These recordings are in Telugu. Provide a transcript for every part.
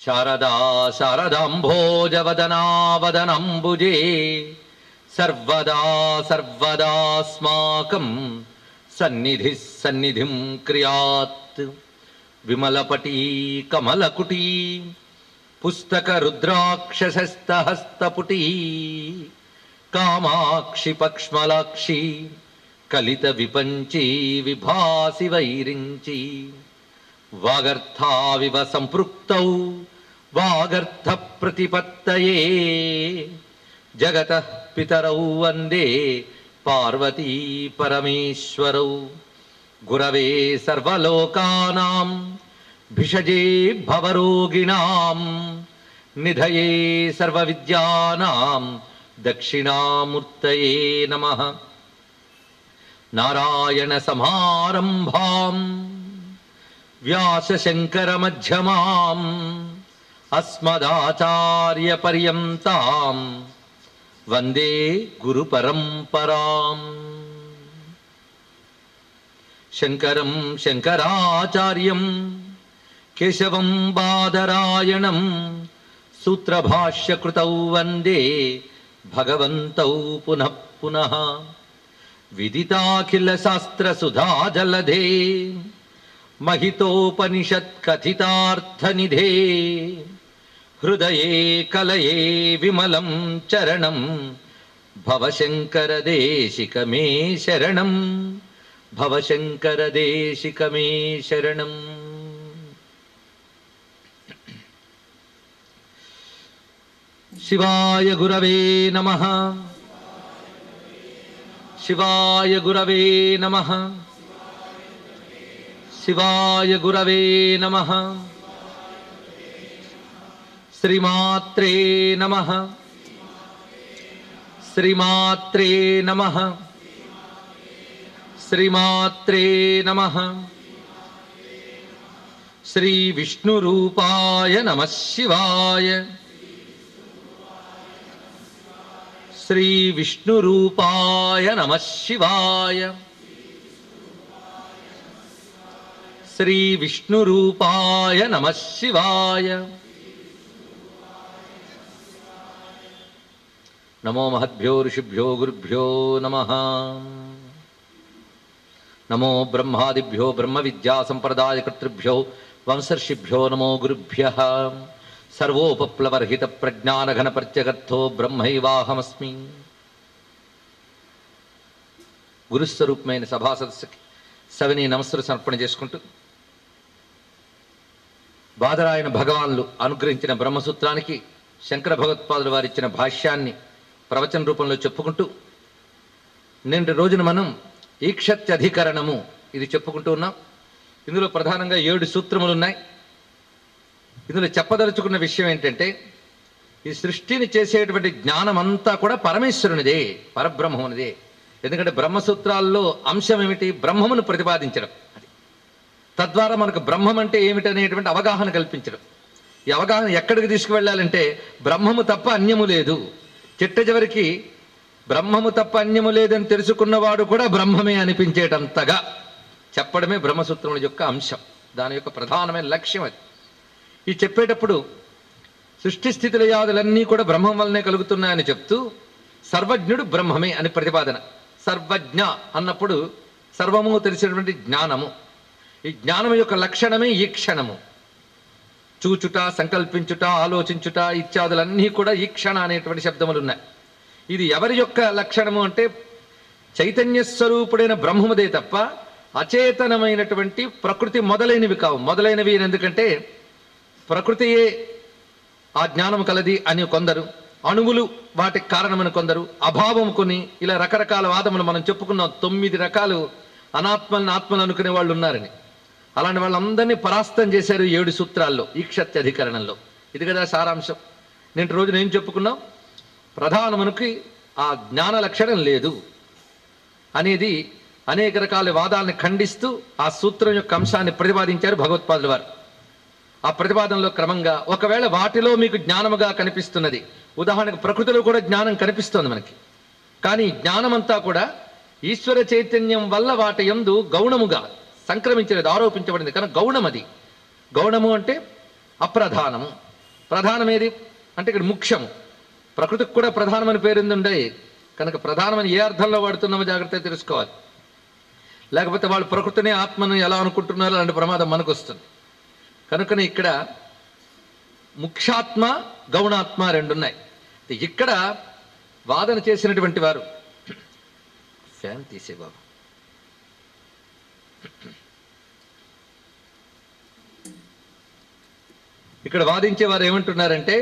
శారదా శారదాంభోజవదనావదనంబుజే సర్వదా సర్వదాస్మాకం సన్నిధి సన్నిధిం క్రియాత్ విమలపటీ కమలకుటీ పుస్తక రుద్రాక్షసస్తహస్తపుటీ కామాక్షి పక్ష్మలాక్షి కలిత విపంచీ విభాసి వైరించి వాగర్థావివ సంపృక్తౌ వాగర్థ ప్రతిపత్తయే జగత పితరౌ వందే పార్వతీ పరమేశ్వరౌ గురవే సర్వలోకానాం భిషజే భవరోగిణాం నిధయే సర్వవిద్యానాం దక్షిణామూర్తయే నమః నారాయణ సమారంభాం వ్యాసశంకరమధ్యమాం అస్మదాచార్యపర్యంతాం వందే గురుపరంపరాం శంకరం శంకరాచార్యం కేశవం బాదరాయణం సూత్రభాష్యకృతౌ వందే భగవంతౌ పునః పునః విదితాఖిల శాస్త్ర సుధా జలధే महितोपनिषत्कथितार्थनिधे हृदये कलये विमलं चरणं भवशङ्करदेशिक मे शरणं भवशङ्करदेशिक मे शरणम् शिवाय गुरवे नमः शिवाय गुरवे नमः శివాయ గురవే నమ శ్రీమాత్రే నమ శ్రీమాత్రే నమ శ్రీమాత్రే నమ శ్రీ విష్ణురూపాయ నమ శివాయ శ్రీ విష్ణురూపాయ నమ శివాయ శ్రీ విష్ణురూపాయ నమ శివాయ నమో మహద్భ్యో ఋషిభ్యో గురుభ్యో నమ నమో బ్రహ్మాదిభ్యో బ్రహ్మ విద్యా సంప్రదాయకర్తృభ్యో వంశర్షిభ్యో నమో గురుభ్య సర్వోపప్లవర్హిత ప్రజ్ఞానఘన ప్రత్యగర్థో బ్రహ్మైవాహమస్మి గురుస్వరూపమైన సభా సదస్సుకి సవిని నమస్సులు సమర్పణ చేసుకుంటూ బాదరాయణ భగవాన్లు అనుగ్రహించిన బ్రహ్మసూత్రానికి శంకర భగవత్పాదులు వారు ఇచ్చిన భాష్యాన్ని ప్రవచన రూపంలో చెప్పుకుంటూ నిన్నటి రోజున మనం ఈక్షత్యధికరణము ఇది చెప్పుకుంటూ ఉన్నాం ఇందులో ప్రధానంగా ఏడు సూత్రములు ఉన్నాయి ఇందులో చెప్పదలుచుకున్న విషయం ఏంటంటే ఈ సృష్టిని చేసేటువంటి జ్ఞానం అంతా కూడా పరమేశ్వరునిదే పరబ్రహ్మమునిదే ఎందుకంటే బ్రహ్మసూత్రాల్లో అంశం ఏమిటి బ్రహ్మమును ప్రతిపాదించడం అది తద్వారా మనకు బ్రహ్మం అంటే ఏమిటనేటువంటి అవగాహన కల్పించడం ఈ అవగాహన ఎక్కడికి తీసుకువెళ్ళాలంటే బ్రహ్మము తప్ప అన్యము లేదు చిట్ట చివరికి బ్రహ్మము తప్ప అన్యము లేదని తెలుసుకున్నవాడు కూడా బ్రహ్మమే అనిపించేటంతగా చెప్పడమే బ్రహ్మసూత్రముల యొక్క అంశం దాని యొక్క ప్రధానమైన లక్ష్యం అది ఈ చెప్పేటప్పుడు సృష్టి స్థితుల యాదులన్నీ కూడా బ్రహ్మం వల్లనే కలుగుతున్నాయని చెప్తూ సర్వజ్ఞుడు బ్రహ్మమే అని ప్రతిపాదన సర్వజ్ఞ అన్నప్పుడు సర్వము తెలిసినటువంటి జ్ఞానము ఈ జ్ఞానం యొక్క లక్షణమే ఈక్షణము చూచుట సంకల్పించుట ఆలోచించుట ఇత్యాదులన్నీ కూడా ఈక్షణ అనేటువంటి శబ్దములు ఉన్నాయి ఇది ఎవరి యొక్క లక్షణము అంటే చైతన్య స్వరూపుడైన బ్రహ్మముదే తప్ప అచేతనమైనటువంటి ప్రకృతి మొదలైనవి కావు మొదలైనవి ఎందుకంటే ప్రకృతియే ఆ జ్ఞానం కలది అని కొందరు అణువులు వాటికి కారణమని కొందరు అభావం కొన్ని ఇలా రకరకాల వాదములు మనం చెప్పుకున్నాం తొమ్మిది రకాలు అనాత్మలను ఆత్మలు అనుకునే వాళ్ళు ఉన్నారని అలాంటి వాళ్ళందరినీ పరాస్తం చేశారు ఏడు సూత్రాల్లో ఈక్షత్యధికరణంలో ఇది కదా సారాంశం నేను రోజున ఏం చెప్పుకున్నాం ప్రధానమునికి ఆ జ్ఞాన లక్షణం లేదు అనేది అనేక రకాల వాదాలను ఖండిస్తూ ఆ సూత్రం యొక్క అంశాన్ని ప్రతిపాదించారు భగవత్పాదుల వారు ఆ ప్రతిపాదనలో క్రమంగా ఒకవేళ వాటిలో మీకు జ్ఞానముగా కనిపిస్తున్నది ఉదాహరణకు ప్రకృతిలో కూడా జ్ఞానం కనిపిస్తోంది మనకి కానీ జ్ఞానమంతా కూడా ఈశ్వర చైతన్యం వల్ల వాటి యందు గౌణముగా సంక్రమించలేదు ఆరోపించబడింది కానీ గౌణం అది గౌణము అంటే అప్రధానము ప్రధానమేది అంటే ఇక్కడ ముఖ్యము ప్రకృతికి కూడా ప్రధానమని పేరుంది ఉండే కనుక ప్రధానమని ఏ అర్థంలో వాడుతున్నామో జాగ్రత్తగా తెలుసుకోవాలి లేకపోతే వాళ్ళు ప్రకృతిని ఆత్మను ఎలా అనుకుంటున్నారో అలాంటి ప్రమాదం మనకు వస్తుంది కనుకనే ఇక్కడ ముఖ్యాత్మ గౌణాత్మ రెండున్నాయి ఇక్కడ వాదన చేసినటువంటి వారు ఫ్యాన్ తీసే బాబు ఇక్కడ వాదించే వారు ఏమంటున్నారంటే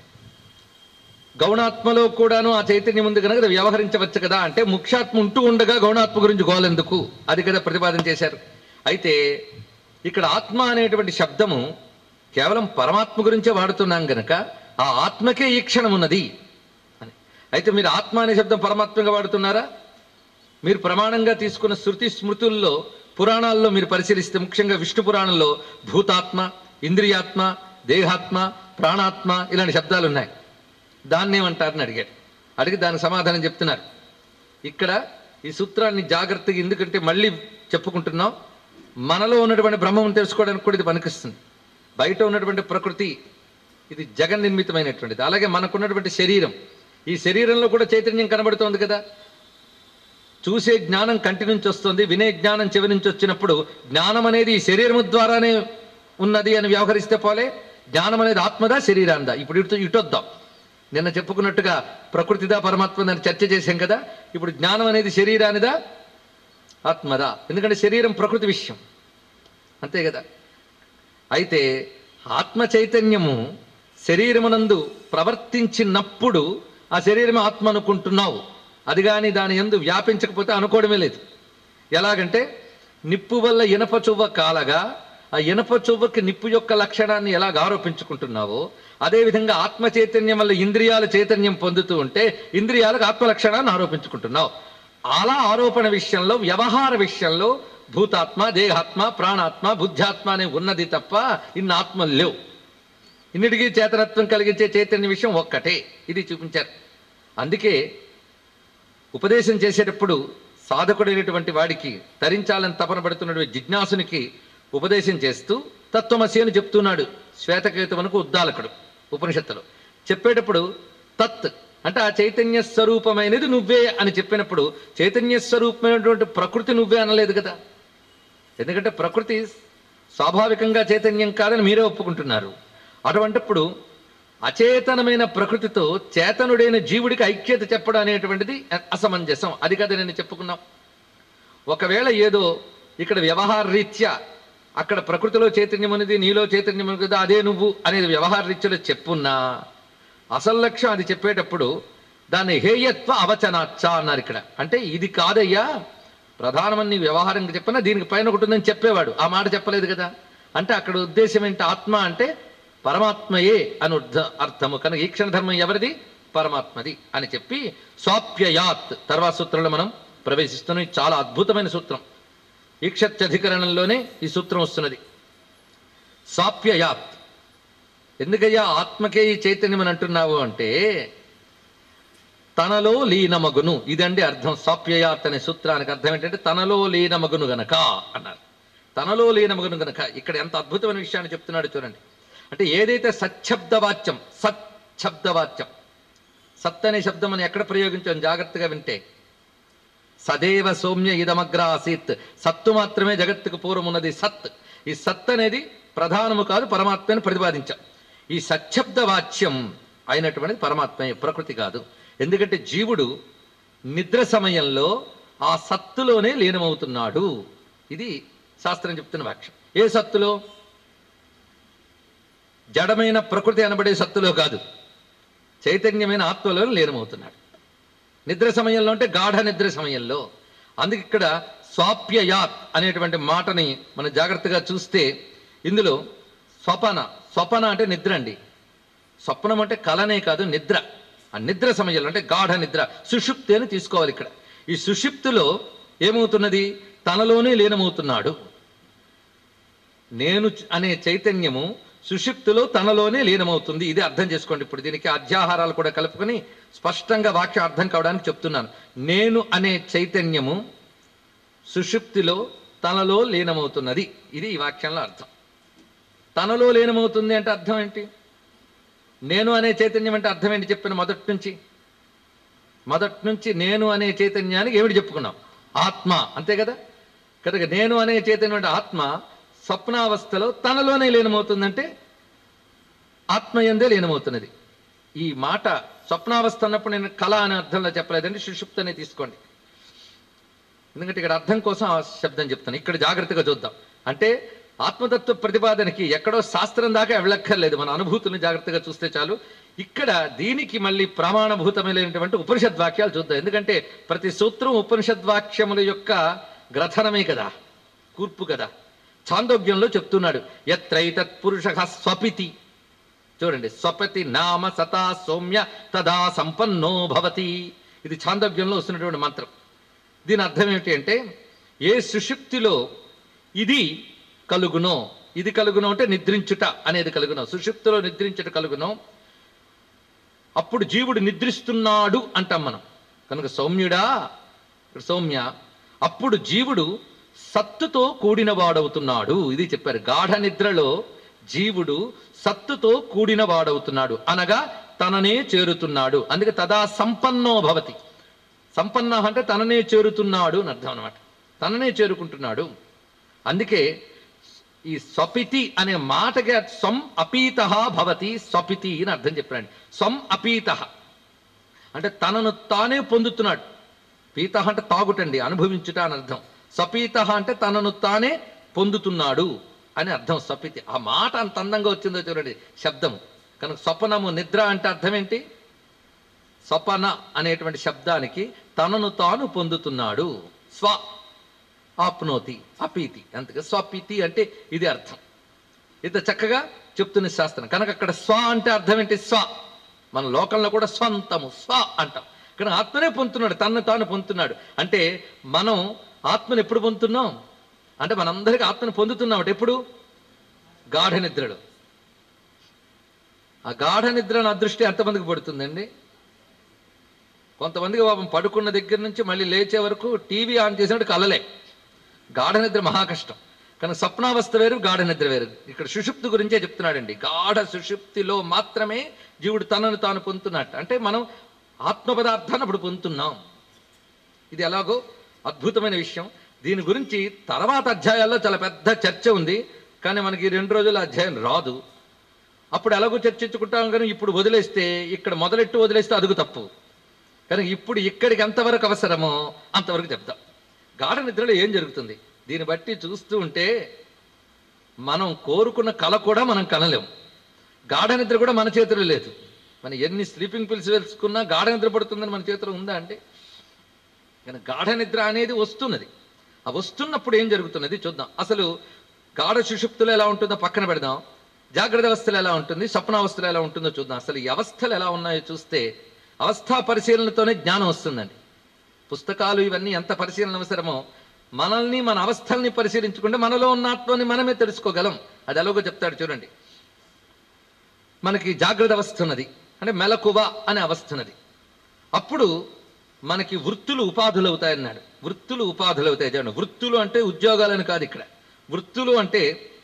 గౌణాత్మలో కూడాను ఆ చైతన్యం ఉంది కనుక అది వ్యవహరించవచ్చు కదా అంటే ముఖ్యాత్మ ఉంటూ ఉండగా గౌణాత్మ గురించి గోలెందుకు అది కదా ప్రతిపాదన చేశారు అయితే ఇక్కడ ఆత్మ అనేటువంటి శబ్దము కేవలం పరమాత్మ గురించే వాడుతున్నాం గనక ఆ ఆత్మకే ఈ క్షణం ఉన్నది అని అయితే మీరు ఆత్మ అనే శబ్దం పరమాత్మగా వాడుతున్నారా మీరు ప్రమాణంగా తీసుకున్న శృతి స్మృతుల్లో పురాణాల్లో మీరు పరిశీలిస్తే ముఖ్యంగా విష్ణు పురాణంలో భూతాత్మ ఇంద్రియాత్మ దేహాత్మ ప్రాణాత్మ ఇలాంటి శబ్దాలు ఉన్నాయి దాన్ని ఏమంటారని అడిగారు అడిగి దానికి సమాధానం చెప్తున్నారు ఇక్కడ ఈ సూత్రాన్ని జాగ్రత్తగా ఎందుకంటే మళ్ళీ చెప్పుకుంటున్నాం మనలో ఉన్నటువంటి బ్రహ్మం తెలుసుకోవడానికి కూడా ఇది పనికిస్తుంది బయట ఉన్నటువంటి ప్రకృతి ఇది జగన్ నిర్మితమైనటువంటిది అలాగే మనకున్నటువంటి శరీరం ఈ శరీరంలో కూడా చైతన్యం కనబడుతోంది కదా చూసే జ్ఞానం కంటి నుంచి వస్తుంది వినే జ్ఞానం చెవి నుంచి వచ్చినప్పుడు జ్ఞానం అనేది ఈ శరీరము ద్వారానే ఉన్నది అని వ్యవహరిస్తే పోలే జ్ఞానం అనేది ఆత్మదా శరీరాందా ఇప్పుడు ఇటు ఇటొద్దాం నిన్న చెప్పుకున్నట్టుగా ప్రకృతిదా పరమాత్మదని చర్చ చేశాం కదా ఇప్పుడు జ్ఞానం అనేది శరీరానిదా ఆత్మదా ఎందుకంటే శరీరం ప్రకృతి విషయం అంతే కదా అయితే ఆత్మ చైతన్యము శరీరమునందు ప్రవర్తించినప్పుడు ఆ శరీరం ఆత్మ అనుకుంటున్నావు అది కానీ దాని ఎందు వ్యాపించకపోతే అనుకోవడమే లేదు ఎలాగంటే నిప్పు వల్ల ఇనప చువ్వ కాలగా ఆ ఇనప చువ్వకి నిప్పు యొక్క లక్షణాన్ని ఎలాగ ఆరోపించుకుంటున్నావో అదేవిధంగా ఆత్మ చైతన్యం వల్ల ఇంద్రియాల చైతన్యం పొందుతూ ఉంటే ఇంద్రియాలకు ఆత్మ లక్షణాన్ని ఆరోపించుకుంటున్నావు అలా ఆరోపణ విషయంలో వ్యవహార విషయంలో భూతాత్మ దేహాత్మ ప్రాణాత్మ బుద్ధ్యాత్మ అనే ఉన్నది తప్ప ఇన్ని ఆత్మలు లేవు ఇన్నిటికీ చేతనత్వం కలిగించే చైతన్య విషయం ఒక్కటే ఇది చూపించారు అందుకే ఉపదేశం చేసేటప్పుడు సాధకుడైనటువంటి వాడికి తరించాలని తపన పడుతున్నటువంటి జిజ్ఞాసునికి ఉపదేశం చేస్తూ తత్వమసి అని చెప్తున్నాడు శ్వేతకేతువనకు ఉద్దాలకుడు ఉపనిషత్తులో చెప్పేటప్పుడు తత్ అంటే ఆ చైతన్య స్వరూపమైనది నువ్వే అని చెప్పినప్పుడు చైతన్య స్వరూపమైనటువంటి ప్రకృతి నువ్వే అనలేదు కదా ఎందుకంటే ప్రకృతి స్వాభావికంగా చైతన్యం కాదని మీరే ఒప్పుకుంటున్నారు అటువంటిప్పుడు అచేతనమైన ప్రకృతితో చేతనుడైన జీవుడికి ఐక్యత చెప్పడం అనేటువంటిది అసమంజసం అది కదా నేను చెప్పుకున్నాం ఒకవేళ ఏదో ఇక్కడ వ్యవహార రీత్యా అక్కడ ప్రకృతిలో చైతన్యం అనేది నీలో చైతన్యం ఉంది కదా అదే నువ్వు అనేది వ్యవహార రీత్యలో చెప్పున్నా అసలు లక్ష్యం అది చెప్పేటప్పుడు దాన్ని హేయత్వ అవచనాచ్చ అన్నారు ఇక్కడ అంటే ఇది కాదయ్యా ప్రధానమని నీ వ్యవహారంగా చెప్పినా దీనికి పైన ఒకటి ఉందని చెప్పేవాడు ఆ మాట చెప్పలేదు కదా అంటే అక్కడ ఉద్దేశం ఏంటి ఆత్మ అంటే పరమాత్మయే అని ఉద్ధ- అర్థము కనుక ఈ క్షణ ధర్మం ఎవరిది పరమాత్మది అని చెప్పి స్వాప్యయాత్ తర్వాత సూత్రంలో మనం ప్రవేశిస్తున్నాం ఇది చాలా అద్భుతమైన సూత్రం ఈక్షత్యధికరణంలోనే ఈ సూత్రం వస్తున్నది స్వాప్యయాత్ ఎందుకయ్యా ఆత్మకే ఈ చైతన్యం అని అంటున్నావు అంటే తనలో లీనమగును ఇదండి అర్థం స్వాప్యయాత్ అనే సూత్రానికి అర్థం ఏంటంటే తనలో లీనమగును గనక అన్నారు తనలో లీనమగును గనక ఇక్కడ ఎంత అద్భుతమైన విషయాన్ని చెప్తున్నాడు చూడండి అంటే ఏదైతే సచ్చబ్దవాచ్యం సచ్చబ్దవాచ్యం సత్ అనే శబ్దం అని ఎక్కడ ప్రయోగించాం జాగ్రత్తగా వింటే సదేవ సౌమ్య ఇదమగ్ర ఆసీత్ సత్తు మాత్రమే జగత్తుకు పూర్వం ఉన్నది సత్ ఈ సత్ అనేది ప్రధానము కాదు పరమాత్మని ప్రతిపాదించాం ఈ సచ్చబ్ద వాచ్యం అయినటువంటిది పరమాత్మే ప్రకృతి కాదు ఎందుకంటే జీవుడు నిద్ర సమయంలో ఆ సత్తులోనే లీనమవుతున్నాడు ఇది శాస్త్రం చెప్తున్న వాక్యం ఏ సత్తులో జడమైన ప్రకృతి అనబడే సత్తులో కాదు చైతన్యమైన ఆత్మలో లీనమవుతున్నాడు నిద్ర సమయంలో అంటే గాఢ నిద్ర సమయంలో అందుకే ఇక్కడ స్వాప్యయాత్ అనేటువంటి మాటని మనం జాగ్రత్తగా చూస్తే ఇందులో స్వపన స్వపన అంటే నిద్ర అండి స్వప్నం అంటే కలనే కాదు నిద్ర ఆ నిద్ర సమయంలో అంటే గాఢ నిద్ర సుషుప్తి అని తీసుకోవాలి ఇక్కడ ఈ సుషుప్తిలో ఏమవుతున్నది తనలోనే లీనమవుతున్నాడు నేను చ- అనే చైతన్యము సుషిప్తిలో తనలోనే లీనమవుతుంది ఇది అర్థం చేసుకోండి ఇప్పుడు దీనికి అధ్యాహారాలు కూడా కలుపుకొని స్పష్టంగా వాక్యం అర్థం కావడానికి చెప్తున్నాను నేను అనే చైతన్యము సుషుప్తిలో తనలో లీనమవుతున్నది ఇది ఈ వాక్యంలో అర్థం తనలో లీనమవుతుంది అంటే అర్థం ఏంటి నేను అనే చైతన్యం అంటే అర్థం ఏంటి చెప్పిన మొదటి నుంచి మొదటి నుంచి నేను అనే చైతన్యానికి ఏమిటి చెప్పుకున్నాం ఆత్మ అంతే కదా కనుక నేను అనే చైతన్యం అంటే ఆత్మ స్వప్నావస్థలో తనలోనే లీనమవుతుందంటే ఆత్మ ఎందే లీనమవుతున్నది ఈ మాట స్వప్నావస్థ అన్నప్పుడు నేను కళ అనే అర్థంలో చెప్పలేదండి సుషుప్తి అనే తీసుకోండి ఎందుకంటే ఇక్కడ అర్థం కోసం ఆ శబ్దం చెప్తాను ఇక్కడ జాగ్రత్తగా చూద్దాం అంటే ఆత్మతత్వ ప్రతిపాదనకి ఎక్కడో శాస్త్రం దాకా వెళ్ళక్కర్లేదు మన అనుభూతులను జాగ్రత్తగా చూస్తే చాలు ఇక్కడ దీనికి మళ్ళీ ప్రమాణభూతమైనటువంటి ఉపనిషద్ వాక్యాలు చూద్దాం ఎందుకంటే ప్రతి సూత్రం ఉపనిషద్ వాక్యముల యొక్క గ్రథనమే కదా కూర్పు కదా చాందోగ్యంలో చెప్తున్నాడు ఎత్రైతత్ పురుష స్వపితి చూడండి స్వపతి నామ సతా సౌమ్య తదా సంపన్నో భవతి ఇది చాందోగ్యంలో వస్తున్నటువంటి మంత్రం దీని అర్థం ఏమిటి అంటే ఏ సుషుప్తిలో ఇది కలుగునో ఇది కలుగునో అంటే నిద్రించుట అనేది కలుగునో సుషుప్తిలో నిద్రించుట కలుగునో అప్పుడు జీవుడు నిద్రిస్తున్నాడు అంటాం మనం కనుక సౌమ్యుడా ఇక్కడ సౌమ్య అప్పుడు జీవుడు సత్తుతో కూడిన వాడవుతున్నాడు ఇది చెప్పారు గాఢ నిద్రలో జీవుడు సత్తుతో కూడిన వాడవుతున్నాడు అనగా తననే చేరుతున్నాడు అందుకే తదా సంపన్నో భవతి సంపన్న అంటే తననే చేరుతున్నాడు అని అర్థం అనమాట తననే చేరుకుంటున్నాడు అందుకే ఈ స్వపితి అనే మాటకి స్వం అపీత భవతి స్వపితి అని అర్థం చెప్పాడు స్వం అపీత అంటే తనను తానే పొందుతున్నాడు పీత అంటే తాగుటండి అనుభవించుట అని అర్థం స్వపీత అంటే తనను తానే పొందుతున్నాడు అని అర్థం స్వపితి ఆ మాట అంత అందంగా వచ్చిందో చూడండి శబ్దము కనుక స్వప్నము నిద్ర అంటే అర్థం ఏంటి స్వపన అనేటువంటి శబ్దానికి తనను తాను పొందుతున్నాడు స్వ ఆప్నోతి అపీతి అందుకే స్వపీతి అంటే ఇది అర్థం ఇంత చక్కగా చెప్తున్న శాస్త్రం కనుక అక్కడ స్వ అంటే అర్థం ఏంటి స్వ మన లోకంలో కూడా స్వంతము స్వ అంటాం కానీ ఆత్మనే పొందుతున్నాడు తనను తాను పొందుతున్నాడు అంటే మనం ఆత్మను ఎప్పుడు పొందుతున్నాం అంటే మనందరికీ ఆత్మను పొందుతున్నాం అంటే ఎప్పుడు గాఢ నిద్రలో ఆ గాఢ నిద్ర నా దృష్టి ఎంతమందికి పడుతుందండి కొంతమందికి పాపం పడుకున్న దగ్గర నుంచి మళ్ళీ లేచే వరకు టీవీ ఆన్ చేసినట్టు కలలే గాఢ నిద్ర మహా కష్టం కానీ స్వప్నావస్థ వేరు గాఢ నిద్ర వేరు ఇక్కడ సుషుప్తి గురించే చెప్తున్నాడండి గాఢ సుషుప్తిలో మాత్రమే జీవుడు తనను తాను పొందుతున్నట్టు అంటే మనం ఆత్మ పదార్థాన్ని అప్పుడు పొందుతున్నాం ఇది ఎలాగో అద్భుతమైన విషయం దీని గురించి తర్వాత అధ్యాయాల్లో చాలా పెద్ద చర్చ ఉంది కానీ మనకి ఈ రెండు రోజుల అధ్యాయం రాదు అప్పుడు ఎలాగో చర్చించుకుంటాం కానీ ఇప్పుడు వదిలేస్తే ఇక్కడ మొదలెట్టు వదిలేస్తే అదుగు తప్పు కానీ ఇప్పుడు ఇక్కడికి ఎంతవరకు అవసరమో అంతవరకు చెప్తాం గాఢ నిద్రలో ఏం జరుగుతుంది దీన్ని బట్టి చూస్తూ ఉంటే మనం కోరుకున్న కళ కూడా మనం కనలేం గాఢ నిద్ర కూడా మన చేతిలో లేదు మనం ఎన్ని స్లీపింగ్ పిల్స్ వేసుకున్నా గాఢ నిద్ర పడుతుందని మన చేతిలో ఉందా అంటే కానీ గాఢ నిద్ర అనేది వస్తున్నది ఆ వస్తున్నప్పుడు ఏం జరుగుతున్నది చూద్దాం అసలు గాఢ సుషుప్తులు ఎలా ఉంటుందో పక్కన పెడదాం జాగ్రత్త అవస్థలు ఎలా ఉంటుంది స్వప్నావస్థలు ఎలా ఉంటుందో చూద్దాం అసలు ఈ అవస్థలు ఎలా ఉన్నాయో చూస్తే అవస్థా పరిశీలనతోనే జ్ఞానం వస్తుందండి పుస్తకాలు ఇవన్నీ ఎంత పరిశీలన అవసరమో మనల్ని మన అవస్థల్ని పరిశీలించుకుంటే మనలో ఉన్న ఆత్మని మనమే తెలుసుకోగలం అది ఎలాగో చెప్తాడు చూడండి మనకి జాగ్రత్త అవస్థ ఉన్నది అంటే మెలకువ అనే అవస్థ ఉన్నది అప్పుడు మనకి వృత్తులు ఉపాధులు అవుతాయన్నాడు వృత్తులు ఉపాధులు అవుతాయి చూడండి వృత్తులు అంటే ఉద్యోగాలని కాదు ఇక్కడ వృత్తులు అంటే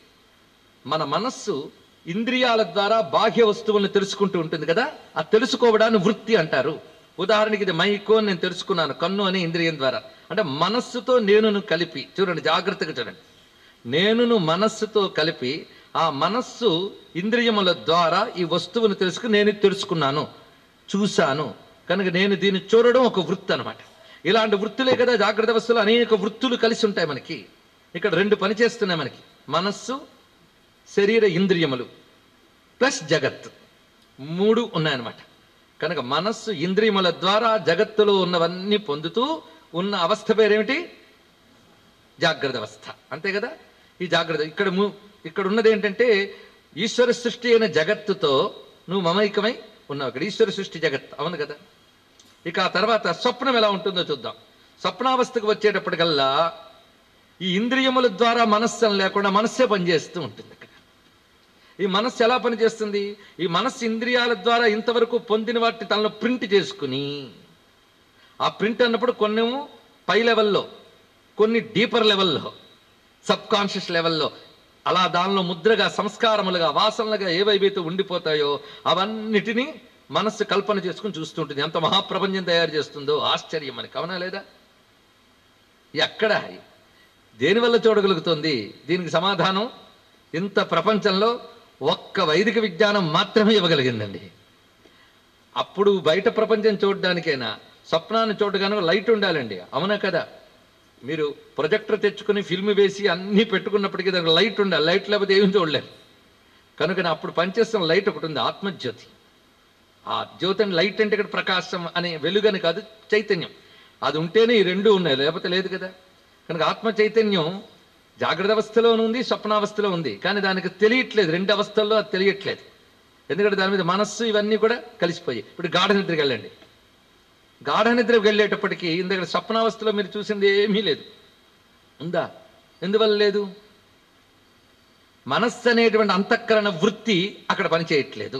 మన మనస్సు ఇంద్రియాల ద్వారా బాహ్య వస్తువులను తెలుసుకుంటూ ఉంటుంది కదా ఆ తెలుసుకోవడాన్ని వృత్తి అంటారు ఉదాహరణకి ఇది మైకో అని నేను తెలుసుకున్నాను కన్ను అనే ఇంద్రియం ద్వారా అంటే మనస్సుతో నేనును కలిపి చూడండి జాగ్రత్తగా చూడండి నేనును మనస్సుతో కలిపి ఆ మనస్సు ఇంద్రియముల ద్వారా ఈ వస్తువును తెలుసుకుని నేను ఇది తెలుసుకున్నాను చూశాను కనుక నేను దీన్ని చూడడం ఒక వృత్తి అనమాట ఇలాంటి వృత్తులే కదా జాగ్రత్త అవస్థలు అనేక వృత్తులు కలిసి ఉంటాయి మనకి ఇక్కడ రెండు పని చేస్తున్నాయి మనకి మనస్సు శరీర ఇంద్రియములు ప్లస్ జగత్ మూడు ఉన్నాయన్నమాట కనుక మనస్సు ఇంద్రియముల ద్వారా జగత్తులో ఉన్నవన్నీ పొందుతూ ఉన్న అవస్థ పేరేమిటి జాగ్రత్త అవస్థ అంతే కదా ఈ జాగ్రత్త ఇక్కడ ము- ఇక్కడ ఉన్నది ఏంటంటే ఈశ్వర సృష్టి అయిన జగత్తుతో నువ్వు మమైకమై ఉన్నావు ఇక్కడ ఈశ్వర సృష్టి జగత్ అవును కదా ఇక ఆ తర్వాత స్వప్నం ఎలా ఉంటుందో చూద్దాం స్వప్నావస్థకు వచ్చేటప్పటికల్లా ఈ ఇంద్రియముల ద్వారా మనస్సు అని లేకుండా మనస్సే పనిచేస్తూ ఉంటుంది ఇక్కడ ఈ మనస్సు ఎలా పనిచేస్తుంది ఈ మనస్సు ఇంద్రియాల ద్వారా ఇంతవరకు పొందిన వాటిని తనలో ప్రింట్ చేసుకుని ఆ ప్రింట్ అన్నప్పుడు కొన్నేమో పై లెవెల్లో కొన్ని డీపర్ లెవెల్లో సబ్ కాన్షియస్ లెవెల్లో అలా దానిలో ముద్రగా సంస్కారములుగా వాసనలుగా ఏవైతే ఉండిపోతాయో అవన్నిటినీ మనస్సు కల్పన చేసుకుని చూస్తుంటుంది ఎంత మహాప్రపంచం తయారు చేస్తుందో ఆశ్చర్యం మనకి అవునా లేదా ఎక్కడ దేనివల్ల చూడగలుగుతుంది దీనికి సమాధానం ఇంత ప్రపంచంలో ఒక్క వైదిక విజ్ఞానం మాత్రమే ఇవ్వగలిగిందండి అప్పుడు బయట ప్రపంచం చూడడానికైనా స్వప్నాన్ని చూడగానే లైట్ ఉండాలండి అవునా కదా మీరు ప్రొజెక్టర్ తెచ్చుకుని ఫిల్మ్ వేసి అన్నీ పెట్టుకున్నప్పటికీ దానికి లైట్ ఉండాలి లైట్ లేకపోతే ఏమీ చూడలేరు కనుక అప్పుడు పనిచేస్తున్న లైట్ ఒకటి ఉంది ఆత్మజ్యోతి ఆ జ్యోతి అని లైట్ అంటే ఇక్కడ ప్రకాశం అనే వెలుగని కాదు చైతన్యం అది ఉంటేనే ఈ రెండు ఉన్నాయి లేకపోతే లేదు కదా కనుక ఆత్మ చైతన్యం జాగ్రత్త అవస్థలోనూ ఉంది స్వప్నావస్థలో ఉంది కానీ దానికి తెలియట్లేదు రెండు అవస్థల్లో అది తెలియట్లేదు ఎందుకంటే దాని మీద మనస్సు ఇవన్నీ కూడా కలిసిపోయాయి ఇప్పుడు గాఢ నిద్రకి వెళ్ళండి గాఢ నిద్రకు వెళ్ళేటప్పటికి ఇందులో స్వప్నావస్థలో మీరు చూసింది ఏమీ లేదు ఉందా ఎందువల్ల లేదు మనస్సు అనేటువంటి అంతఃకరణ వృత్తి అక్కడ పనిచేయట్లేదు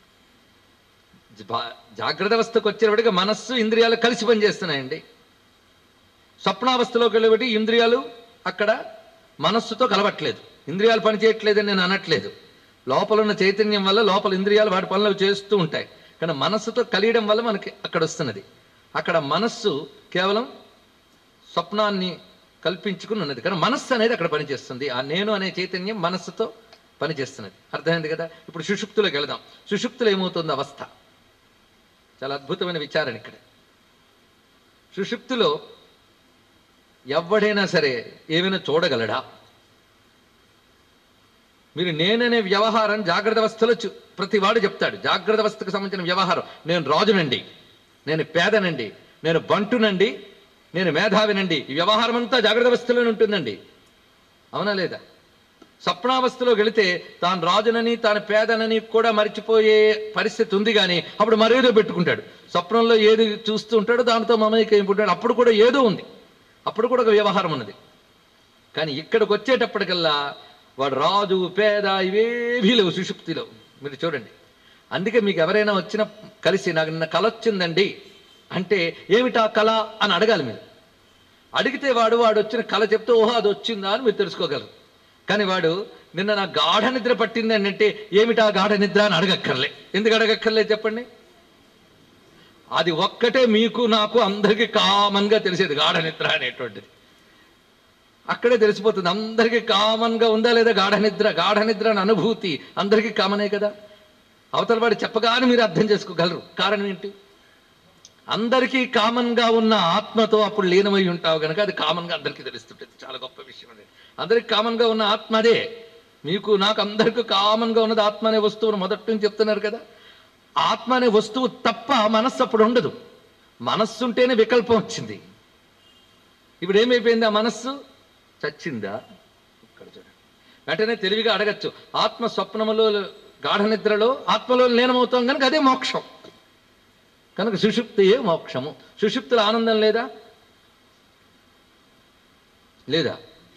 జా- జాగ్రత్త అవస్థకు వచ్చేటప్పటికి మనస్సు ఇంద్రియాలు కలిసి పనిచేస్తున్నాయండి స్వప్నావస్థలోకి వెళ్ళేబట్టి ఇంద్రియాలు అక్కడ మనస్సుతో కలవట్లేదు ఇంద్రియాలు పనిచేయట్లేదని నేను అనట్లేదు లోపల ఉన్న చైతన్యం వల్ల లోపల ఇంద్రియాలు వాటి పనులు అవి చేస్తూ ఉంటాయి కానీ మనస్సుతో కలియడం వల్ల మనకి అక్కడ వస్తున్నది అక్కడ మనస్సు కేవలం స్వప్నాన్ని కల్పించుకుని ఉన్నది కానీ మనస్సు అనేది అక్కడ పనిచేస్తుంది ఆ నేను అనే చైతన్యం మనస్సుతో పనిచేస్తున్నది అర్థమైంది కదా ఇప్పుడు సుషుప్తులోకి వెళదాం సుషుప్తులు ఏమవుతుంది అవస్థ చాలా అద్భుతమైన విచారణ ఇక్కడ సుషుప్తిలో ఎవడైనా సరే ఏమైనా చూడగలడా మీరు నేననే వ్యవహారం జాగ్రత్త అవస్థలో చు- ప్రతి వాడు చెప్తాడు జాగ్రత్త అవస్థకు సంబంధించిన వ్యవహారం నేను రాజునండి నేను పేదనండి నేను బంటునండి నేను మేధావినండి ఈ వ్యవహారం అంతా జాగ్రత్త అవస్థలోనే ఉంటుందండి అవునా లేదా స్వప్నావస్థలో వెళితే తాను రాజునని తాను పేదనని కూడా మర్చిపోయే పరిస్థితి ఉంది కానీ అప్పుడు మరేదో పెట్టుకుంటాడు స్వప్నంలో ఏది చూస్తూ ఉంటాడో దానితో మమేకం ఉంటాడు అప్పుడు కూడా ఏదో ఉంది అప్పుడు కూడా ఒక వ్యవహారం ఉన్నది కానీ ఇక్కడికి వచ్చేటప్పటికల్లా వాడు రాజు పేద ఇవేవీ లేవు సుషుప్తిలో మీరు చూడండి అందుకే మీకు ఎవరైనా వచ్చిన కలిసి నాకు నిన్న కళ వచ్చిందండి అంటే ఏమిటా కళ అని అడగాలి మీరు అడిగితే వాడు వాడు వచ్చిన కళ చెప్తే ఓహో అది వచ్చిందా అని మీరు తెలుసుకోగలరు కానీ వాడు నిన్న నా గాఢ నిద్ర పట్టింది అని అంటే ఏమిటా గాఢ నిద్ర అని అడగక్కర్లే ఎందుకు అడగక్కర్లే చెప్పండి అది ఒక్కటే మీకు నాకు అందరికీ కామన్గా తెలిసేది గాఢ నిద్ర అనేటువంటిది అక్కడే తెలిసిపోతుంది అందరికీ కామన్గా ఉందా లేదా గాఢ నిద్ర గాఢ నిద్ర అని అనుభూతి అందరికీ కామనే కదా అవతల వాడు చెప్పగానే మీరు అర్థం చేసుకోగలరు కారణం ఏంటి అందరికీ కామన్గా ఉన్న ఆత్మతో అప్పుడు లీనమై ఉంటావు కనుక అది కామన్గా అందరికీ తెలుస్తుంటుంది చాలా గొప్ప విషయం అది అందరికి కామన్గా ఉన్న ఆత్మ అదే మీకు నాకు అందరికీ కామన్గా ఉన్నది ఆత్మ అనే వస్తువును మొదటి నుంచి చెప్తున్నారు కదా ఆత్మ అనే వస్తువు తప్ప మనస్సు అప్పుడు ఉండదు మనస్సు ఉంటేనే వికల్పం వచ్చింది ఇప్పుడు ఏమైపోయింది ఆ మనస్సు చచ్చిందా ఇక్కడ చూడండి వెంటనే తెలివిగా అడగచ్చు ఆత్మ స్వప్నములో గాఢ నిద్రలో ఆత్మలో లీనమవుతాం కనుక అదే మోక్షం కనుక సుషుప్తియే మోక్షము సుషుప్తుల ఆనందం లేదా లేదా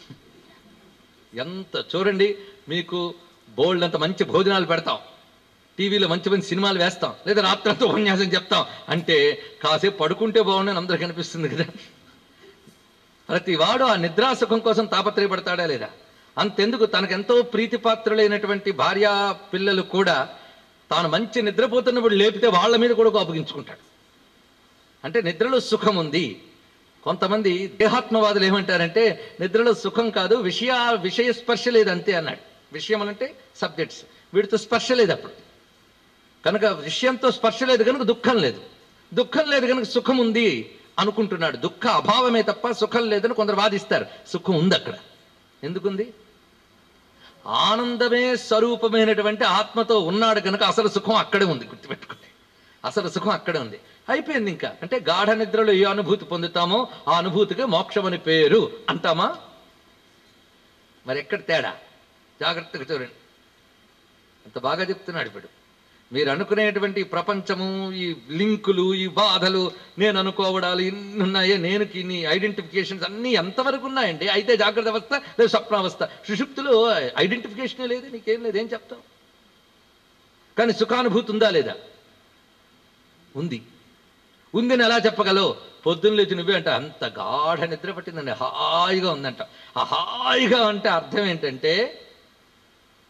ఎంత చూడండి మీకు బోల్డ్ అంత మంచి భోజనాలు పెడతాం టీవీలో మంచి మంచి సినిమాలు వేస్తాం లేదా రాత్రంతా ఉపన్యాసం చెప్తాం అంటే కాసేపు పడుకుంటే బాగుండని అందరికి అనిపిస్తుంది కదా ప్రతి వాడు ఆ నిద్రాసుఖం కోసం తాపత్రయపడతాడా లేదా అంతెందుకు తనకెంతో ప్రీతిపాత్రులైనటువంటి భార్యా పిల్లలు కూడా తాను మంచి నిద్రపోతున్నప్పుడు లేపితే వాళ్ళ మీద కూడా కోపగించుకుంటాడు అంటే నిద్రలో సుఖం ఉంది కొంతమంది దేహాత్మవాదులు ఏమంటారంటే నిద్రలో సుఖం కాదు విషయ విషయ స్పర్శ లేదు అంతే అన్నాడు విషయం అంటే సబ్జెక్ట్స్ వీటితో స్పర్శ లేదు అప్పుడు కనుక విషయంతో స్పర్శ లేదు కనుక దుఃఖం లేదు దుఃఖం లేదు కనుక సుఖం ఉంది అనుకుంటున్నాడు దుఃఖ అభావమే తప్ప సుఖం లేదని కొందరు వాదిస్తారు సుఖం ఉంది అక్కడ ఎందుకుంది ఆనందమే స్వరూపమైనటువంటి ఆత్మతో ఉన్నాడు కనుక అసలు సుఖం అక్కడే ఉంది గుర్తుపెట్టుకోండి అసలు సుఖం అక్కడే ఉంది అయిపోయింది ఇంకా అంటే గాఢ నిద్రలో ఏ అనుభూతి పొందుతామో ఆ అనుభూతికి మోక్షం అని పేరు అంటామా మరి ఎక్కడ తేడా జాగ్రత్తగా చూడండి అంత బాగా చెప్తున్నాడు ఇప్పుడు మీరు అనుకునేటువంటి ఈ ప్రపంచము ఈ లింకులు ఈ బాధలు నేను అనుకోవడాలు ఇన్ని ఉన్నాయే నేను ఇన్ని ఐడెంటిఫికేషన్స్ అన్నీ ఎంతవరకు ఉన్నాయండి అయితే జాగ్రత్త అవస్థ లేదు స్వప్నావస్థ సుషుప్తులు ఐడెంటిఫికేషనే లేదు నీకేం లేదు ఏం చెప్తావు కానీ సుఖానుభూతి ఉందా లేదా ఉంది ఉందని ఎలా చెప్పగలవు పొద్దున్న లేచి నువ్వే అంట అంత గాఢ నిద్ర పట్టిందండి హాయిగా ఉందంట ఆ హాయిగా అంటే అర్థం ఏంటంటే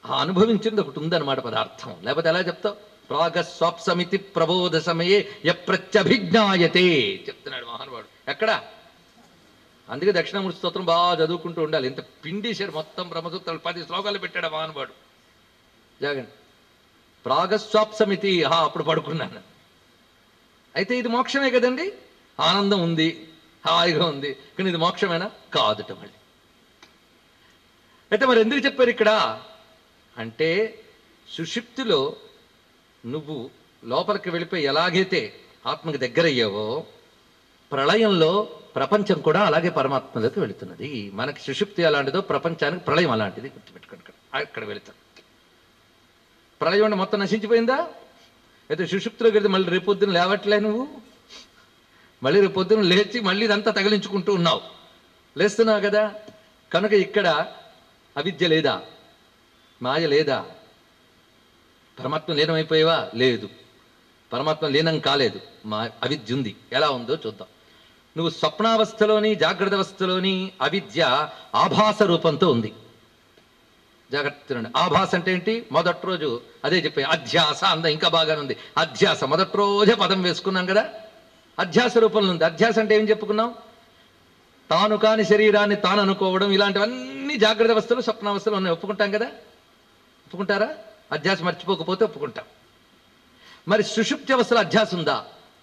ఆ అనుభవించింది ఒకటి ఉందన్నమాట పదార్థం లేకపోతే ఎలా చెప్తావు ప్రాగ స్వాప్సమితి ప్రబోధ సమయే ఎప్రత్యభిజ్ఞాయతే చెప్తున్నాడు మహానుభావుడు ఎక్కడ అందుకే దక్షిణామూర్తి స్తోత్రం బాగా చదువుకుంటూ ఉండాలి ఇంత పిండిశారు మొత్తం బ్రహ్మసూత్రాలు పది శ్లోకాలు పెట్టాడు ఆ మహానుభావుడు జాగండి ప్రాగస్వాప్సమితి హా అప్పుడు పడుకున్నాను అయితే ఇది మోక్షమే కదండి ఆనందం ఉంది హాయిగా ఉంది కానీ ఇది మోక్షమేనా కాదుట మళ్ళీ అయితే మరి ఎందుకు చెప్పారు ఇక్కడ అంటే సుషిప్తిలో నువ్వు లోపలికి వెళ్ళిపోయి ఎలాగైతే ఆత్మకి దగ్గరయ్యావో ప్రళయంలో ప్రపంచం కూడా అలాగే పరమాత్మలోకి వెళుతున్నది మనకి సుషుప్తి అలాంటిదో ప్రపంచానికి ప్రళయం అలాంటిది గుర్తుపెట్టుకోండి ఇక్కడ అక్కడ వెళుతాం ప్రళయం అంటే మొత్తం నశించిపోయిందా అయితే సుషుప్తిలోకి వెళ్తే మళ్ళీ రేపొద్దున లేవట్లే నువ్వు మళ్ళీ రేపొద్దున లేచి మళ్ళీ ఇదంతా తగిలించుకుంటూ ఉన్నావు లేస్తున్నావు కదా కనుక ఇక్కడ అవిద్య లేదా మాయ లేదా పరమాత్మ లీనమైపోయావా లేదు పరమాత్మ లీనం కాలేదు మా అవిద్య ఉంది ఎలా ఉందో చూద్దాం నువ్వు స్వప్నావస్థలోని జాగ్రత్త అవస్థలోని అవిద్య ఆభాస రూపంతో ఉంది జాగ్రత్త ఆభాస అంటే ఏంటి మొదటి రోజు అదే చెప్పే అధ్యాస అంద ఇంకా బాగానే ఉంది అధ్యాస మొదటి రోజే పదం వేసుకున్నాం కదా అధ్యాస రూపంలో ఉంది అధ్యాస అంటే ఏం చెప్పుకున్నాం తాను కాని శరీరాన్ని తాను అనుకోవడం ఇలాంటివన్నీ జాగ్రత్త అవస్థలు స్వప్నావస్థలు ఉన్నాయి ఒప్పుకుంటాం కదా ఒప్పుకుంటారా అధ్యాస మర్చిపోకపోతే ఒప్పుకుంటాం మరి సుషుప్తి అవస్థలో అధ్యాస ఉందా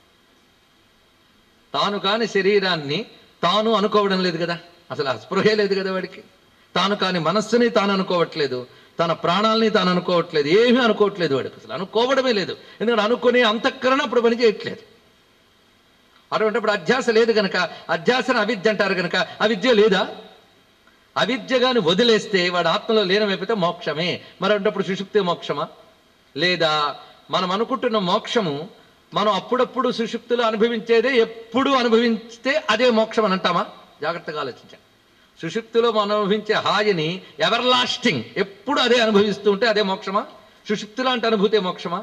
తాను కాని శరీరాన్ని తాను అనుకోవడం లేదు కదా అసలు ఆ స్పృహే లేదు కదా వాడికి తాను కాని మనస్సుని తాను అనుకోవట్లేదు తన ప్రాణాలని తాను అనుకోవట్లేదు ఏమీ అనుకోవట్లేదు వాడికి అసలు అనుకోవడమే లేదు ఎందుకంటే అనుకునే అంతఃకరణ అప్పుడు పని చేయట్లేదు అటువంటిప్పుడు అధ్యాస లేదు గనక అధ్యాసన అవిద్య అంటారు గనక అవిద్య లేదా అవిద్యగాని వదిలేస్తే వాడు ఆత్మలో లీనమైపోతే మోక్షమే మరి అటువంటిప్పుడు సుషుప్తి మోక్షమా లేదా మనం అనుకుంటున్న మోక్షము మనం అప్పుడప్పుడు సుషుప్తులు అనుభవించేదే ఎప్పుడు అనుభవిస్తే అదే మోక్షం అని అంటామా జాగ్రత్తగా ఆలోచించండి సుషుప్తిలో మనం అనుభవించే హాయిని ఎవర్ లాస్టింగ్ ఎప్పుడు అదే అనుభవిస్తూ ఉంటే అదే మోక్షమా సుషుప్తి లాంటి అనుభూతే మోక్షమా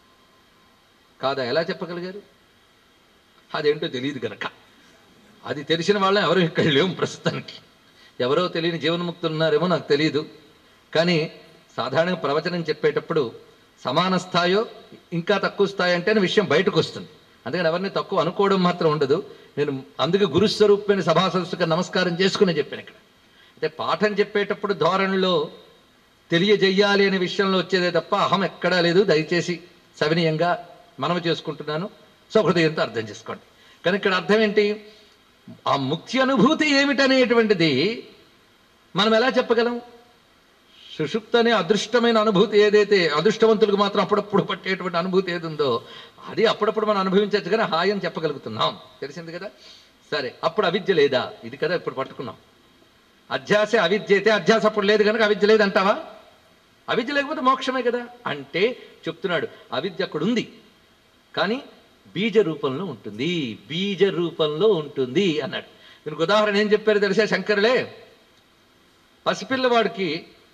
కాదా ఎలా చెప్పగలిగారు అదేంటో తెలియదు గనక అది తెలిసిన వాళ్ళని ఎవరు ఇక్కడ లేవు ప్రస్తుతానికి ఎవరో తెలియని జీవన్ముక్తులు ఉన్నారేమో నాకు తెలియదు కానీ సాధారణంగా ప్రవచనం చెప్పేటప్పుడు సమాన స్థాయో ఇంకా తక్కువ స్థాయి అంటేనే విషయం బయటకు వస్తుంది అందుకని ఎవరిని తక్కువ అనుకోవడం మాత్రం ఉండదు నేను అందుకే గురుస్వరూపమైన సభా సదస్సుకు నమస్కారం చేసుకుని చెప్పాను ఇక్కడ అయితే పాఠం చెప్పేటప్పుడు ధోరణిలో తెలియజెయ్యాలి అనే విషయంలో వచ్చేదే తప్ప అహం ఎక్కడా లేదు దయచేసి సవినీయంగా మనవి చేసుకుంటున్నాను సౌహృదయంతో అర్థం చేసుకోండి కానీ ఇక్కడ అర్థం ఏంటి ఆ ముక్తి అనుభూతి ఏమిటనేటువంటిది మనం ఎలా చెప్పగలం సుషుప్త అనే అదృష్టమైన అనుభూతి ఏదైతే అదృష్టవంతులకు మాత్రం అప్పుడప్పుడు పట్టేటువంటి అనుభూతి ఏది ఉందో అది అప్పుడప్పుడు మనం అనుభవించవచ్చు కానీ హాయి అని చెప్పగలుగుతున్నాం తెలిసింది కదా సరే అప్పుడు అవిద్య లేదా ఇది కదా ఇప్పుడు పట్టుకున్నాం అధ్యాస అవిద్య అయితే అధ్యాస అప్పుడు లేదు కనుక అవిద్య లేదంటావా అవిద్య లేకపోతే మోక్షమే కదా అంటే చెప్తున్నాడు అవిద్య అక్కడ ఉంది కానీ బీజ రూపంలో ఉంటుంది బీజ రూపంలో ఉంటుంది అన్నాడు దీనికి ఉదాహరణ ఏం చెప్పారు తెలిసా శంకరులే పసిపిల్లవాడికి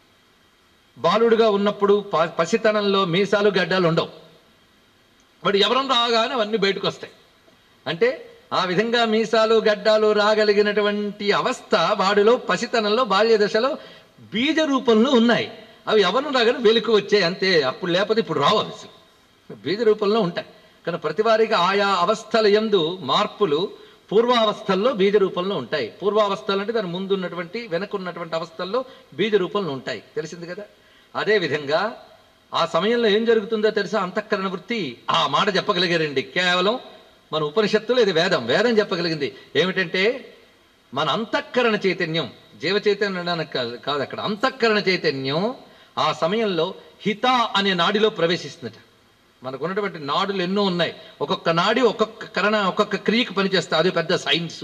బాలుడుగా ఉన్నప్పుడు ప- పసితనంలో మీసాలు గడ్డాలు ఉండవు వాడు ఎవరం రాగానే అవన్నీ బయటకు వస్తాయి అంటే ఆ విధంగా మీసాలు గడ్డాలు రాగలిగినటువంటి అవస్థ వాడిలో పసితనంలో బాల్య దశలో బీజ రూపంలో ఉన్నాయి అవి ఎవరు రాగానే వెలుకు వచ్చాయి అంతే అప్పుడు లేకపోతే ఇప్పుడు రావు అవి అసలు. బీజ రూపంలో ఉంటాయి కానీ ప్రతి వారికి ఆయా అవస్థల యందు మార్పులు పూర్వావస్థల్లో బీజ రూపంలో ఉంటాయి పూర్వావస్థలు అంటే దాని ముందు ఉన్నటువంటి వెనకున్నటువంటి అవస్థల్లో బీజ రూపంలో ఉంటాయి తెలిసింది కదా అదే విధంగా ఆ సమయంలో ఏం జరుగుతుందో తెలుసా అంతఃకరణ వృత్తి ఆ మాట చెప్పగలిగారండి కేవలం మన ఉపనిషత్తులో ఇది వేదం వేదం చెప్పగలిగింది ఏమిటంటే మన అంతఃకరణ చైతన్యం జీవ చైతన్యం అనడానికి కాదు- కాదు అక్కడ అంతఃకరణ చైతన్యం ఆ సమయంలో హిత అనే నాడిలో ప్రవేశిస్తుందట మనకు ఉన్నటువంటి నాడులు ఎన్నో ఉన్నాయి ఒక్కొక్క నాడి ఒక్కొక్క కరణ ఒక్కొక్క క్రియకి పనిచేస్తే అది పెద్ద సైన్స్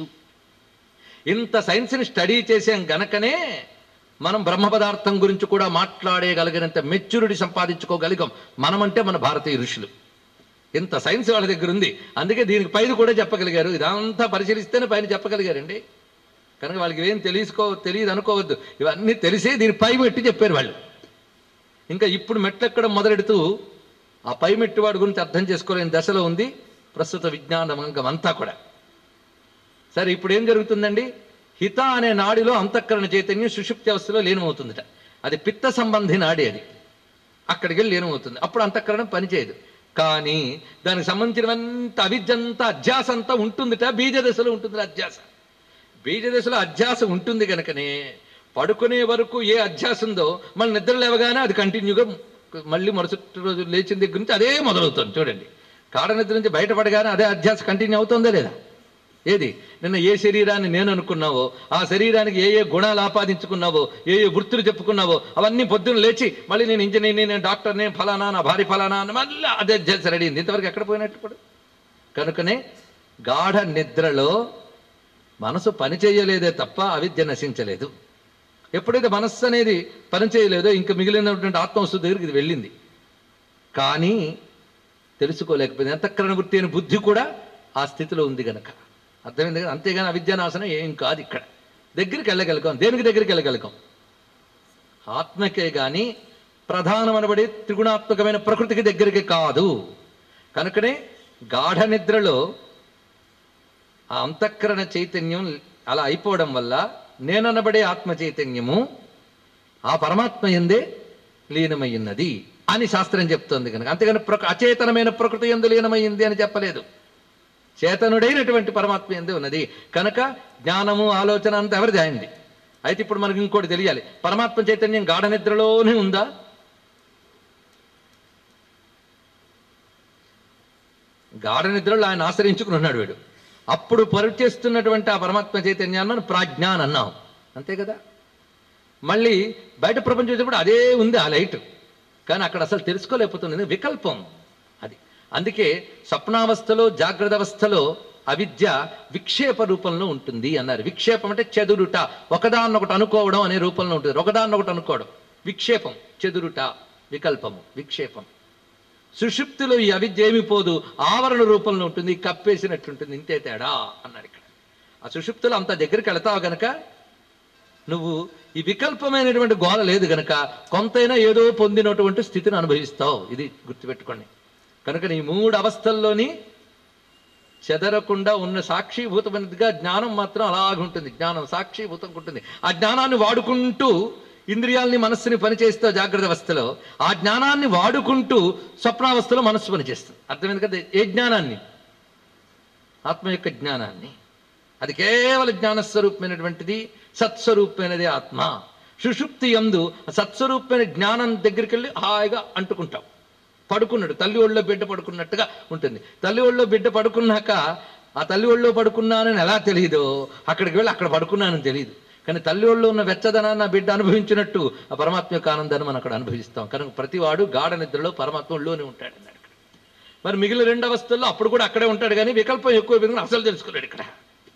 ఇంత సైన్స్ని స్టడీ చేసాం గనకనే మనం బ్రహ్మ పదార్థం గురించి కూడా మాట్లాడేయగలిగినంత మెచ్యూరిటీ సంపాదించుకోగలిగాం మనమంటే మన భారతీయ ఋషులు ఇంత సైన్స్ వాళ్ళ దగ్గర ఉంది అందుకే దీనికి పైన కూడా చెప్పగలిగారు ఇదంతా పరిశీలిస్తేనే పైన చెప్పగలిగారండి కనుక వాళ్ళకి ఏం తెలుసుకో తెలియదు అనుకోవద్దు ఇవన్నీ తెలిసే దీని పై మెట్టి చెప్పారు వాళ్ళు ఇంకా ఇప్పుడు మెట్లెక్కడం మొదలెడుతూ ఆ పై మెట్టి వాడి గురించి అర్థం చేసుకోలేని దశలో ఉంది ప్రస్తుత విజ్ఞానం అంతా కూడా సరే ఇప్పుడు ఏం జరుగుతుందండి హిత అనే నాడిలో అంతఃకరణ చైతన్యం సుషుప్తి అవస్థలో లీనమవుతుందట అది పిత్త సంబంధి నాడి అది అక్కడికి వెళ్ళి లీనమవుతుంది అప్పుడు అంతఃకరణం పనిచేయదు కానీ దానికి సంబంధించినంత అవిద్య అంతా అధ్యాస అంతా ఉంటుందిట బీజ దశలో ఉంటుంది అధ్యాస బీజ దశలో అధ్యాస ఉంటుంది కనుకనే పడుకునే వరకు ఏ అధ్యాస ఉందో మళ్ళీ నిద్ర లేవగానే అది కంటిన్యూగా మళ్ళీ మరుసటి రోజు లేచిన దగ్గర నుంచి అదే మొదలవుతుంది చూడండి కాడ నిద్ర నుంచి బయటపడగానే అదే అధ్యాస కంటిన్యూ అవుతుందా లేదా ఏది నిన్న ఏ శరీరాన్ని నేను అనుకున్నావో ఆ శరీరానికి ఏ ఏ గుణాలు ఆపాదించుకున్నావో ఏ ఏ వృత్తులు చెప్పుకున్నావో అవన్నీ పొద్దున్న లేచి మళ్ళీ నేను ఇంజనీర్ నేను డాక్టర్ నేను ఫలానా నా భార్య ఫలానా అని మళ్ళీ అదే అధ్యాస రెడీ అయింది ఇంతవరకు ఎక్కడ పోయినట్టు ఇప్పుడు కనుకనే గాఢ నిద్రలో మనసు పని చేయలేదే తప్ప అవిద్య నశించలేదు ఎప్పుడైతే మనస్సు అనేది పని చేయలేదో ఇంకా మిగిలినటువంటి ఆత్మవస్తు దగ్గరికి ఇది వెళ్ళింది కానీ తెలుసుకోలేకపోయింది అంతఃకరణ వృత్తి అయిన బుద్ధి కూడా ఆ స్థితిలో ఉంది గనక అర్థమైంది కదా అంతేగాని అవిద్యానాశనం ఏం కాదు ఇక్కడ దగ్గరికి వెళ్ళగలుగుతాం దేనికి దగ్గరికి వెళ్ళగలుగుతాం ఆత్మకే గాని ప్రధానమనబడే త్రిగుణాత్మకమైన ప్రకృతికి దగ్గరికి కాదు కనుకనే గాఢ నిద్రలో ఆ అంతఃకరణ చైతన్యం అలా అయిపోవడం వల్ల నేననబడే ఆత్మ చైతన్యము ఆ పరమాత్మ ఎందే లీనమయ్యున్నది అని శాస్త్రం చెప్తోంది కనుక అంతేగాని ప్రక అచేతనమైన ప్రకృతి ఎందు లీనమైంది అని చెప్పలేదు చేతనుడైనటువంటి పరమాత్మ ఎందే ఉన్నది కనుక జ్ఞానము ఆలోచన అంతా ఎవరిది అయింది అయితే ఇప్పుడు మనకి ఇంకోటి తెలియాలి పరమాత్మ చైతన్యం గాఢ నిద్రలోనే ఉందా గాఢ నిద్రలో ఆయన ఆశ్రయించుకుని ఉన్నాడు వీడు అప్పుడు పరిచేస్తున్నటువంటి ఆ పరమాత్మ చైతన్యాన్ని మనం ప్రాజ్ఞ అని అన్నాం అంతే కదా మళ్ళీ బయట ప్రపంచం వచ్చేటప్పుడు అదే ఉంది ఆ లైట్ కానీ అక్కడ అసలు తెలుసుకోలేకపోతుంది ఇది వికల్పం అది అందుకే స్వప్నావస్థలో జాగ్రత్త అవస్థలో అవిద్య విక్షేప రూపంలో ఉంటుంది అన్నారు విక్షేపం అంటే చెదురుట ఒకదాన్నొకటి అనుకోవడం అనే రూపంలో ఉంటుంది ఒకదాన్నొకటి అనుకోవడం విక్షేపం చెదురుట వికల్పము విక్షేపం సుషుప్తిలో ఈ అవిద్య ఏమి పోదు ఆవరణ రూపంలో ఉంటుంది కప్పేసినట్టుంటుంది ఇంతే తేడా అన్నాడు ఇక్కడ ఆ సుషుప్తిలో అంత దగ్గరికి వెళతావు గనక నువ్వు ఈ వికల్పమైనటువంటి గోల లేదు గనక కొంతైనా ఏదో పొందినటువంటి స్థితిని అనుభవిస్తావు ఇది గుర్తుపెట్టుకోండి కనుక నీ మూడు అవస్థల్లోని చెదరకుండా ఉన్న సాక్షిభూతమైనదిగా జ్ఞానం మాత్రం అలాగే ఉంటుంది జ్ఞానం సాక్షిభూతం ఉంటుంది ఆ జ్ఞానాన్ని వాడుకుంటూ ఇంద్రియాల్ని మనస్సుని పనిచేస్తావు జాగ్రత్త అవస్థలో ఆ జ్ఞానాన్ని వాడుకుంటూ స్వప్నావస్థలో మనస్సు పనిచేస్తుంది అర్థమైంది కదా ఏ జ్ఞానాన్ని ఆత్మ యొక్క జ్ఞానాన్ని అది కేవల జ్ఞానస్వరూపమైనటువంటిది సత్స్వరూపమైనది ఆత్మ సుషుప్తి ఎందు సత్స్వరూపమైన జ్ఞానం దగ్గరికి వెళ్ళి హాయిగా అంటుకుంటాం పడుకున్నాడు తల్లి ఒళ్ళో బిడ్డ పడుకున్నట్టుగా ఉంటుంది తల్లి ఒళ్ళో బిడ్డ పడుకున్నాక ఆ తల్లి ఒళ్ళో పడుకున్నానని ఎలా తెలియదో అక్కడికి వెళ్ళి అక్కడ పడుకున్నానని తెలియదు కానీ తల్లి ఒళ్ళో ఉన్న వెచ్చదనాన్ని ఆ బిడ్డ అనుభవించినట్టు ఆ పరమాత్మ యొక్క ఆనందాన్ని మనం అక్కడ అనుభవిస్తాం కనుక ప్రతివాడు గాఢ నిద్రలో పరమాత్మ ఒళ్ళోనే ఉంటాడు అన్నాడు ఇక్కడ. మరి మిగిలిన రెండు అవస్థల్లో అప్పుడు కూడా అక్కడే ఉంటాడు కానీ వికల్పం ఎక్కువ పెరిగిన అసలు తెలుసుకోలేడు ఇక్కడ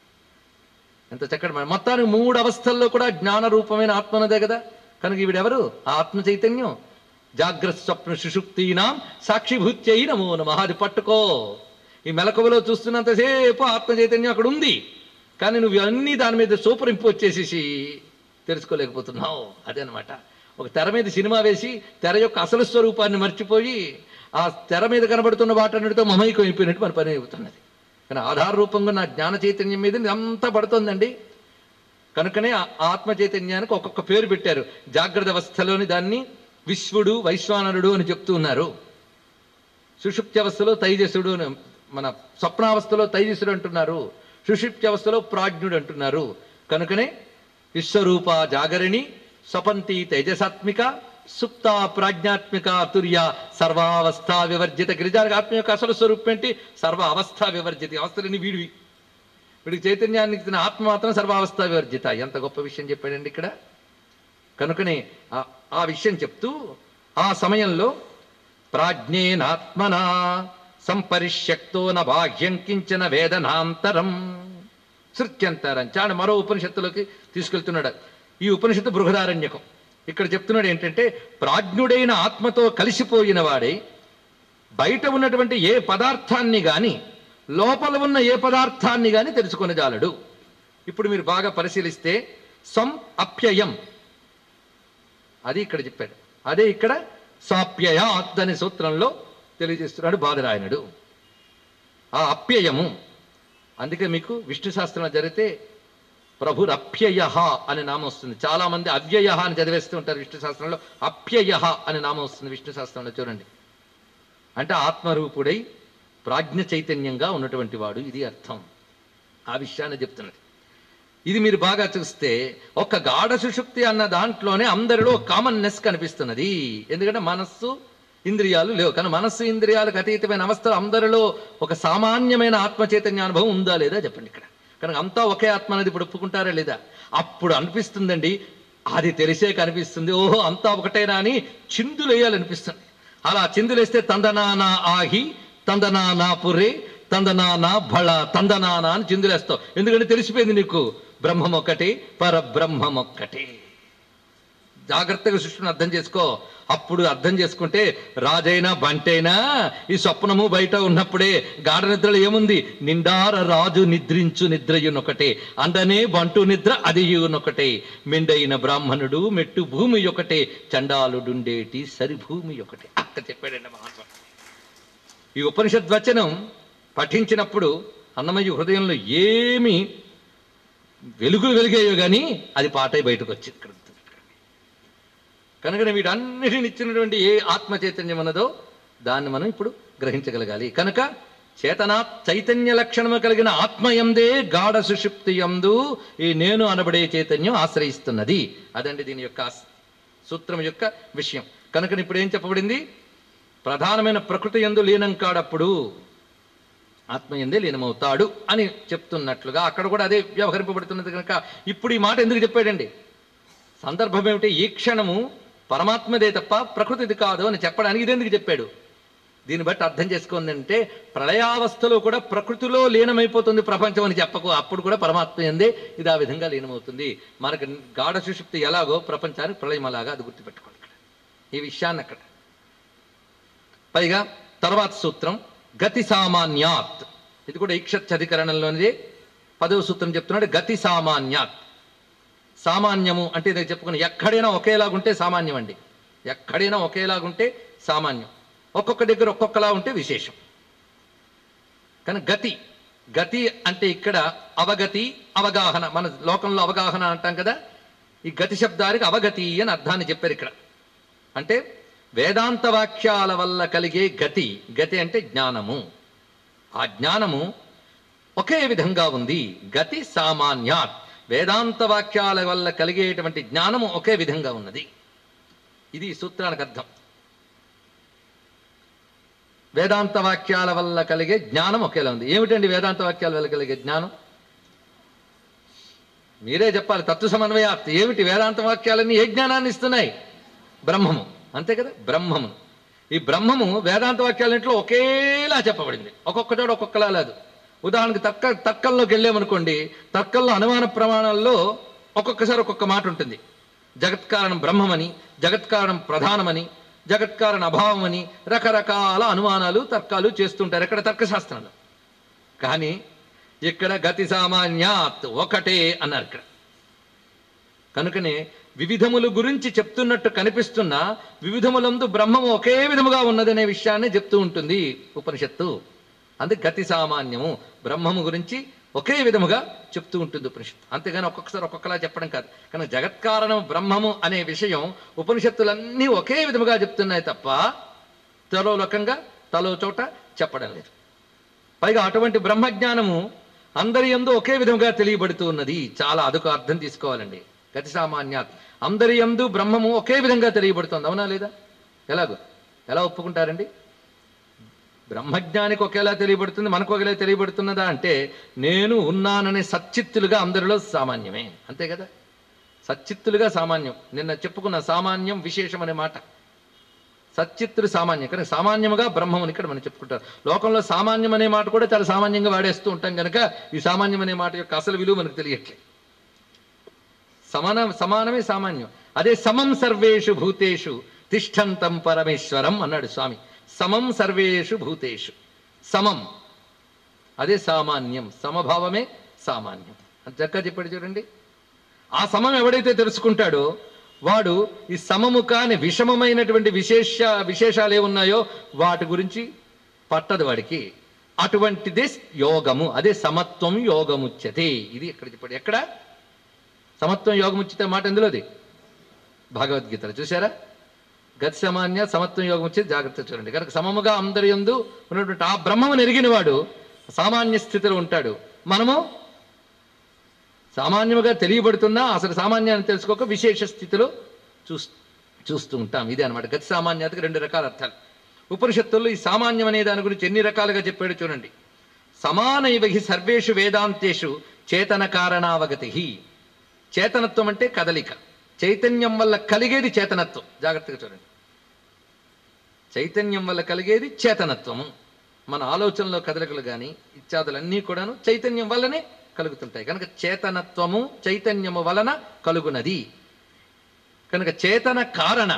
ఎంత చక్కటి మాట. మొత్తానికి మూడు అవస్థల్లో కూడా జ్ఞాన రూపమైన ఆత్మనదే కదా కనుక ఈవిడెవరు ఆ ఆత్మ చైతన్యం జాగ్రత్త స్వప్న సుషుప్తీనాం సాక్షిభూత్యై నమో నమః అది పట్టుకో ఈ మెలకువలో చూస్తున్నంతసేపు ఆత్మ చైతన్యం అక్కడ ఉంది కానీ నువ్వు అన్నీ దాని మీద సూపర్ ఇంపోజ్ చేసేసి తెలుసుకోలేకపోతున్నావు అదే అనమాట ఒక తెర మీద సినిమా వేసి తెర యొక్క అసలు స్వరూపాన్ని మర్చిపోయి ఆ తెర మీద కనబడుతున్న వాటన్నిటితో మమైకం అయిపోయినట్టు మన పని అవుతున్నది కానీ ఆధార రూపంగా నా జ్ఞాన చైతన్యం మీద అంతా పడుతుందండి కనుకనే ఆ ఆత్మ చైతన్యానికి ఒక్కొక్క పేరు పెట్టారు జాగ్రత్త అవస్థలోని దాన్ని విశ్వడు వైశ్వానరుడు అని చెప్తూ ఉన్నారు సుషుప్తి అవస్థలో తైజసుడు అని మన స్వప్నావస్థలో తైజసుడు అంటున్నారు సుషుప్తి అవస్థలో ప్రాజ్ఞుడు అంటున్నారు కనుకనే విశ్వరూప జాగరిణి స్వపంతి తేజసాత్మిక సుప్త ప్రాజ్ఞాత్మిక తుర్య సర్వావస్థ వివర్జిత గిరిజానికి ఆత్మ యొక్క అసలు స్వరూపం ఏంటి సర్వ అవస్థ వివర్జిత అవస్థలని వీడివి వీడికి చైతన్యానికి ఇచ్చిన ఆత్మ మాత్రం సర్వావస్థ వివర్జిత ఎంత గొప్ప విషయం చెప్పాడండి ఇక్కడ కనుకనే ఆ- ఆ విషయం చెప్తూ ఆ సమయంలో ప్రాజ్ఞేనాత్మనా సంపరిష్యక్తో న బాహ్యం కించన వేదనాంతరం శృత్యంతరం చాడు మరో ఉపనిషత్తులోకి తీసుకెళ్తున్నాడు ఈ ఉపనిషత్తు బృహదారణ్యకం ఇక్కడ చెప్తున్నాడు ఏంటంటే ప్రాజ్ఞుడైన ఆత్మతో కలిసిపోయిన వాడై బయట ఉన్నటువంటి ఏ పదార్థాన్ని గాని లోపల ఉన్న ఏ పదార్థాన్ని గాని తెలుసుకొని జాలడు ఇప్పుడు మీరు బాగా పరిశీలిస్తే సం అప్యయం అది ఇక్కడ చెప్పాడు అదే ఇక్కడ సాప్యయాత్ అనే సూత్రంలో తెలియజేస్తున్నాడు బాదరాయణుడు ఆ అప్యయము అందుకే మీకు విష్ణు శాస్త్రం జరిగితే ప్రభురప్యయ అనే నామం వస్తుంది చాలా మంది అవ్యయ అని చదివేస్తూ ఉంటారు విష్ణు శాస్త్రంలో అప్యయ అనే నామం వస్తుంది విష్ణు శాస్త్రంలో చూడండి అంటే ఆత్మరూపుడై ప్రాజ్ఞ చైతన్యంగా ఉన్నటువంటి వాడు ఇది అర్థం ఆ విషయాన్ని చెప్తున్నది ఇది మీరు బాగా చూస్తే ఒక గాఢ సుషుప్తి అన్న దాంట్లోనే అందరిలో కామన్నెస్ కనిపిస్తున్నది ఎందుకంటే మనస్సు ఇంద్రియాలు లేవు కానీ మనస్సు ఇంద్రియాలకు అతీతమైన అవస్థలు అందరిలో ఒక సామాన్యమైన ఆత్మ చైతన్య అనుభవం ఉందా లేదా చెప్పండి ఇక్కడ కనుక అంతా ఒకే ఆత్మ అనేది ఇప్పుడు ఒప్పుకుంటారా లేదా అప్పుడు అనిపిస్తుందండి అది తెలిసే కనిపిస్తుంది ఓహో అంతా ఒకటేనా అని చిందులు వేయాలనిపిస్తుంది అలా చిందులేస్తే తందనానా ఆహి తందనానా పుర్రే తందనానా భళ తందనానా అని చిందులేస్తావు ఎందుకంటే తెలిసిపోయింది నీకు బ్రహ్మం ఒక్కటి పరబ్రహ్మం ఒక్కటి జాగ్రత్తగా సృష్టిని అర్థం చేసుకో అప్పుడు అర్థం చేసుకుంటే రాజైనా బంటైనా ఈ స్వప్నము బయట ఉన్నప్పుడే గాఢ నిద్రలో ఏముంది నిండార రాజు నిద్రించు నిద్రయునొకటే అందనే బంటు నిద్ర అది ఒకటే మెండైన బ్రాహ్మణుడు మెట్టు భూమి ఒకటే చండాలుడుండేటి సరి భూమి ఒకటే అక్క చెప్పాడండి మహాత్మ ఈ ఉపనిషద్ వచనం పఠించినప్పుడు అన్నమయ్య హృదయంలో ఏమి వెలుగులు వెలిగాయో కానీ అది పాటై బయటకు వచ్చింది ఇక్కడ కనుక వీటన్నిటిని ఇచ్చినటువంటి ఏ ఆత్మ చైతన్యం ఉన్నదో దాన్ని మనం ఇప్పుడు గ్రహించగలగాలి కనుక చేతనా చైతన్య లక్షణము కలిగిన ఆత్మయందే గాఢ సుషుప్తి యందు ఈ నేను అనబడే చైతన్యం ఆశ్రయిస్తున్నది అదండి దీని యొక్క ఆస్- సూత్రం యొక్క విషయం కనుక ఇప్పుడు ఏం చెప్పబడింది ప్రధానమైన ప్రకృతి ఎందు లీనం కాడప్పుడు ఆత్మ ఎందే లీనమవుతాడు అని చెప్తున్నట్లుగా అక్కడ కూడా అదే వ్యవహరింపబడుతున్నది కనుక ఇప్పుడు ఈ మాట ఎందుకు చెప్పాడండి సందర్భం ఏమిటి ఈ క్షణము పరమాత్మదే తప్ప ప్రకృతిది కాదు అని చెప్పడానికి ఇదెందుకు చెప్పాడు దీన్ని బట్టి అర్థం చేసుకుందంటే ప్రళయావస్థలో కూడా ప్రకృతిలో లీనమైపోతుంది ప్రపంచం అని చెప్పకు అప్పుడు కూడా పరమాత్మ ఎందే ఇది ఆ విధంగా లీనమవుతుంది మనకు గాఢ సుషుప్తి ఎలాగో ప్రపంచానికి ప్రళయం అలాగా అది గుర్తుపెట్టుకోండి ఇక్కడ ఈ విషయాన్ని అక్కడ పైగా తర్వాత సూత్రం గతి సామాన్యాత్ ఇది కూడా ఈక్షత్యధికరణంలోనిదే పదవ సూత్రం చెప్తున్నాడు గతి సామాన్యాత్ సామాన్యము అంటే ఇది చెప్పుకుని ఎక్కడైనా ఒకేలాగుంటే సామాన్యం అండి ఎక్కడైనా ఒకేలాగుంటే సామాన్యం ఒక్కొక్క దగ్గర ఒక్కొక్కలా ఉంటే విశేషం కానీ గతి గతి అంటే ఇక్కడ అవగతి అవగాహన మన లోకంలో అవగాహన అంటాం కదా ఈ గతి శబ్దానికి అవగతి అని అర్థాన్ని చెప్పారు ఇక్కడ అంటే వేదాంత వాక్యాల వల్ల కలిగే గతి గతి అంటే జ్ఞానము ఆ జ్ఞానము ఒకే విధంగా ఉంది గతి సామాన్యాత్ వేదాంత వాక్యాల వల్ల కలిగేటువంటి జ్ఞానము ఒకే విధంగా ఉన్నది ఇది ఈ సూత్రానికి అర్థం వేదాంత వాక్యాల వల్ల కలిగే జ్ఞానం ఒకేలా ఉంది ఏమిటండి వేదాంత వాక్యాల వల్ల కలిగే జ్ఞానం మీరే చెప్పాలి తత్వ సమన్వయాత్ ఏమిటి వేదాంత వాక్యాలన్నీ ఏ జ్ఞానాన్ని ఇస్తున్నాయి బ్రహ్మము అంతే కదా బ్రహ్మము ఈ బ్రహ్మము వేదాంత వాక్యాలన్నింటిలో ఒకేలా చెప్పబడింది ఒక్కొక్క చోట ఒక్కొక్కలా లేదు ఉదాహరణకి తర్క తర్కంలోకి వెళ్ళామనుకోండి తర్కంలో అనుమాన ప్రమాణాల్లో ఒక్కొక్కసారి ఒక్కొక్క మాట ఉంటుంది జగత్కారణం బ్రహ్మమని జగత్కారణం ప్రధానమని జగత్కారణ అభావమని రకరకాల అనుమానాలు తర్కాలు చేస్తుంటారు ఎక్కడ తర్కశాస్త్రంలో కానీ ఇక్కడ గతి సామాన్యాత్ ఒకటే అన్నారు ఇక్కడ కనుకనే వివిధముల గురించి చెప్తున్నట్టు కనిపిస్తున్న వివిధములందు బ్రహ్మము ఒకే విధముగా ఉన్నదనే విషయాన్ని చెప్తూ ఉంటుంది ఉపనిషత్తు అందుకే గతి సామాన్యము బ్రహ్మము గురించి ఒకే విధముగా చెప్తూ ఉంటుంది ఉపనిషత్తు అంతేగాని ఒక్కొక్కసారి ఒక్కొక్కలా చెప్పడం కాదు కానీ జగత్కారణం బ్రహ్మము అనే విషయం ఉపనిషత్తులన్నీ ఒకే విధముగా చెప్తున్నాయి తప్ప తలో రకంగా తలో చోట చెప్పడం లేదు పైగా అటువంటి బ్రహ్మజ్ఞానము అందరి ఎందు ఒకే విధంగా తెలియబడుతూ ఉన్నది చాలా అదొక అర్థం తీసుకోవాలండి గతి సామాన్యాత్ అందరి ఎందు బ్రహ్మము ఒకే విధంగా తెలియబడుతుంది అవునా లేదా ఎలాగో ఎలా ఒప్పుకుంటారండి బ్రహ్మజ్ఞానికి ఒకేలా తెలియబడుతుంది మనకు ఒకేలా తెలియబడుతున్నదా అంటే నేను ఉన్నాననే సచ్చిత్తులుగా అందరిలో సామాన్యమే అంతే కదా సచ్చిత్తులుగా సామాన్యం నిన్న చెప్పుకున్న సామాన్యం విశేషం అనే మాట సచ్చిత్తుడు సామాన్యం కానీ సామాన్యముగా బ్రహ్మముని ఇక్కడ మనం చెప్పుకుంటారు లోకంలో సామాన్యం అనే మాట కూడా చాలా సామాన్యంగా వాడేస్తూ ఉంటాం కనుక ఈ సామాన్యం అనే మాట యొక్క అసలు విలువ మనకు తెలియట్లేదు సమాన సమానమే సామాన్యం అదే సమం సర్వేషు భూతేషు తిష్టంతం పరమేశ్వరం అన్నాడు స్వామి సమం సర్వేషు భూతేషు సమం అదే సామాన్యం సమభావమే సామాన్యం అది చక్కగా చెప్పాడు చూడండి ఆ సమం ఎవడైతే తెలుసుకుంటాడో వాడు ఈ సమము కాని విషమమైనటువంటి విశేష విశేషాలు ఏమున్నాయో వాటి గురించి పట్టదు వాడికి అటువంటిదే యోగము అదే సమత్వం యోగముచ్యతే ఇది ఎక్కడ చెప్పాడు ఎక్కడ సమత్వం యోగం ఉచిత మాట ఎందులోది భగవద్గీతలో చూసారా గతి సామాన్య సమత్వం యోగం వచ్చేది జాగ్రత్త చూడండి కనుక సమముగా అందరి యందు ఉన్నటువంటి ఆ బ్రహ్మమును ఎరిగిన వాడు సామాన్య స్థితిలో ఉంటాడు మనము సామాన్యముగా తెలియబడుతున్నా అసలు సామాన్యాన్ని తెలుసుకోక విశేష స్థితిలో చూస్ చూస్తూ ఉంటాం ఇదే అనమాట గతి సామాన్యతకి రెండు రకాల అర్థాలు ఉపనిషత్తుల్లో ఈ సామాన్యం అనే దాని గురించి ఎన్ని రకాలుగా చెప్పాడు చూడండి సమానైవ హి సర్వేషు వేదాంతేషు చేతన కారణావగతి చేతనత్వం అంటే కదలిక చైతన్యం వల్ల కలిగేది చేతనత్వం జాగ్రత్తగా చూడండి చైతన్యం వల్ల కలిగేది చేతనత్వము మన ఆలోచనలో కదలికలు కానీ ఇత్యాదులన్నీ కూడాను చైతన్యం వల్లనే కలుగుతుంటాయి కనుక చేతనత్వము చైతన్యము వలన కలుగునది కనుక చేతన కారణ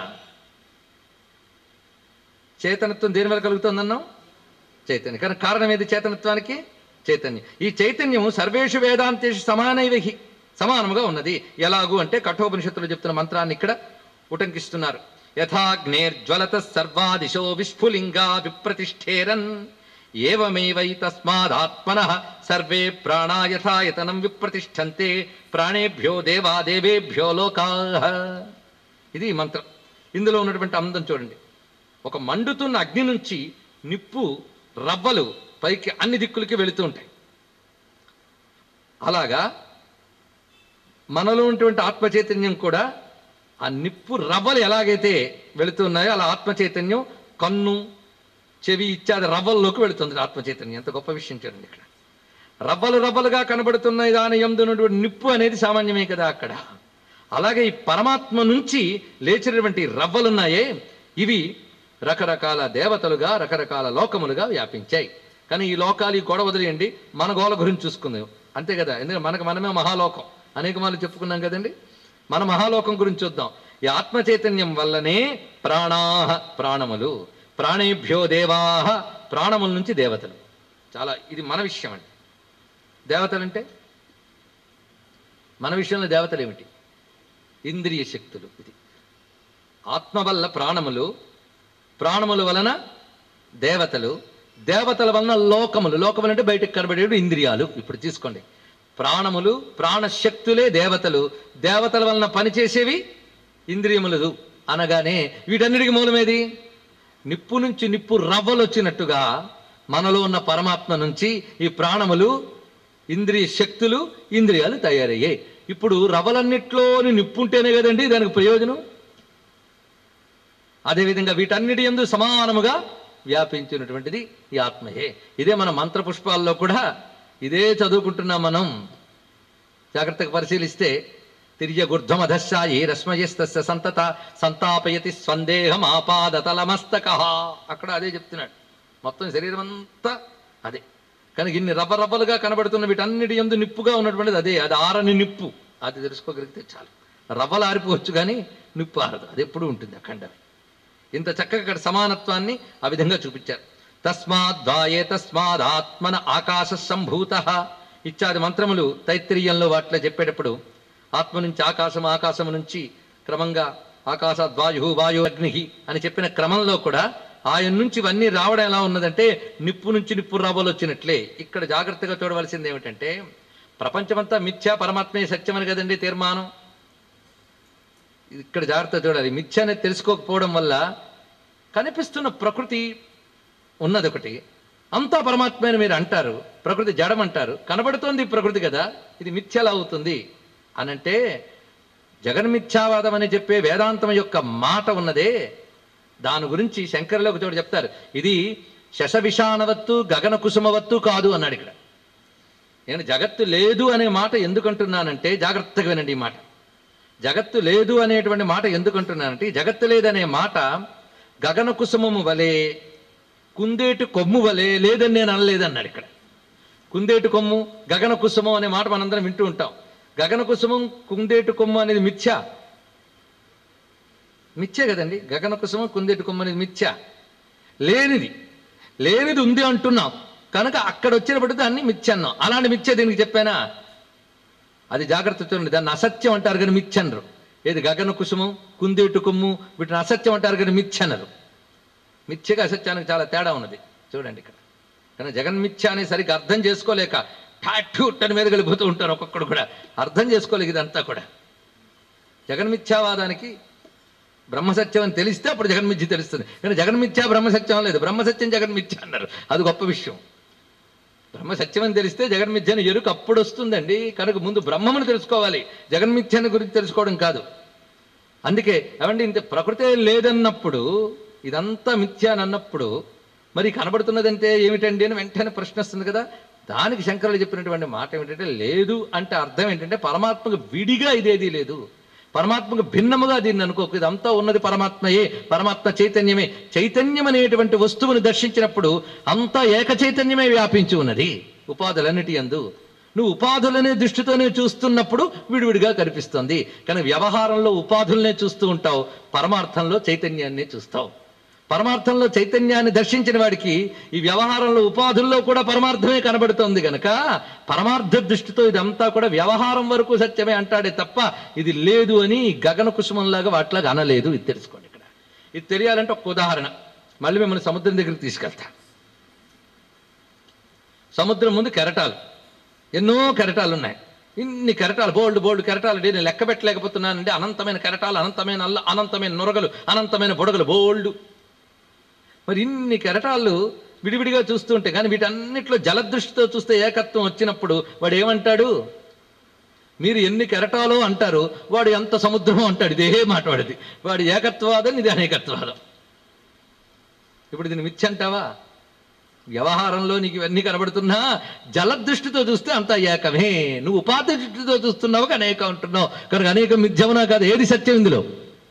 చేతనత్వం దేని వల్ల కలుగుతుందన్నాం చైతన్యం కానీ కారణం ఏది చేతనత్వానికి చైతన్యం ఈ చైతన్యము సర్వేషు వేదాంతేషు సమానైవహి సమానముగా ఉన్నది ఎలాగు అంటే కఠోపనిషత్తులు చెప్తున్న మంత్రాన్ని ఇక్కడ ఉటంకిస్తున్నారు యథాగ్నేర్జ్వలత సర్వాదిశో విస్ఫులింగా విప్రతిష్ఠేరన్ ఏవమేవై తస్మాదాత్మన సర్వే ప్రాణా యథాయతనం విప్రతిష్టంతే ప్రాణేభ్యో దేవా దేవేభ్యో లోకా ఇది ఈ మంత్రం ఇందులో ఉన్నటువంటి అందం చూడండి ఒక మండుతున్న అగ్ని నుంచి నిప్పు రవ్వలు పైకి అన్ని దిక్కులకి వెళుతూ ఉంటాయి అలాగా మనలో ఉన్నటువంటి ఆత్మ చైతన్యం కూడా ఆ నిప్పు రవ్వలు ఎలాగైతే వెళుతున్నాయో అలా ఆత్మ చైతన్యం కన్ను చెవి ఇత్యాది రవ్వల్లోకి వెళుతుంది ఆత్మ చైతన్యం ఎంత గొప్ప విషయం చూడండి ఇక్కడ రవ్వలు రవ్వలుగా కనబడుతున్న దాని ఎందున్నటువంటి నిప్పు అనేది సామాన్యమే కదా అక్కడ అలాగే ఈ పరమాత్మ నుంచి లేచినటువంటి రవ్వలున్నాయే ఇవి రకరకాల దేవతలుగా రకరకాల లోకములుగా వ్యాపించాయి కానీ ఈ లోకాలు ఈ గొడవ వదిలేయండి మన గోల గురించి చూసుకుందాం అంతే కదా ఎందుకంటే మనకు మనమే మహాలోకం అనేక మార్లు చెప్పుకున్నాం కదండి మన మహాలోకం గురించి చూద్దాం ఈ ఆత్మ చైతన్యం వల్లనే ప్రాణాహ ప్రాణములు ప్రాణేభ్యో దేవాహ ప్రాణముల నుంచి దేవతలు చాలా ఇది మన విషయం అండి దేవతలంటే మన విషయంలో దేవతలు ఏమిటి ఇంద్రియ శక్తులు ఇది ఆత్మ వల్ల ప్రాణములు ప్రాణముల వలన దేవతలు దేవతల వలన లోకములు లోకములు అంటే బయటకు కనబడేవి ఇంద్రియాలు ఇప్పుడు తీసుకోండి ప్రాణములు ప్రాణశక్తులే దేవతలు దేవతల వలన పనిచేసేవి ఇంద్రియములు అనగానే వీటన్నిటికీ మూలమేది నిప్పు నుంచి నిప్పు రవ్వలు వచ్చినట్టుగా మనలో ఉన్న పరమాత్మ నుంచి ఈ ప్రాణములు ఇంద్రియ శక్తులు ఇంద్రియాలు తయారయ్యాయి ఇప్పుడు రవ్వలన్నిట్లోని నిప్పు ఉంటేనే కదండి దానికి ప్రయోజనం అదేవిధంగా వీటన్నిటి ఎందు సమానముగా వ్యాపించినటువంటిది ఈ ఆత్మయే ఇదే మన మంత్ర పుష్పాల్లో కూడా ఇదే చదువుకుంటున్నాం మనం జాగ్రత్తగా పరిశీలిస్తే తిరియ గుర్ధమధశాయి రశ్మయస్తస్య సంతత సంతాపయతి స్వందేహం ఆపాదతలమస్తక అక్కడ అదే చెప్తున్నాడు మొత్తం శరీరం అంతా అదే కనుక ఇన్ని రవ్వ రవ్వలుగా కనబడుతున్న వీటన్నిటి ఎందు నిప్పుగా ఉన్నటువంటిది అదే అది ఆరని నిప్పు అది తెలుసుకోగలిగితే చాలు రవ్వలు ఆరిపోవచ్చు కానీ నిప్పు ఆరదు అది ఎప్పుడూ ఉంటుంది అఖండమే ఇంత చక్కగా ఇక్కడ సమానత్వాన్ని ఆ విధంగా చూపించారు తస్మాద్వాయే తస్మాదాత్మన ఆకాశ సంభూత ఇత్యాది మంత్రములు తైత్రీయంలో వాటిలో చెప్పేటప్పుడు ఆత్మ నుంచి ఆకాశం ఆకాశము నుంచి క్రమంగా ఆకాశద్వాయు వాయు అగ్ని అని చెప్పిన క్రమంలో కూడా ఆయన నుంచి ఇవన్నీ రావడం ఎలా ఉన్నదంటే నిప్పు నుంచి నిప్పు రవ్వలు వచ్చినట్లే ఇక్కడ జాగ్రత్తగా చూడవలసింది ఏమిటంటే ప్రపంచమంతా మిథ్యా పరమాత్మే సత్యమని కదండి తీర్మానం ఇక్కడ జాగ్రత్త చూడాలి మిథ్య అనేది తెలుసుకోకపోవడం వల్ల కనిపిస్తున్న ప్రకృతి ఉన్నది ఒకటి అంతా పరమాత్మ అని మీరు అంటారు ప్రకృతి జడం అంటారు కనబడుతోంది ఈ ప్రకృతి కదా ఇది మిథ్యలా అవుతుంది అనంటే జగన్మిథ్యావాదం అని చెప్పే వేదాంతం యొక్క మాట ఉన్నదే దాని గురించి శంకరులు ఒక చోట చెప్తారు ఇది శశవిషాణవత్తు గగన కుసుమవత్తు కాదు అన్నాడు ఇక్కడ నేను జగత్తు లేదు అనే మాట ఎందుకంటున్నానంటే జాగ్రత్తగా వినండి ఈ మాట జగత్తు లేదు అనేటువంటి మాట ఎందుకంటున్నానంటే ఈ జగత్తు లేదనే మాట గగన కుసుమము వలె కుందేటు కొమ్ము వలె లేదని నేను అనలేదన్నాడు ఇక్కడ కుందేటు కొమ్ము గగన కుసుమం అనే మాట మనందరం వింటూ ఉంటాం గగన కుసుమం కుందేటు కొమ్ము అనేది మిథ్య మిథ్య కదండి గగన కుసుమం కుందేటు కొమ్ము అనేది మిథ్య లేనిది లేనిది ఉంది అంటున్నాం కనుక అక్కడ వచ్చినప్పుడు దాన్ని మిథ్య అన్నాం అలాంటి మిథ్య దీనికి చెప్పానా అది జాగ్రత్త చూడండి దాన్ని అసత్యం అంటారు కానీ మిథ్య అనరు ఏది గగన కుసుమం కుందేటు కొమ్ము వీటిని అసత్యం అంటారు కానీ మిథ్య అనరు మిథ్యగా అసత్యానికి చాలా తేడా ఉన్నది చూడండి ఇక్కడ కానీ జగన్మిథ్య అనే సరిగ్గా అర్థం చేసుకోలేక ఠాఠు టన్ మీద వెళ్ళిపోతూ ఉంటారు ఒక్కొక్కడు కూడా అర్థం చేసుకోలేదు ఇదంతా కూడా జగన్మిథ్యావాదానికి బ్రహ్మసత్యం అని తెలిస్తే అప్పుడు జగన్మిథ్య తెలుస్తుంది కానీ జగన్మిథ్యా బ్రహ్మసత్యం లేదు బ్రహ్మసత్యం జగన్మిథ్య అన్నారు అది గొప్ప విషయం బ్రహ్మసత్యం అని తెలిస్తే జగన్మిథ్యను ఎరుక అప్పుడు వస్తుందండి కనుక ముందు బ్రహ్మమును తెలుసుకోవాలి జగన్మిథ్యను గురించి తెలుసుకోవడం కాదు అందుకే ఏమండి ఇంత ప్రకృతే లేదన్నప్పుడు ఇదంతా మిథ్య అని అన్నప్పుడు మరి కనబడుతున్నదంటే ఏమిటండి అని వెంటనే ప్రశ్న వస్తుంది కదా దానికి శంకరులు చెప్పినటువంటి మాట ఏమిటంటే లేదు అంటే అర్థం ఏంటంటే పరమాత్మకు విడిగా ఇదేది లేదు పరమాత్మకు భిన్నముగా దీన్ని అనుకోకు ఇదంతా ఉన్నది పరమాత్మయే పరమాత్మ చైతన్యమే చైతన్యం అనేటువంటి వస్తువును దర్శించినప్పుడు అంతా ఏక చైతన్యమే వ్యాపించి ఉన్నది ఉపాధులన్నిటి అందు నువ్వు ఉపాధులనే దృష్టితోనే చూస్తున్నప్పుడు విడివిడిగా కనిపిస్తుంది కానీ వ్యవహారంలో ఉపాధులనే చూస్తూ ఉంటావు పరమార్థంలో చైతన్యాన్ని చూస్తావు పరమార్థంలో చైతన్యాన్ని దర్శించిన వాడికి ఈ వ్యవహారంలో ఉపాధుల్లో కూడా పరమార్థమే కనబడుతోంది గనక పరమార్థ దృష్టితో ఇదంతా కూడా వ్యవహారం వరకు సత్యమే అంటాడే తప్ప ఇది లేదు అని గగన కుసుమంలాగా వాటిలాగా అనలేదు ఇది తెలుసుకోండి ఇక్కడ ఇది తెలియాలంటే ఒక ఉదాహరణ మళ్ళీ మిమ్మల్ని సముద్రం దగ్గరికి తీసుకెళ్తా సముద్రం ముందు కెరటాలు ఎన్నో కెరటాలు ఉన్నాయి ఇన్ని కెరటాలు బోల్డ్ బోల్డ్ కెరటాలు నేను లెక్క పెట్టలేకపోతున్నానండి అనంతమైన కెరటాలు అనంతమైన అల్ల అనంతమైన నొరగలు అనంతమైన బుడగలు బోల్డ్ మరి ఇన్ని కెరటాలు విడివిడిగా చూస్తుంటే కానీ వీటన్నిటిలో జలదృష్టితో చూస్తే ఏకత్వం వచ్చినప్పుడు వాడు ఏమంటాడు మీరు ఎన్ని కెరటాలో అంటారు వాడు ఎంత సముద్రమో అంటాడు ఇదే మాట వాడిది వాడి ఏకత్వాదం ఇది అనేకత్వాదం ఇప్పుడు దీన్ని మిథ్య అంటావా వ్యవహారంలో నీకు ఇవన్నీ కనబడుతున్నా జలదృష్టితో చూస్తే అంతా ఏకమే నువ్వు ఉపాధి దృష్టితో చూస్తున్నావు అనేక ఉంటున్నావు కనుక అనేక మిథ్యమునా కాదు ఏది సత్యం ఇందులో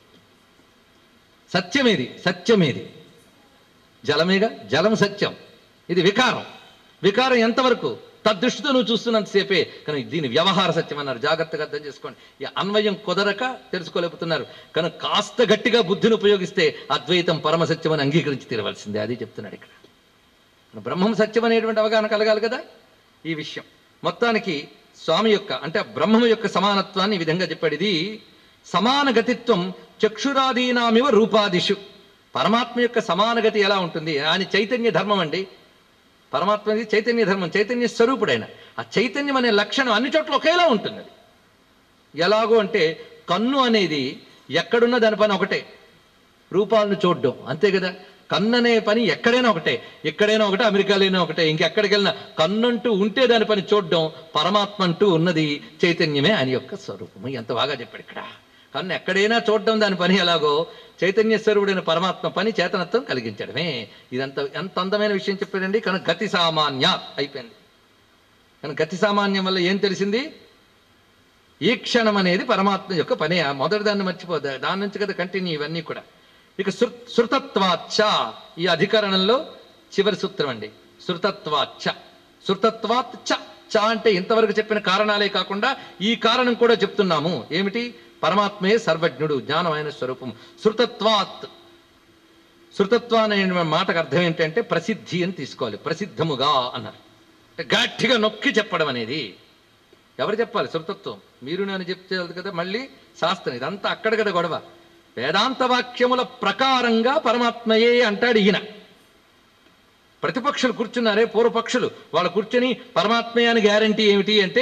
సత్యమేది సత్యమేది జలమేగా జలం సత్యం ఇది వికారం వికారం ఎంతవరకు తద్దృష్టితో నువ్వు చూస్తున్నంతసేపే కానీ దీని వ్యవహార సత్యం అన్నారు జాగ్రత్తగా అర్థం చేసుకోండి ఈ అన్వయం కుదరక తెలుసుకోలేకపోతున్నారు కనుక కాస్త గట్టిగా బుద్ధిని ఉపయోగిస్తే అద్వైతం పరమసత్యం అని అంగీకరించి తీరవలసిందే అది చెప్తున్నాడు ఇక్కడ బ్రహ్మం సత్యం అనేటువంటి అవగాహన కలగాలి కదా ఈ విషయం మొత్తానికి స్వామి యొక్క అంటే బ్రహ్మం యొక్క సమానత్వాన్ని ఈ విధంగా చెప్పాడు ఇది సమాన గతిత్వం చక్షురాదీనామివ రూపాదిషు పరమాత్మ యొక్క సమాన గతి ఎలా ఉంటుంది ఆయన చైతన్య ధర్మం అండి పరమాత్మ అనేది చైతన్య ధర్మం చైతన్య స్వరూపుడైన ఆ చైతన్యం అనే లక్షణం అన్ని చోట్ల ఒకేలా ఉంటుంది అది ఎలాగో అంటే కన్ను అనేది ఎక్కడున్న దాని పని ఒకటే రూపాలను చూడడం అంతే కదా కన్ను అనే పని ఎక్కడైనా ఒకటే ఎక్కడైనా ఒకటే అమెరికాలోనే ఒకటే ఇంకెక్కడికి వెళ్ళినా కన్నంటూ ఉంటే దాని పని చూడడం పరమాత్మ అంటూ ఉన్నది చైతన్యమే ఆయన యొక్క స్వరూపము ఎంత బాగా చెప్పాడు ఇక్కడ కన్ను ఎక్కడైనా చూడడం దాని పని ఎలాగో చైతన్య స్వరూపుడైన పరమాత్మ పని చేతనత్వం కలిగించడమే ఇదంత ఎంత అందమైన విషయం చెప్పాడండి కనుక గతి సామాన్య అయిపోయింది కనుక గతి సామాన్యం వల్ల ఏం తెలిసింది ఈ క్షణం అనేది పరమాత్మ యొక్క పనే ఆ మొదటి దాన్ని మర్చిపోదా దాని నుంచి కదా కంటిన్యూ ఇవన్నీ కూడా ఇక శృ శృతత్వాచ్చ ఈ అధికరణంలో చివరి సూత్రం అండి శృతత్వాచ్చ శృతత్వాత్ చ చ అంటే ఇంతవరకు చెప్పిన కారణాలే కాకుండా ఈ కారణం కూడా చెప్తున్నాము ఏమిటి పరమాత్మే సర్వజ్ఞుడు జ్ఞానమైన స్వరూపం శృతత్వాత్ శృతత్వ అనే మాటకు అర్థం ఏంటంటే ప్రసిద్ధి అని తీసుకోవాలి ప్రసిద్ధముగా అన్నారు అంటే గట్టిగా నొక్కి చెప్పడం అనేది ఎవరు చెప్పాలి శృతత్వం మీరు నేను చెప్తే కదా మళ్ళీ శాస్త్రం ఇదంతా అక్కడ కదా గొడవ వేదాంత వాక్యముల ప్రకారంగా పరమాత్మయే అంటాడు ఈయన ప్రతిపక్షులు కూర్చున్నారే పూర్వపక్షులు వాళ్ళు కూర్చొని పరమాత్మయే అని గ్యారంటీ ఏమిటి అంటే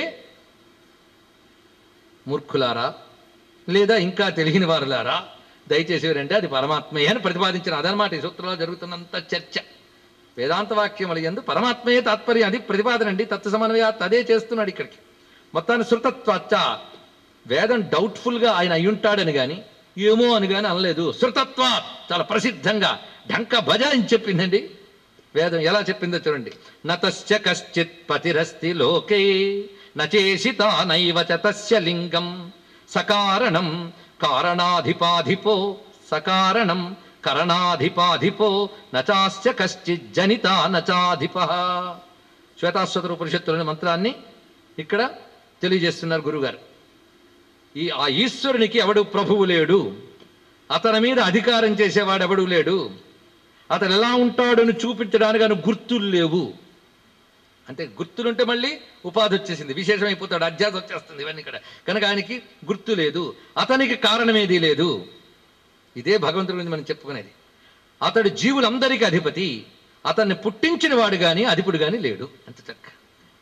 మూర్ఖులారా లేదా ఇంకా తెలియని వారులారా దయచేసి ఎవరంటే అది పరమాత్మయే అని ప్రతిపాదించిన అదనమాట ఈ సూత్రంలో జరుగుతున్నంత చర్చ వేదాంత వాక్యముల ఎందు పరమాత్మయే తాత్పర్యం అది ప్రతిపాదన అండి తత్వ సమన్వయాత్ అదే చేస్తున్నాడు ఇక్కడికి మొత్తాన్ని శృతత్వాచ్చ వేదం డౌట్ఫుల్ గా ఆయన అయ్యుంటాడని గాని ఏమో అని గాని అనలేదు శృతత్వ చాలా ప్రసిద్ధంగా ఢంక భజ అని చెప్పిందండి వేదం ఎలా చెప్పిందో చూడండి నతశ్చ కశ్చిత్ పతిరస్తి లోకే నచేషిత నైవ చ తస్య లింగం సకారణం కారణాధిపాధిపో సకారణం కరణాధిపాధిపో నచాస్య కశ్చిత్ జనిత నచాధిప శ్వేతాశ్వత ఉపనిషత్తులోని మంత్రాన్ని ఇక్కడ తెలియజేస్తున్నారు గురుగారు ఈ ఆ ఈశ్వరునికి ఎవడు ప్రభువు లేడు అతని మీద అధికారం చేసేవాడు ఎవడు లేడు అతను ఎలా ఉంటాడని చూపించడానికి ఆయన గుర్తులు లేవు అంటే గుర్తులుంటే మళ్ళీ ఉపాధి వచ్చేసింది విశేషమైపోతాడు అధ్యాస వచ్చేస్తుంది ఇవన్నీ ఇక్కడ కనుక ఆయనకి గుర్తు లేదు అతనికి కారణమేదీ లేదు ఇదే భగవంతుడి గురించి మనం చెప్పుకునేది అతడు జీవులందరికీ అధిపతి అతన్ని పుట్టించిన వాడు గాని అధిపుడు గాని లేడు అంత చక్క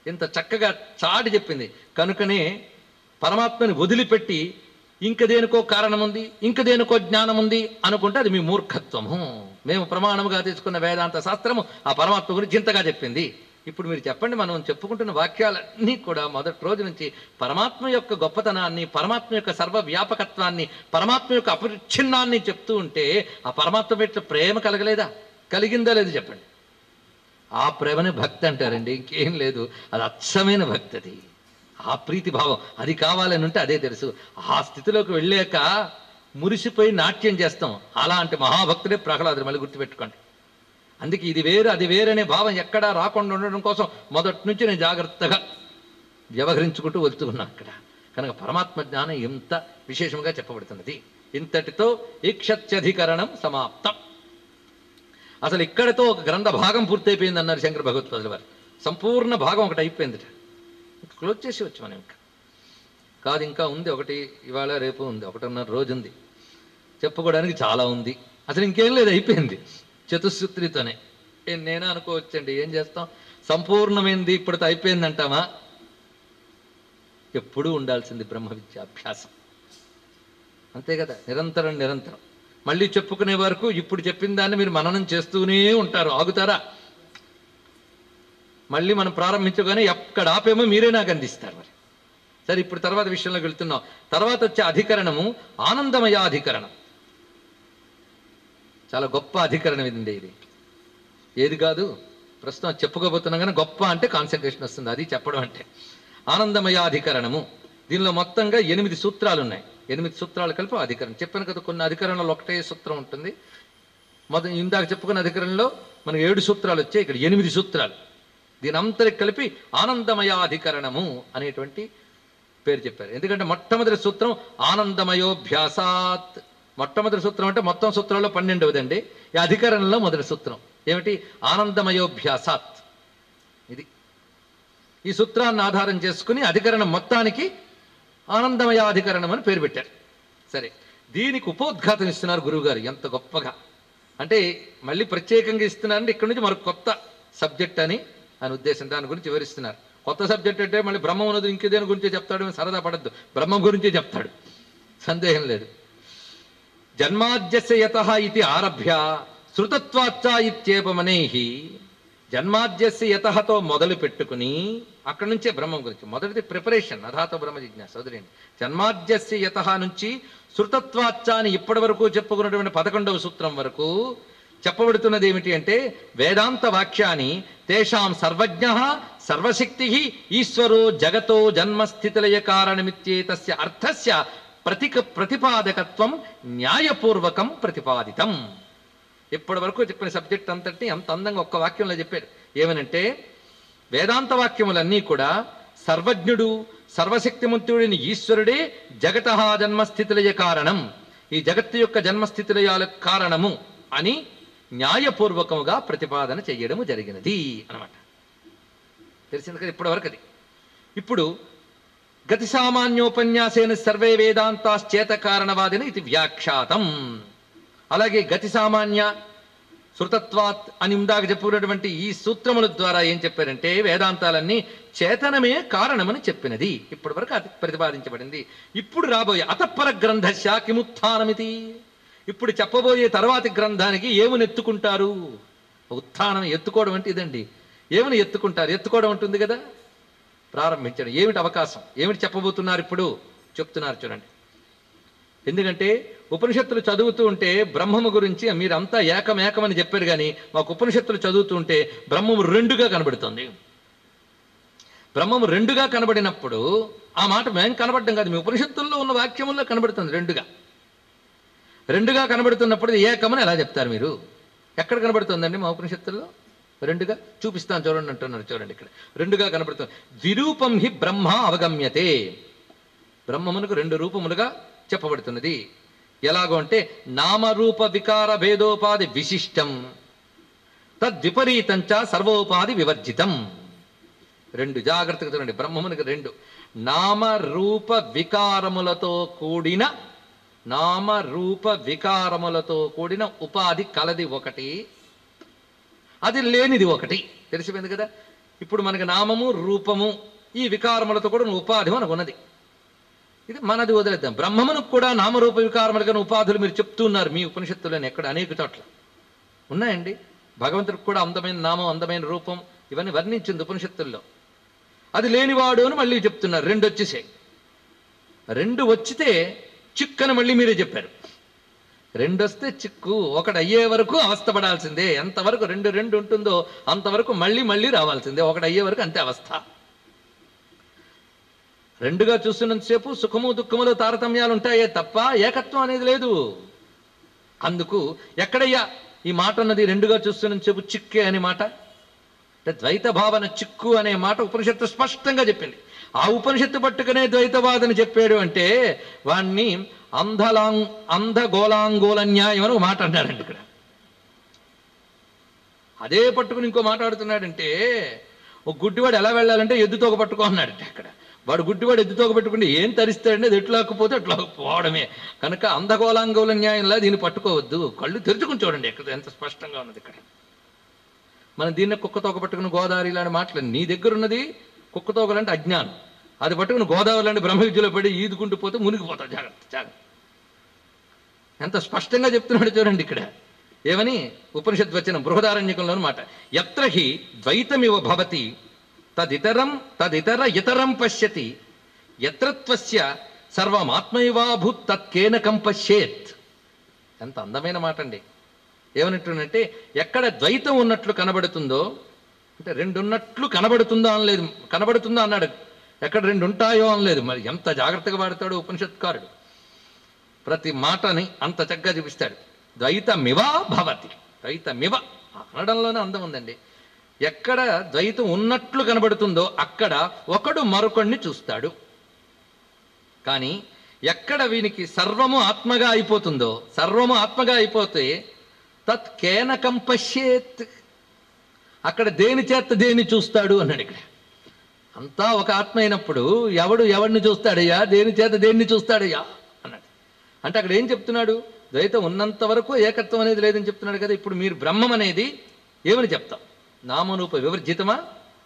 ఇంత చక్కగా చాటి చెప్పింది కనుకనే పరమాత్మని వదిలిపెట్టి ఇంక దేనికో కారణం ఉంది ఇంక దేనికో జ్ఞానం ఉంది అనుకుంటే అది మీ మూర్ఖత్వము మేము ప్రమాణముగా తీసుకున్న వేదాంత శాస్త్రము ఆ పరమాత్మ గురించి ఇంతగా చెప్పింది ఇప్పుడు మీరు చెప్పండి మనం చెప్పుకుంటున్న వాక్యాలన్నీ కూడా మొదటి రోజు నుంచి పరమాత్మ యొక్క గొప్పతనాన్ని పరమాత్మ యొక్క సర్వ వ్యాపకత్వాన్ని పరమాత్మ యొక్క అపరిచ్ఛిన్నాన్ని చెప్తూ ఉంటే ఆ పరమాత్మ పెట్టిన ప్రేమ కలగలేదా కలిగిందా లేదు చెప్పండి ఆ ప్రేమనే భక్తి అంటారండి ఇంకేం లేదు అది అచ్చమైన భక్తి అది ఆ ప్రీతి భావం అది కావాలని ఉంటే అదే తెలుసు ఆ స్థితిలోకి వెళ్ళాక మురిసిపోయి నాట్యం చేస్తాం అలాంటి మహాభక్తుడే ప్రహ్లాదుడు మళ్ళీ గుర్తుపెట్టుకోండి అందుకే ఇది వేరు అది వేరనే భావం ఎక్కడా రాకుండా ఉండడం కోసం మొదటి నుంచి నేను జాగ్రత్తగా వ్యవహరించుకుంటూ వెళ్తున్నా అక్కడ కనుక పరమాత్మ జ్ఞానం ఎంత విశేషంగా చెప్పబడుతున్నది ఇంతటితో ఈక్షత్యధికరణం సమాప్తం అసలు ఇక్కడితో ఒక గ్రంథ భాగం పూర్తయిపోయింది అన్నారు శంకర భగవత్పాదుల వారు సంపూర్ణ భాగం ఒకటి అయిపోయిందిట ఇంకా క్లోజ్ చేసి వచ్చు మనం ఇంకా కాదు ఇంకా ఉంది ఒకటి ఇవాళ రేపు ఉంది ఒకటిన్నర రోజు ఉంది చెప్పుకోవడానికి చాలా ఉంది అసలు ఇంకేం లేదు అయిపోయింది చతుస్సూత్రితోనే ఏ నేనే అనుకోవచ్చండి ఏం చేస్తాం సంపూర్ణమైంది ఇప్పటితో అయిపోయింది అంటామా ఎప్పుడూ ఉండాల్సింది బ్రహ్మ విద్యాభ్యాసం అంతే కదా నిరంతరం నిరంతరం మళ్ళీ చెప్పుకునే వరకు ఇప్పుడు చెప్పిన దాన్ని మీరు మననం చేస్తూనే ఉంటారు ఆగుతారా మళ్ళీ మనం ప్రారంభించగానే ఎక్కడ ఆపేమో మీరే నాకు అందిస్తారు మరి సరే ఇప్పుడు తర్వాత విషయంలోకి వెళ్తున్నాం తర్వాత వచ్చే అధికరణము ఆనందమయ అధికరణం చాలా గొప్ప అధికరణం ఇదండి ఇది ఏది కాదు ప్రస్తుతం అది చెప్పుకోబోతున్నాం కానీ గొప్ప అంటే కాన్సన్ట్రేషన్ వస్తుంది అది చెప్పడం అంటే ఆనందమయాధికరణము దీనిలో మొత్తంగా ఎనిమిది సూత్రాలు ఉన్నాయి ఎనిమిది సూత్రాలు కలిపి అధికరణం చెప్పాను కదా కొన్ని అధికరణలో ఒకటే సూత్రం ఉంటుంది మొదటి ఇందాక చెప్పుకున్న అధికరణలో మనకు ఏడు సూత్రాలు వచ్చాయి ఇక్కడ ఎనిమిది సూత్రాలు దీని అంతరికి కలిపి ఆనందమయాధికరణము అనేటువంటి పేరు చెప్పారు ఎందుకంటే మొట్టమొదటి సూత్రం ఆనందమయోభ్యాసాత్ మొట్టమొదటి సూత్రం అంటే మొత్తం సూత్రాల్లో పన్నెండవదండి ఈ అధికరణంలో మొదటి సూత్రం ఏమిటి ఆనందమయోభ్యాసాత్ ఇది ఈ సూత్రాన్ని ఆధారం చేసుకుని అధికరణం మొత్తానికి ఆనందమయాధికరణం అని పేరు పెట్టారు సరే దీనికి ఉపోద్ఘాతం ఇస్తున్నారు గురువుగారు ఎంత గొప్పగా అంటే మళ్ళీ ప్రత్యేకంగా ఇస్తున్నారంటే ఇక్కడ నుంచి మరొక కొత్త సబ్జెక్ట్ అని ఆయన ఉద్దేశం దాని గురించి వివరిస్తున్నారు కొత్త సబ్జెక్ట్ అంటే మళ్ళీ బ్రహ్మం ఉన్నది ఇంకేదేని గురించి చెప్తాడు అని సరదా పడద్దు బ్రహ్మం గురించే చెప్తాడు సందేహం లేదు జన్మాద్యస్య యత ఇది ఆరభ్య శృతత్వాచ్చ ఇత్యేపమనేహి జన్మాద్యస్య యతతో మొదలు పెట్టుకుని అక్కడి నుంచే బ్రహ్మం గురించి మొదటిది ప్రిపరేషన్ అధాతో బ్రహ్మ జిజ్ఞాస వదిలేండి జన్మాద్యస్య యత నుంచి శృతత్వాచ్చ అని ఇప్పటి వరకు చెప్పుకున్నటువంటి పదకొండవ సూత్రం వరకు చెప్పబడుతున్నది ఏమిటి అంటే వేదాంత వాక్యాన్ని తేషాం సర్వజ్ఞ సర్వశక్తి ఈశ్వరో జగతో జన్మస్థితిలయ కారణమిత్యేతస్య అర్థస్య ప్రతిక ప్రతిపాదకత్వం న్యాయపూర్వకం ప్రతిపాదితం ఇప్పటి వరకు చెప్పిన సబ్జెక్ట్ అంతటిని అంత అందంగా ఒక్క వాక్యంలో చెప్పారు ఏమనంటే వేదాంత వాక్యములన్నీ కూడా సర్వజ్ఞుడు సర్వశక్తిమంతుడిని ఈశ్వరుడే జగత జన్మస్థితిలయ కారణం ఈ జగత్తు యొక్క జన్మస్థితిలయాల కారణము అని న్యాయపూర్వకముగా ప్రతిపాదన చేయడము జరిగినది అన్నమాట తెలిసింది కదా ఇప్పటివరకు అది ఇప్పుడు గతి సామాన్యోపన్యాసేన సర్వే వేదాంతాశ్చేత కారణవాదిన ఇది వ్యాఖ్యాతం అలాగే గతి సామాన్య శృతత్వాత్ అని ఇందాక చెప్పుకున్నటువంటి ఈ సూత్రముల ద్వారా ఏం చెప్పారంటే వేదాంతాలన్నీ చేతనమే కారణమని చెప్పినది ఇప్పటి వరకు అది ప్రతిపాదించబడింది ఇప్పుడు రాబోయే అతపర గ్రంథశ కిముత్థానమితి ఇప్పుడు చెప్పబోయే తర్వాతి గ్రంథానికి ఏమని ఎత్తుకుంటారు ఉత్థానం ఎత్తుకోవడం అంటే ఇదండి ఏమని ఎత్తుకుంటారు ఎత్తుకోవడం ఉంటుంది కదా ప్రారంభించడం ఏమిటి అవకాశం ఏమిటి చెప్పబోతున్నారు ఇప్పుడు చెప్తున్నారు చూడండి ఎందుకంటే ఉపనిషత్తులు చదువుతూ ఉంటే బ్రహ్మము గురించి మీరంతా ఏకమేకమని చెప్పారు కానీ మాకు ఉపనిషత్తులు చదువుతూ ఉంటే బ్రహ్మము రెండుగా కనబడుతుంది బ్రహ్మము రెండుగా కనబడినప్పుడు ఆ మాట మేం కనబడడం కాదు మీ ఉపనిషత్తుల్లో ఉన్న వాక్యముల్లో కనబడుతుంది రెండుగా రెండుగా కనబడుతున్నప్పుడు ఇది ఏకమని ఎలా చెప్తారు మీరు ఎక్కడ కనబడుతుందండి మా ఉపనిషత్తుల్లో రెండుగా చూపిస్తాను చూడండి అంటున్నారు చూడండి ఇక్కడ రెండుగా కనబడుతుంది ద్విరూపం హి బ్రహ్మ అవగమ్యతే బ్రహ్మమునకు రెండు రూపములుగా చెప్పబడుతున్నది ఎలాగో అంటే నామరూప వికార భేదోపాధి విశిష్టం తద్విపరీతంచ సర్వోపాధి వివర్జితం రెండు జాగ్రత్తగా చూడండి బ్రహ్మమునికి రెండు నామరూప వికారములతో కూడిన నామరూప వికారములతో కూడిన ఉపాధి కలది ఒకటి అది లేనిది ఒకటి తెలిసిపోయింది కదా ఇప్పుడు మనకి నామము రూపము ఈ వికారములతో కూడా ఉపాధి మనకు ఉన్నది ఇది మనది వదిలేద్దాం బ్రహ్మమునకు కూడా నామరూప వికారములుగా ఉపాధులు మీరు చెప్తున్నారు మీ ఉపనిషత్తులని ఎక్కడ అనేక చోట్ల ఉన్నాయండి భగవంతుడికి కూడా అందమైన నామం అందమైన రూపం ఇవన్నీ వర్ణించింది ఉపనిషత్తుల్లో అది లేనివాడు అని మళ్ళీ చెప్తున్నారు రెండు వచ్చేసాయి రెండు వచ్చితే చిక్కని మళ్ళీ మీరే చెప్పారు రెండు వస్తే చిక్కు ఒకటి అయ్యే వరకు అవస్థపడాల్సిందే ఎంతవరకు రెండు రెండు ఉంటుందో అంతవరకు మళ్ళీ మళ్ళీ రావాల్సిందే ఒకటి అయ్యే వరకు అంతే అవస్థ రెండుగా చూస్తున్నంతసేపు సుఖము దుఃఖములో తారతమ్యాలు ఉంటాయే తప్ప ఏకత్వం అనేది లేదు అందుకు ఎక్కడయ్యా ఈ మాట ఉన్నది రెండుగా చూస్తున్నంతసేపు చిక్కే అనే మాట అంటే ద్వైత భావన చిక్కు అనే మాట ఉపనిషత్తు స్పష్టంగా చెప్పింది ఆ ఉపనిషత్తు పట్టుకునే ద్వైతవాదని చెప్పాడు అంటే వాణ్ణి అంధలాంగ్ అంధగోళాంగోళ న్యాయం అని ఒక మాట అన్నారండి ఇక్కడ అదే పట్టుకుని ఇంకో మాట్లాడుతున్నాడంటే ఒక గుడ్డివాడు ఎలా వెళ్ళాలంటే ఎద్దుతోక పట్టుకో అన్నాడంటే అక్కడ వాడు గుడ్డివాడు ఎద్దుతోక పెట్టుకుంటే ఏం తరిస్తాడంటే అది ఎట్లాకపోతే అట్లా పోవడమే కనుక అంధగోళాంగోళ న్యాయంలా దీన్ని పట్టుకోవద్దు కళ్ళు తెరుచుకుని చూడండి ఇక్కడ ఎంత స్పష్టంగా ఉన్నది ఇక్కడ మనం దీన్ని కుక్కతోక పట్టుకుని గోదావరి ఇలాంటి మాటలు నీ దగ్గర ఉన్నది కుక్కతోకలంటే అజ్ఞానం అది పట్టుకుని గోదావరి లాంటి బ్రహ్మ విద్యలో పడి ఈదుకుంటూ పోతే మునిగిపోతావు జాగ్రత్త జాగ్రత్త ఎంత స్పష్టంగా చెప్తున్నాడు చూడండి ఇక్కడ ఏమని ఉపనిషత్ వచ్చిన బృహదారణ్యకంలో మాట ఎత్ర హి ద్వైతమివ భవతి తదితరం తదితర ఇతరం పశ్యతి ఎత్రత్వస్య సర్వమాత్మైవాభూత్ తత్కేనకం పశ్యేత్ ఎంత అందమైన మాట అండి ఏమనంటుందంటే ఎక్కడ ద్వైతం ఉన్నట్లు కనబడుతుందో అంటే రెండు ఉన్నట్లు కనబడుతుందో అనలేదు కనబడుతుందో అన్నాడు ఎక్కడ రెండు ఉంటాయో అనలేదు మరి ఎంత జాగ్రత్తగా వాడతాడు ఉపనిషత్కారుడు ప్రతి మాటని అంత చక్కగా చూపిస్తాడు ద్వైతమివా భవతి ద్వైతమివ అనడంలోనే అందం ఉందండి ఎక్కడ ద్వైతం ఉన్నట్లు కనబడుతుందో అక్కడ ఒకడు మరొకడిని చూస్తాడు కానీ ఎక్కడ వీనికి సర్వము ఆత్మగా అయిపోతుందో సర్వము ఆత్మగా అయిపోతే తత్ కేనకం పశ్యేత్ అక్కడ దేని చేత దేని చూస్తాడు అన్నాడు ఇక్కడ అంతా ఒక ఆత్మ అయినప్పుడు ఎవడు ఎవడిని చూస్తాడయ్యా దేని చేత దేన్ని చూస్తాడయ్యా అన్నాడు అంటే అక్కడ ఏం చెప్తున్నాడు ద్వైతం ఉన్నంత వరకు ఏకత్వం అనేది లేదని చెప్తున్నాడు కదా ఇప్పుడు మీరు బ్రహ్మం అనేది ఏమని చెప్తాం నామరూప వివర్జితమా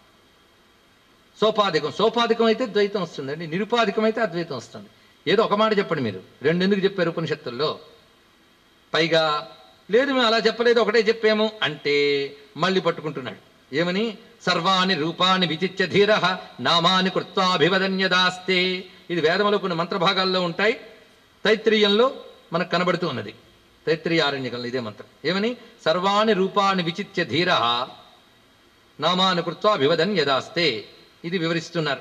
సోపాధికం సోపాధికం అయితే ద్వైతం వస్తుందండి నిరుపాధికం అయితే అద్వైతం వస్తుంది ఏదో ఒక మాట చెప్పండి మీరు రెండు ఎందుకు చెప్పారు ఉపనిషత్తుల్లో పైగా లేదు మేము అలా చెప్పలేదు ఒకటే చెప్పాము అంటే మళ్ళీ పట్టుకుంటున్నాడు ఏమని సర్వాణి రూపాన్ని విచిత్య ధీర నామాని కృత్వాభివదన్యదాస్తే ఇది వేదములో కొన్ని మంత్రభాగాల్లో ఉంటాయి తైత్రీయంలో మనకు కనబడుతూ ఉన్నది తైత్రీయ ఆరణ్యకంలో ఇదే మంత్రం ఏమని సర్వాణి రూపాన్ని విచిత్య ధీర నామాని కృత్వాభివదన్యదాస్తే ఇది వివరిస్తున్నారు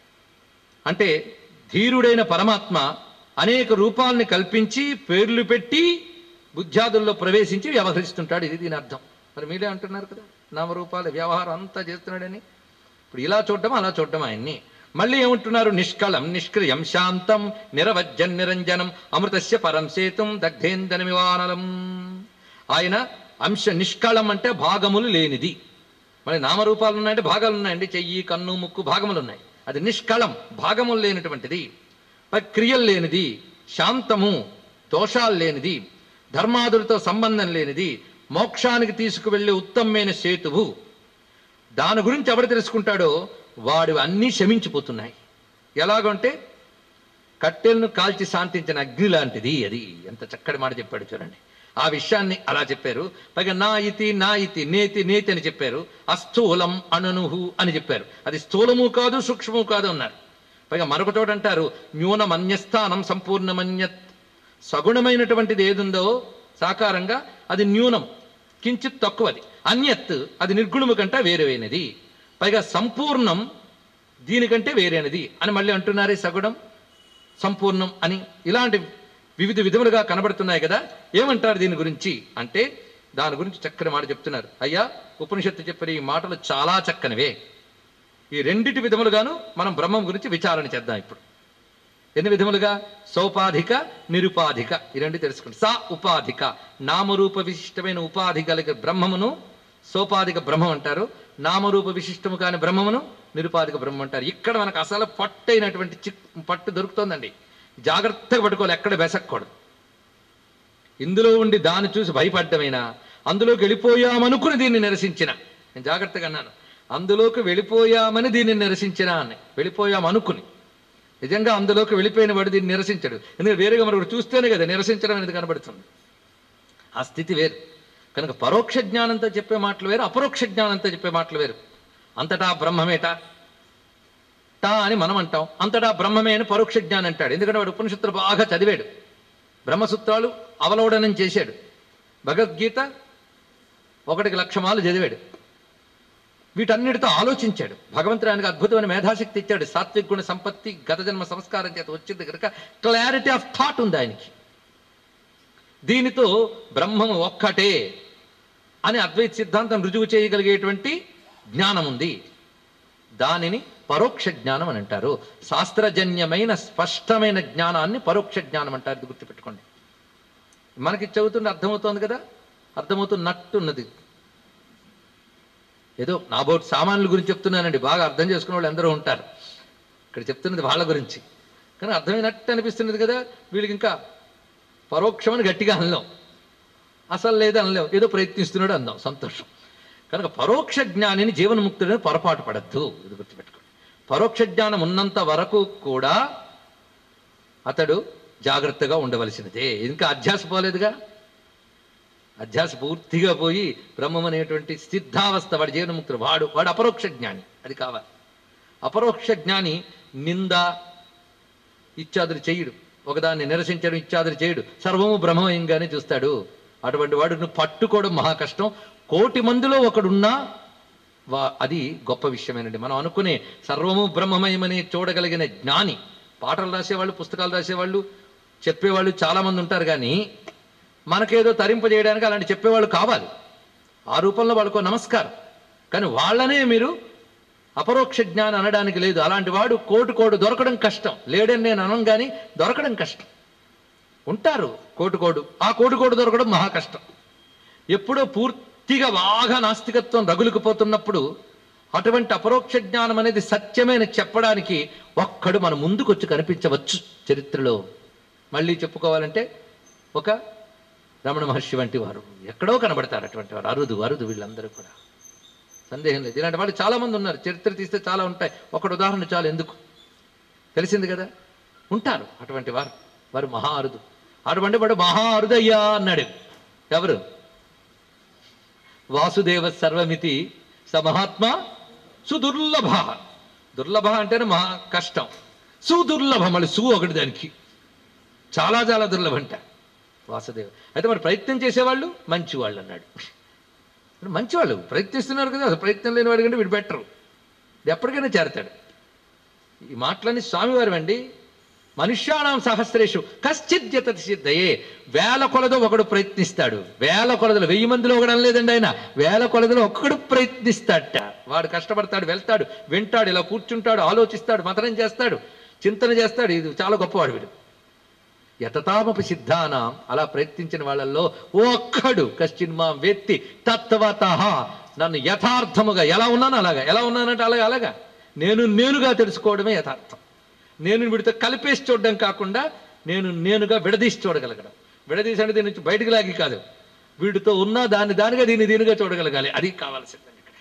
అంటే ధీరుడైన పరమాత్మ అనేక రూపాలని కల్పించి పేర్లు పెట్టి బుద్ధ్యాదుల్లో ప్రవేశించి వ్యవహరిస్తుంటాడు ఇది దీని అర్థం మరి మీరే అంటున్నారు కదా నామరూపాల వ్యవహారం అంతా చేస్తున్నాడని ఇప్పుడు ఇలా చూడడం అలా చూడడం ఆయన్ని మళ్ళీ ఏమంటున్నారు నిష్కళం నిష్క్రియం శాంతం నిరవజ్జన్ నిరంజనం అమృతస్య పరం సేతుం దగ్ధేందనమివానలం ఆయన అంశ నిష్కళం అంటే భాగములు లేనిది మరి నామరూపాలు ఉన్నాయంటే భాగాలు ఉన్నాయండి చెయ్యి కన్ను ముక్కు భాగములు ఉన్నాయి అది నిష్కళం భాగములు లేనటువంటిది మరి క్రియలు లేనిది శాంతము దోషాలు లేనిది ధర్మాదులతో సంబంధం లేనిది మోక్షానికి తీసుకువెళ్ళే ఉత్తమమైన సేతువు దాని గురించి ఎవడు తెలుసుకుంటాడో వాడు అన్నీ శమించిపోతున్నాయి ఎలాగంటే కట్టెలను కాల్చి శాంతించిన అగ్ని లాంటిది అది ఎంత చక్కటి మాట చెప్పాడు చూడండి ఆ విషయాన్ని అలా చెప్పారు పైగా నా ఇతి నా ఇతి నేతి నేతి అని చెప్పారు అస్థూలం అననుహు అని చెప్పారు అది స్థూలము కాదు సూక్ష్మము కాదు అన్నారు పైగా మరొక చోట అంటారు న్యూనమన్యస్థానం సంపూర్ణమన్యత్ సగుణమైనటువంటిది ఏదుందో సాకారంగా అది న్యూనం కించిత్ తక్కువది అన్యత్ అది నిర్గుణము కంటే వేరేమైనది పైగా సంపూర్ణం దీనికంటే వేరేనది అని మళ్ళీ అంటున్నారే సగుణం సంపూర్ణం అని ఇలాంటి వివిధ విధములుగా కనబడుతున్నాయి కదా ఏమంటారు దీని గురించి అంటే దాని గురించి చక్కని మాట చెప్తున్నారు అయ్యా ఉపనిషత్తు చెప్పిన ఈ మాటలు చాలా చక్కనివే ఈ రెండిటి విధములుగాను మనం బ్రహ్మం గురించి విచారణ చేద్దాం ఇప్పుడు ఎన్ని విధములుగా సౌపాధిక నిరుపాధిక ఈ రెండు తెలుసుకోండి సా ఉపాధిక నామరూప విశిష్టమైన ఉపాధి కలిగిన బ్రహ్మమును సోపాధిక బ్రహ్మం అంటారు నామరూప విశిష్టము కాని బ్రహ్మమును నిరుపాధిక బ్రహ్మం అంటారు ఇక్కడ మనకు అసలు పట్టైనటువంటి చిక్ పట్టు దొరుకుతోందండి జాగ్రత్తగా పట్టుకోవాలి ఎక్కడ బెసక్కూడదు ఇందులో ఉండి దాన్ని చూసి భయపడ్డమైనా అందులోకి వెళ్ళిపోయామనుకుని దీన్ని నిరసించిన నేను జాగ్రత్తగా అన్నాను అందులోకి వెళ్ళిపోయామని దీన్ని నిరసించినా అని వెళ్ళిపోయాం అనుకుని నిజంగా అందులోకి వెళ్ళిపోయిన వాడు దీన్ని నిరసించడు ఎందుకంటే వేరేగా మరొకటి చూస్తేనే కదా నిరసించడం అనేది కనబడుతుంది ఆ స్థితి వేరు కనుక పరోక్ష జ్ఞానంతో చెప్పే మాటలు వేరు అపరోక్ష జ్ఞానంతో చెప్పే మాటలు వేరు అంతటా బ్రహ్మమేట టా అని మనం అంటాం అంతటా బ్రహ్మమే అని పరోక్ష జ్ఞానం అంటాడు ఎందుకంటే వాడు ఉపనిషత్తులు బాగా చదివాడు బ్రహ్మసూత్రాలు అవలోడనం చేశాడు భగవద్గీత ఒకటికి లక్షమాలు చదివాడు వీటన్నిటితో ఆలోచించాడు భగవంతుడు ఆయనకు అద్భుతమైన మేధాశక్తి ఇచ్చాడు సాత్విక గుణ సంపత్తి గత జన్మ సంస్కారం చేత వచ్చింది కనుక క్లారిటీ ఆఫ్ థాట్ ఉంది ఆయనకి దీనితో బ్రహ్మము ఒక్కటే అని అద్వైత సిద్ధాంతం రుజువు చేయగలిగేటువంటి జ్ఞానం ఉంది దానిని పరోక్ష జ్ఞానం అని అంటారు శాస్త్రజన్యమైన స్పష్టమైన జ్ఞానాన్ని పరోక్ష జ్ఞానం అంటారు ఇది గుర్తుపెట్టుకోండి మనకి చదువుతుంటే అర్థమవుతోంది కదా అర్థమవుతున్నట్టున్నది ఏదో నా బోట్ సామాన్యుల గురించి చెప్తున్నానండి బాగా అర్థం చేసుకునే వాళ్ళు ఎందరో ఉంటారు ఇక్కడ చెప్తున్నది వాళ్ళ గురించి కానీ అర్థమైనట్టు అనిపిస్తున్నది కదా వీళ్ళకి ఇంకా పరోక్షమని గట్టిగా అనలేం అసలు లేదు అనలేం ఏదో ప్రయత్నిస్తున్నాడు అందాం సంతోషం కనుక పరోక్ష జ్ఞానిని జీవన్ముక్తుడని పొరపాటు పడద్దు ఇది గుర్తుపెట్టుకోండి పరోక్ష జ్ఞానం ఉన్నంత వరకు కూడా అతడు జాగ్రత్తగా ఉండవలసినదే ఇంకా అధ్యాస పోలేదుగా అధ్యాస పూర్తిగా పోయి బ్రహ్మం అనేటువంటి సిద్ధావస్థ వాడి జీవనముక్తుడు వాడు వాడు అపరోక్ష జ్ఞాని అది కావాలి అపరోక్ష జ్ఞాని నింద ఇత్యాదులు చెయ్యడు ఒకదాన్ని నిరసించడం ఇత్యాదులు చేయడు సర్వము బ్రహ్మమయంగానే చూస్తాడు అటువంటి వాడు నువ్వు పట్టుకోవడం మహా కష్టం కోటి మందిలో ఒకడున్నా వా అది గొప్ప విషయమేనండి మనం అనుకునే సర్వము బ్రహ్మమయమని చూడగలిగిన జ్ఞాని పాటలు రాసేవాళ్ళు పుస్తకాలు రాసేవాళ్ళు చెప్పేవాళ్ళు చాలా మంది ఉంటారు కానీ మనకేదో తరింపజేయడానికి అలాంటి చెప్పేవాళ్ళు కావాలి ఆ రూపంలో వాళ్ళకో నమస్కారం కానీ వాళ్ళనే మీరు అపరోక్ష జ్ఞానం అనడానికి లేదు అలాంటి వాడు కోటి కోడు దొరకడం కష్టం లేడని నేను అనం కానీ దొరకడం కష్టం ఉంటారు కోటి కోడు ఆ కోటి కోడు దొరకడం మహా కష్టం ఎప్పుడో పూర్తిగా బాగా నాస్తికత్వం రగులుకుపోతున్నప్పుడు అటువంటి అపరోక్ష జ్ఞానం అనేది సత్యమైన చెప్పడానికి ఒక్కడు మన ముందుకు వచ్చి కనిపించవచ్చు చరిత్రలో మళ్ళీ చెప్పుకోవాలంటే ఒక రమణ మహర్షి వంటి వారు ఎక్కడో కనబడతారు అటువంటి వారు అరుదు అరుదు వీళ్ళందరూ కూడా సందేహం లేదు ఇలాంటి వాళ్ళు చాలా మంది ఉన్నారు చరిత్ర తీస్తే చాలా ఉంటాయి ఒకటి ఉదాహరణ చాలు ఎందుకు తెలిసింది కదా ఉంటారు అటువంటి వారు వారు మహా అరుదు అటువంటి వాడు మహా అరుదయ్యా అన్నాడు ఎవరు వాసుదేవ సర్వమితి స మహాత్మ సుదుర్లభ దుర్లభ అంటేనే మహా కష్టం సుదుర్లభ మళ్ళీ సు ఒకటి దానికి చాలా చాలా దుర్లభం అంట వాసుదేవ అయితే మరి ప్రయత్నం చేసేవాళ్ళు మంచివాళ్ళు అన్నాడు మరి మంచివాళ్ళు ప్రయత్నిస్తున్నారు కదా అసలు ప్రయత్నం లేని వాడు కంటే వీడు బెటరు ఎప్పటికైనా చేరతాడు ఈ మాటలన్నీ స్వామివారు అండి మనుష్యానాం సహస్రేషు కశ్చిద్యత సిద్ధయే వేల కొలదో ఒకడు ప్రయత్నిస్తాడు వేల కొలదలు వెయ్యి మందిలో ఒకడు అనలేదండి ఆయన వేల కొలదలో ఒక్కడు ప్రయత్నిస్తాడట వాడు కష్టపడతాడు వెళ్తాడు వింటాడు ఇలా కూర్చుంటాడు ఆలోచిస్తాడు మతనం చేస్తాడు చింతన చేస్తాడు ఇది చాలా గొప్పవాడు వీడు యతతామపి సిద్ధానాం అలా ప్రయత్నించిన వాళ్ళల్లో ఒక్కడు కశ్చిన్ మా వ్యక్తి తత్వత నన్ను యథార్థముగా ఎలా ఉన్నాను అలాగా ఎలా ఉన్నానంటే అలాగా అలాగా నేను నేనుగా తెలుసుకోవడమే యథార్థం నేను వీడితో కలిపేసి చూడడం కాకుండా నేను నేనుగా విడదీసి చూడగలగడం విడదీసి అంటే దీని నుంచి బయటకు లాగి కాదు వీడితో ఉన్న దాన్ని దానిగా దీన్ని దీనిగా చూడగలగాలి అది కావాల్సిందండి ఇక్కడ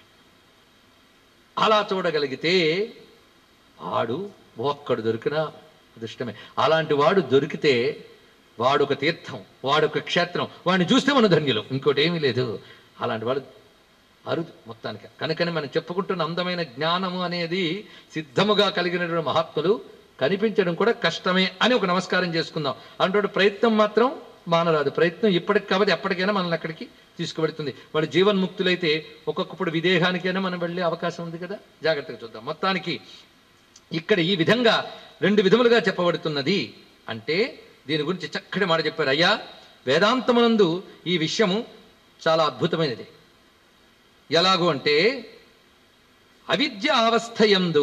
అలా చూడగలిగితే ఆడు ఒక్కడు దొరికినా అదృష్టమే అలాంటి వాడు దొరికితే వాడు ఒక తీర్థం వాడు ఒక క్షేత్రం వాడిని చూస్తే మన ధన్యులు ఇంకోటి ఏమీ లేదు అలాంటి వాడు అరుదు మొత్తానికి కనుకని మనం చెప్పుకుంటున్న అందమైన జ్ఞానము అనేది సిద్ధముగా కలిగినటువంటి మహాత్ములు కనిపించడం కూడా కష్టమే అని ఒక నమస్కారం చేసుకుందాం అంటే ప్రయత్నం మాత్రం మానరాదు ప్రయత్నం ఇప్పటికి కాబట్టి ఎప్పటికైనా మనల్ని అక్కడికి తీసుకువెడుతుంది వాడు జీవన్ముక్తులైతే ఒక్కొక్కప్పుడు విదేహానికైనా మనం వెళ్ళే అవకాశం ఉంది కదా జాగ్రత్తగా చూద్దాం మొత్తానికి ఇక్కడ ఈ విధంగా రెండు విధములుగా చెప్పబడుతున్నది అంటే దీని గురించి చక్కటి మాట చెప్పారు అయ్యా వేదాంతమునందు ఈ విషయము చాలా అద్భుతమైనది ఎలాగూ అంటే అవిద్య అవస్థయందు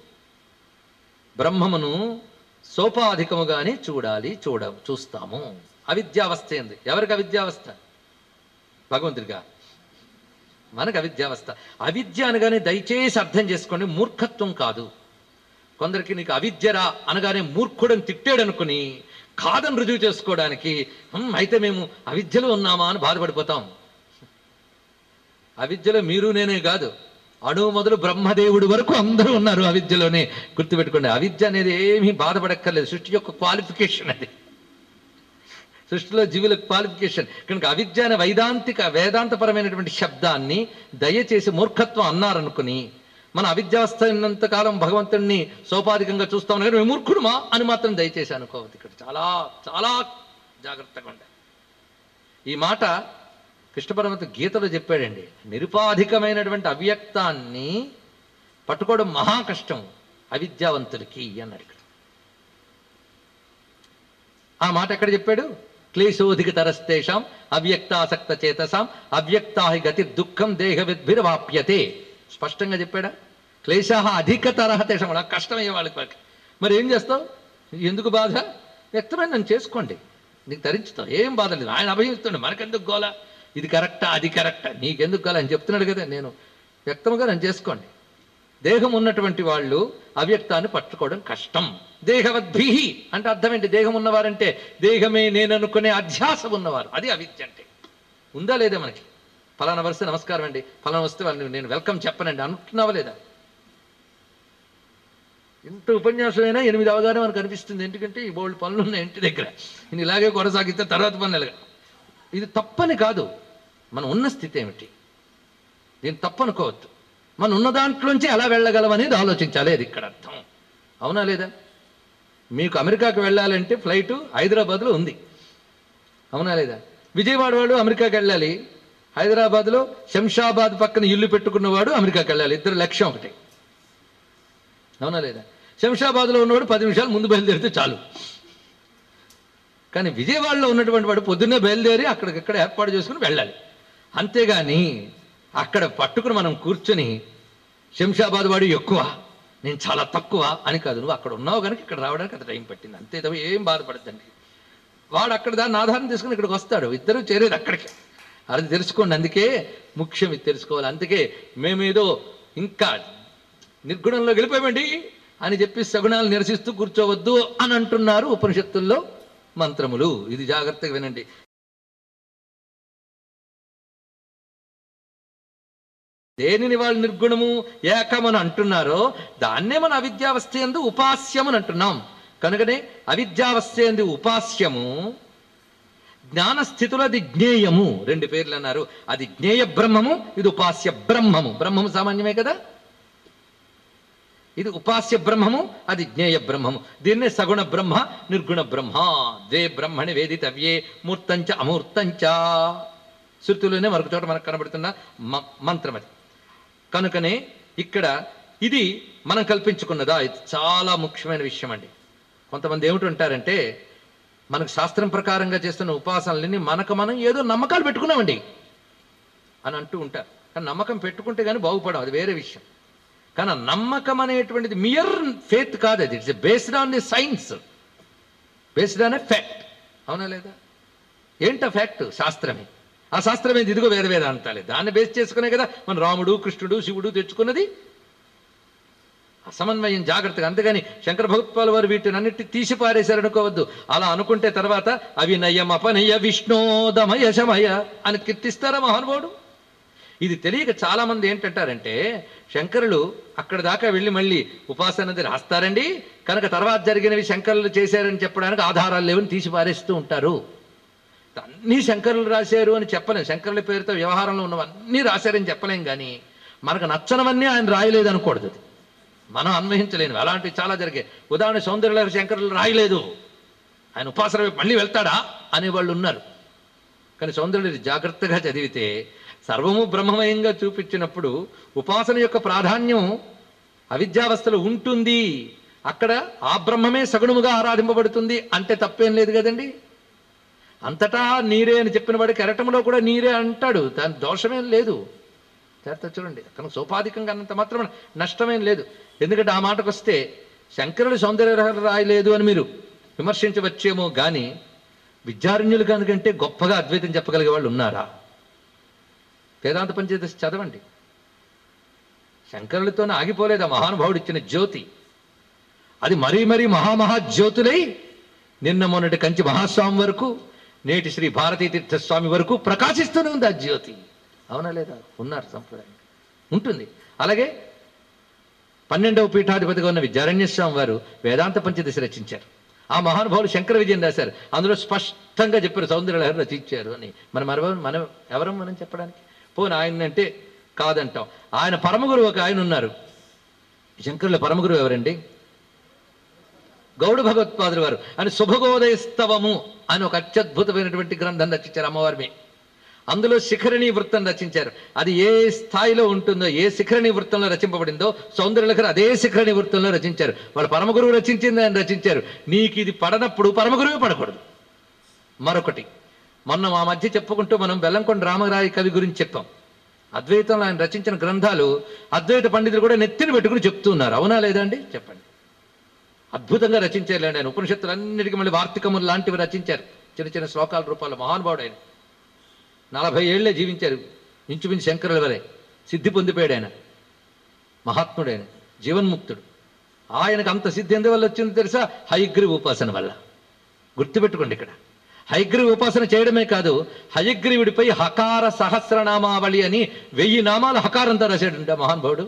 బ్రహ్మమును సోపాధికముగానే చూడాలి చూడ చూస్తాము అవిద్యావస్థ ఏంది ఎవరికి అవిద్యావస్థ భగవంతుడిగా మనకు అవిద్యావస్థ అవిద్య అనగానే దయచేసి అర్థం చేసుకోండి మూర్ఖత్వం కాదు కొందరికి నీకు అవిద్యరా అనగానే మూర్ఖుడని తిట్టాడు అనుకుని కాదని రుజువు చేసుకోవడానికి "హ్మ్, అయితే మేము అవిద్యలో ఉన్నామా అని బాధపడిపోతాం అవిద్యలో మీరు నేనే కాదు అణువు మొదలు బ్రహ్మదేవుడి వరకు అందరూ ఉన్నారు అవిద్యలోనే గుర్తుపెట్టుకోండి అవిద్య అనేది ఏమీ బాధపడక్కర్లేదు సృష్టి యొక్క క్వాలిఫికేషన్ అది సృష్టిలో జీవుల క్వాలిఫికేషన్ కనుక అవిద్య అనే వైదాంతిక వేదాంతపరమైనటువంటి శబ్దాన్ని దయచేసి మూర్ఖత్వం అన్నారనుకుని మన అవిద్యావస్థ ఉన్నంత కాలం భగవంతుణ్ణి సోపాధికంగా చూస్తాం కానీ "మేము మూర్ఖుడుమా అని మాత్రం దయచేసి అనుకోవద్దు ఇక్కడ చాలా చాలా జాగ్రత్తగా ఉండాలి ఈ మాట కృష్ణ పరమత గీతలో చెప్పాడండి నిరుపాధికమైనటువంటి అవ్యక్తాన్ని పట్టుకోవడం మహా కష్టం అవిద్యావంతులకి అన్నాడు ఇక్కడ ఆ మాట ఎక్కడ చెప్పాడు క్లేశోధిక తరస్తేషాం అవ్యక్తాసక్త చేతసాం అవ్యక్తాహి గతి దుఃఖం దేహవిద్భిరవాప్యతే స్పష్టంగా చెప్పాడా క్లేశ అధిక తరహ తేషం నాకు కష్టమయ్యే వాళ్ళకి వాళ్ళకి. మరి ఏం చేస్తావు ఎందుకు బాధ వ్యక్తమైన నన్ను చేసుకోండి నీకు ధరించుతావు ఏం బాధ లేదు ఆయన అభయిస్తుండే మనకెందుకు గోల ఇది కరెక్టా అది కరెక్టా నీకెందుకు గోల అని చెప్తున్నాడు కదా నేను వ్యక్తముగా నన్ను చేసుకోండి దేహం ఉన్నటువంటి వాళ్ళు అవ్యక్తాన్ని పట్టుకోవడం కష్టం దేహవద్భి అంటే అర్థం ఏంటి దేహం ఉన్నవారంటే దేహమే నేను అనుకునే అధ్యాస ఉన్నవారు అది అవిద్య అంటే ఉందా లేదా మనకి ఫలానా వస్తే నమస్కారం అండి ఫలానా వస్తే వాళ్ళని నేను వెల్కమ్ చెప్పనండి అనుకుంటున్నావా లేదా ఇంత ఉపన్యాసం అయినా ఎనిమిది అవగానే మనకు అనిపిస్తుంది ఎందుకంటే ఈ బోల్డ్ పనులు ఉన్నాయి ఇంటి దగ్గర నేను ఇలాగే కొనసాగితే తర్వాత పనులు ఇది తప్పని కాదు మనం ఉన్న స్థితి ఏమిటి దీన్ని తప్పనుకోవద్దు మనం ఉన్న దాంట్లోంచి ఎలా వెళ్ళగలం అనేది ఆలోచించాలి అది ఇక్కడ అర్థం అవునా లేదా మీకు అమెరికాకి వెళ్ళాలంటే ఫ్లైట్ హైదరాబాద్లో ఉంది అవునా లేదా విజయవాడ వాడు అమెరికాకి వెళ్ళాలి హైదరాబాద్లో శంషాబాద్ పక్కన ఇల్లు పెట్టుకున్నవాడు అమెరికాకి వెళ్ళాలి ఇద్దరు లక్ష్యం ఒకటి అవునా లేదా శంషాబాద్లో ఉన్నవాడు పది నిమిషాలు ముందు బయలుదేరితే చాలు కానీ విజయవాడలో ఉన్నటువంటి వాడు పొద్దున్నే బయలుదేరి అక్కడికక్కడ ఏర్పాటు చేసుకుని వెళ్ళాలి అంతేగాని అక్కడ పట్టుకుని మనం కూర్చొని శంషాబాద్ వాడు ఎక్కువ నేను చాలా తక్కువ అని కాదు నువ్వు అక్కడ ఉన్నావు కనుక ఇక్కడ రావడానికి అంత టైం పట్టింది అంతే తప్ప ఏం బాధపడద్దండి వాడు అక్కడ దాన్ని ఆధారం తీసుకుని ఇక్కడికి వస్తాడు ఇద్దరు చేరేది అక్కడికి అది తెలుసుకోండి అందుకే ముఖ్యం ఇది తెలుసుకోవాలి అందుకే మేమేదో ఇంకా నిర్గుణంలో గెలిపోయామండి అని చెప్పి సగుణాలు నిరసిస్తూ కూర్చోవద్దు అని అంటున్నారు ఉపనిషత్తుల్లో మంత్రములు ఇది జాగ్రత్తగా వినండి దేనిని వాళ్ళు నిర్గుణము ఏకమని అంటున్నారో దాన్నే మన అవిద్యావస్థ ఎందు ఉపాస్యమని అంటున్నాం కనుకనే అవిద్యావస్థ ఎందు ఉపాస్యము జ్ఞానస్థితులు అది జ్ఞేయము రెండు పేర్లు అన్నారు అది జ్ఞేయ బ్రహ్మము ఇది ఉపాస్య బ్రహ్మము బ్రహ్మము సామాన్యమే కదా ఇది ఉపాస్య బ్రహ్మము అది జ్ఞేయ బ్రహ్మము దీన్నే సగుణ బ్రహ్మ నిర్గుణ బ్రహ్మ ద్వే బ్రహ్మణి వేదితవ్యే మూర్తంచ అమూర్తంచ శృతులోనే మరొక చోట మనకు కనబడుతున్న మ- మంత్రం అది కనుకనే ఇక్కడ ఇది మనం కల్పించుకున్నదా ఇది చాలా ముఖ్యమైన విషయం అండి కొంతమంది ఏమిటంటారంటే మనకు శాస్త్రం ప్రకారంగా చేస్తున్న ఉపాసనలన్నీ మనకు మనం ఏదో నమ్మకాలు పెట్టుకున్నామండి అని అంటూ ఉంటారు కానీ నమ్మకం పెట్టుకుంటే కానీ బాగుపడం అది వేరే విషయం కానీ ఆ నమ్మకం అనేటువంటిది మియర్ ఫేత్ కాదు అది it's based on the science based on a fact అవునా లేదా ఏంట ఫ్యాక్ట్ శాస్త్రమే ఆ శాస్త్రం ఏంది ఇదిగో వేద వేదాంతాలే దాన్ని బేస్ చేసుకునే కదా మన రాముడు కృష్ణుడు శివుడు తెచ్చుకున్నది ఆ సమన్వయం జాగ్రత్తగా అంతేగాని శంకర భగవత్పాల్ వారు వీటిని అన్నిటి తీసి పారేశారు అనుకోవద్దు అలా అనుకుంటే తర్వాత అవి నయం అపనయ విష్ణోదమయ శమయ అని కీర్తిస్తారా మహానుభావుడు ఇది తెలియక చాలా మంది ఏంటంటారంటే శంకరులు అక్కడ దాకా వెళ్ళి మళ్ళీ ఉపాసనది రాస్తారండి కనుక తర్వాత జరిగినవి శంకరులు చేశారని చెప్పడానికి ఆధారాలు లేవని తీసి పారేస్తూ ఉంటారు అన్నీ శంకరులు రాశారు అని చెప్పలేం శంకరుల పేరుతో వ్యవహారంలో ఉన్నవన్నీ రాశారని చెప్పలేం కానీ మనకు నచ్చనవన్నీ ఆయన రాయలేదు అనకూడదు అది మనం అన్వయించలేను అలాంటివి చాలా జరిగాయి ఉదాహరణ సౌందర్య శంకరులు రాయలేదు ఆయన ఉపాసన వైపు మళ్ళీ వెళ్తాడా అనేవాళ్ళు ఉన్నారు కానీ సౌందర్యుడు జాగ్రత్తగా చదివితే సర్వము బ్రహ్మమయంగా చూపించినప్పుడు ఉపాసన యొక్క ప్రాధాన్యం అవిద్యావస్థలో ఉంటుంది అక్కడ ఆ బ్రహ్మమే సగుణముగా ఆరాధింపబడుతుంది అంటే తప్పేం లేదు కదండి అంతటా నీరే అని చెప్పిన వాడు కెరటంలో కూడా నీరే అంటాడు దాని దోషమేం లేదు చేత చూడండి కనుక సోపాధికంగా అన్నంత మాత్రం నష్టమేం లేదు ఎందుకంటే ఆ మాటకు వస్తే శంకరుడు సౌందర్య రాయలేదు అని మీరు విమర్శించవచ్చేమో కానీ విద్యారణ్యులు కనుకంటే గొప్పగా అద్వైతం చెప్పగలిగే వాళ్ళు ఉన్నారా వేదాంత పంచదశి చదవండి శంకరులతోనే ఆగిపోలేదు ఆ మహానుభావుడు ఇచ్చిన జ్యోతి అది మరీ మరీ మహామహా జ్యోతులై నిన్న మొన్నటి కంచి మహాస్వామి వరకు నేటి శ్రీ భారతీ తీర్థ స్వామి వరకు ప్రకాశిస్తూనే ఉంది ఆ జ్యోతి అవునా లేదా ఉన్నారు సంప్రదాయం ఉంటుంది అలాగే పన్నెండవ పీఠాధిపతిగా ఉన్న విద్యారణ్య స్వామి వారు వేదాంత పంచదశ రచించారు ఆ మహానుభావులు శంకర విజయం రాశారు అందులో స్పష్టంగా చెప్పారు సౌందర్యలహరి రచించారు అని మనం మనం మనం ఎవరం మనం చెప్పడానికి పోనీ ఆయన అంటే కాదంటాం ఆయన పరమగురు ఒక ఆయన ఉన్నారు శంకరుల పరమగురు ఎవరండి గౌడ భగవత్పాదులు వారు అని శుభగోదయస్తవము అని ఒక అత్యద్భుతమైనటువంటి గ్రంథం రచించారు అమ్మవారిని అందులో శిఖరిణి వృత్తం రచించారు అది ఏ స్థాయిలో ఉంటుందో ఏ శిఖరిణి వృత్తంలో రచింపబడిందో సౌందర్యలకర్ అదే శిఖరిణి వృత్తంలో రచించారు వాళ్ళు పరమగురువు రచించింది అని రచించారు నీకు ఇది పడనప్పుడు పరమగురువే పడకూడదు మరొకటి మొన్న మా మధ్య చెప్పుకుంటూ మనం బెల్లంకొండ రామరాయ కవి గురించి చెప్పాం అద్వైతంలో ఆయన రచించిన గ్రంథాలు అద్వైత పండితులు కూడా నెత్తిన పెట్టుకుని చెప్తున్నారు అవునా లేదా అండి చెప్పండి అద్భుతంగా రచించారులేండి ఆయన ఉపనిషత్తులన్నిటికీ మళ్ళీ వార్తికములు లాంటివి రచించారు చిన్న చిన్న శ్లోకాల రూపాల్లో మహానుభావుడు ఆయన నలభై ఏళ్లే జీవించారు ఇంచుమించు శంకరుల వలె సిద్ధి పొందిపోయాడు ఆయన మహాత్ముడు ఆయన జీవన్ముక్తుడు ఆయనకు అంత సిద్ధి ఎందువల్ల వచ్చిందో తెలుసా హైగ్రీవ ఉపాసన వల్ల గుర్తుపెట్టుకోండి ఇక్కడ హైగ్రీవ ఉపాసన చేయడమే కాదు హయగ్రీవుడిపై హకార సహస్రనామావళి అని వెయ్యి నామాలు హకారంతో రాశాడంట మహానుభావుడు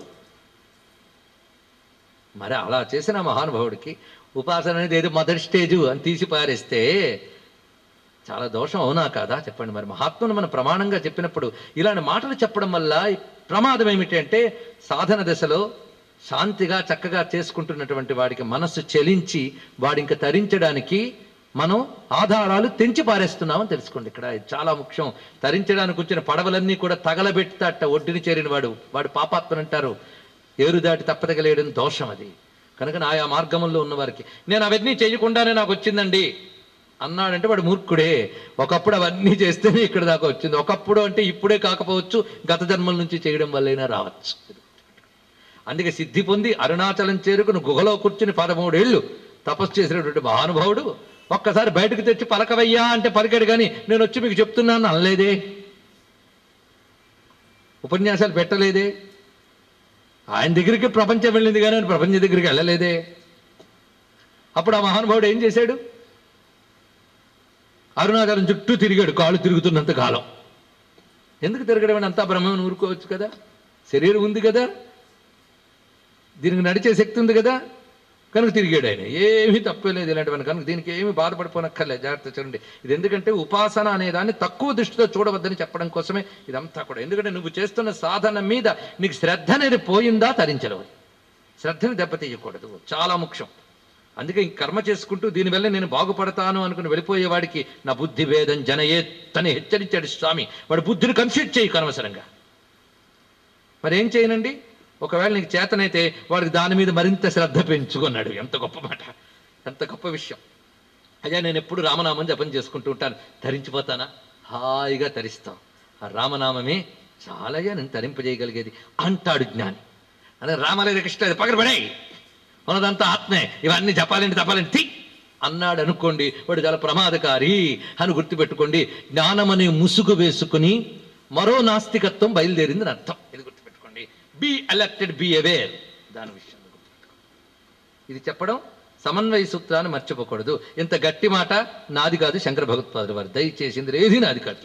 మరి అలా చేసిన మహానుభావుడికి ఉపాసన అనేది ఏదో మొదటి స్టేజు అని తీసి పారేస్తే చాలా దోషం అవునా కాదా చెప్పండి మరి మహాత్మును మన ప్రమాణంగా చెప్పినప్పుడు ఇలాంటి మాటలు చెప్పడం వల్ల ఈ ప్రమాదం ఏమిటి అంటే సాధన దశలో శాంతిగా చక్కగా చేసుకుంటున్నటువంటి వాడికి మనస్సు చెలించి వాడి ఇంకా తరించడానికి మనం ఆధారాలు తెంచి పారేస్తున్నామని తెలుసుకోండి ఇక్కడ ఇది చాలా ముఖ్యం తరించడానికి వచ్చిన పడవలన్నీ కూడా తగలబెట్టాట ఒడ్డుని చేరిన వాడు వాడు పాపాత్మని అంటారు ఏరు దాటి తప్పదగలేయడం దోషం అది కనుక ఆయా మార్గంలో ఉన్నవారికి నేను అవన్నీ చేయకుండానే నాకు వచ్చిందండి అన్నాడంటే వాడు మూర్ఖుడే ఒకప్పుడు అవన్నీ చేస్తేనే ఇక్కడ దాకా వచ్చింది ఒకప్పుడు అంటే ఇప్పుడే కాకపోవచ్చు గత జన్మల నుంచి చేయడం వల్లైనా రావచ్చు అందుకే సిద్ధి పొంది అరుణాచలం చేరుకుని గుహలో కూర్చుని పదమూడేళ్లు తపస్సు చేసినటువంటి మహానుభావుడు ఒక్కసారి బయటకు తెచ్చి పలకవయ్యా అంటే పలికాడు కానీ నేను వచ్చి మీకు చెప్తున్నాను అనలేదే ఉపన్యాసాలు పెట్టలేదే ఆయన దగ్గరికి ప్రపంచం వెళ్ళింది కానీ ఆయన ప్రపంచం దగ్గరికి వెళ్ళలేదే అప్పుడు ఆ మహానుభావుడు ఏం చేశాడు అరుణాచలం చుట్టూ తిరిగాడు కాళ్ళు తిరుగుతున్నంత కాలం ఎందుకు తిరగడం అని అంతా బ్రహ్మను ఊరుకోవచ్చు కదా శరీరం ఉంది కదా దీనికి నడిచే శక్తి ఉంది కదా కనుక తిరిగాడు ఆయన ఏమీ తప్పలేదు ఇలాంటివన్నీ కనుక దీనికి ఏమీ బాధపడిపోనక్కర్లేదు జాగ్రత్త చూడండి ఇది ఎందుకంటే ఉపాసన అనే దాన్ని తక్కువ దృష్టితో చూడవద్దని చెప్పడం కోసమే ఇదంతా కూడా ఎందుకంటే నువ్వు చేస్తున్న సాధన మీద నీకు శ్రద్ధ అనేది పోయిందా తరించలేవు శ్రద్ధని దెబ్బతీయకూడదు చాలా ముఖ్యం అందుకే ఈ కర్మ చేసుకుంటూ దీనివల్ల నేను బాగుపడతాను అనుకుని వెళ్ళిపోయేవాడికి నా బుద్ధి భేదం జనయేత్తని హెచ్చరించాడు స్వామి వాడు బుద్ధిని కన్ఫ్యూజ్ చేయి కర్మసరంగా మరి ఏం చేయనండి ఒకవేళ నీకు చేతనైతే వాడికి దాని మీద మరింత శ్రద్ధ పెంచుకున్నాడు ఎంత గొప్ప మాట ఎంత గొప్ప విషయం అయ్యా నేను ఎప్పుడు రామనామం జపం చేసుకుంటూ ఉంటాను ధరించిపోతానా హాయిగా తరిస్తాం ఆ రామనామమే చాలయ్యా నేను తరింపజేయగలిగేది అంటాడు జ్ఞాని అదే రామలేదు కృష్ణ పగరబడే ఉన్నదంతా ఆత్మే ఇవన్నీ జపాలండి తపాలండి తి అన్నాడు అనుకోండి వాడు చాలా ప్రమాదకారి అని గుర్తుపెట్టుకోండి జ్ఞానమనే ముసుగు వేసుకుని మరో నాస్తికత్వం బయలుదేరిందని అర్థం ఇది గుర్తుపెట్టుకోండి బీ అలర్టెడ్ బీ అవేర్ దాని విషయంలో గుర్తుపెట్టుకోండి ఇది చెప్పడం సమన్వయ సూత్రాన్ని మర్చిపోకూడదు ఇంత గట్టి మాట నాది కాదు శంకర భగవత్పాదులు వారు దయచేసింది ఏది నాది కాదు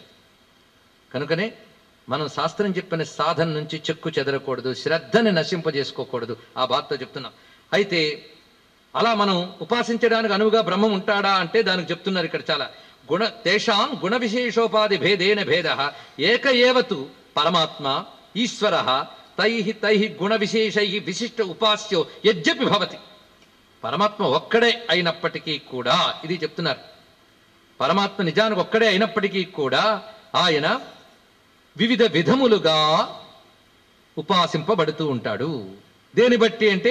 కనుకనే మనం శాస్త్రం చెప్పిన సాధన నుంచి చెక్కు చెదరకూడదు శ్రద్ధని నశింపజేసుకోకూడదు ఆ బాధతో చెప్తున్నాం అయితే అలా మనం ఉపాసించడానికి అనువుగా బ్రహ్మం ఉంటాడా అంటే దానికి చెప్తున్నారు ఇక్కడ చాలా గుణ తేషాం గుణ విశేషోపాధి భేదేన భేద ఏక ఏవతు పరమాత్మ ఈశ్వర తై తై గుణ విశేషై విశిష్ట ఉపాస్యో యజ్జపి భవతి పరమాత్మ ఒక్కడే అయినప్పటికీ కూడా ఇది చెప్తున్నారు పరమాత్మ నిజానికి ఒక్కడే అయినప్పటికీ కూడా ఆయన వివిధ విధములుగా ఉపాసింపబడుతూ ఉంటాడు దేని బట్టి అంటే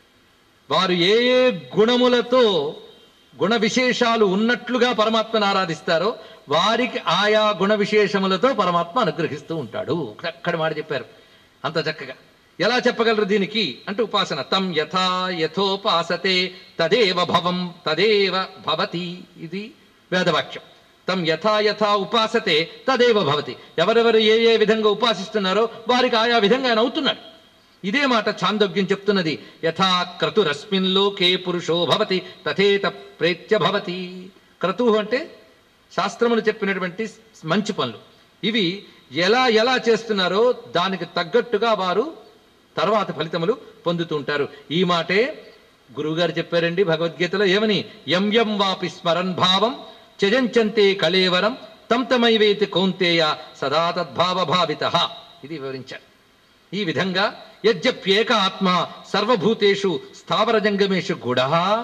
వారు ఏ ఏ గుణములతో గుణ విశేషాలు ఉన్నట్లుగా పరమాత్మను ఆరాధిస్తారో వారికి ఆయా గుణ విశేషములతో పరమాత్మ అనుగ్రహిస్తూ ఉంటాడు అక్కడ మాట చెప్పారు అంత చక్కగా ఎలా చెప్పగలరు దీనికి అంటే ఉపాసన తం యథా యథోపాసతే తదేవ భవం తదేవ భవతి ఇది వేదవాక్యం తం యథా యథా ఉపాసతే తదేవ భవతి ఎవరెవరు ఏ ఏ విధంగా ఉపాసిస్తున్నారో వారికి ఆయా విధంగా ఆయన అవుతున్నాడు ఇదే మాట చాందోగ్యం చెప్తున్నది యథా క్రతురస్మిన్ లోకే పురుషో భవతి తథేత ప్రేత్య భవతి క్రతు అంటే శాస్త్రములు చెప్పినటువంటి మంచి పనులు ఇవి ఎలా ఎలా చేస్తున్నారో దానికి తగ్గట్టుగా వారు తర్వాత ఫలితములు పొందుతూ ఉంటారు ఈ మాటే గురువుగారు చెప్పారండి భగవద్గీతలో ఏమని యం యం వాపి స్మరన్ భావం త్యజంచంతే కళేవరం తం తమైవేతి కౌంతేయ సదా తద్భావ భావిత ఇది వివరించారు ఈ విధంగా యజ్జప్యేక ఆత్మ సర్వభూతేషు స్థావర జంగమేషు గుడ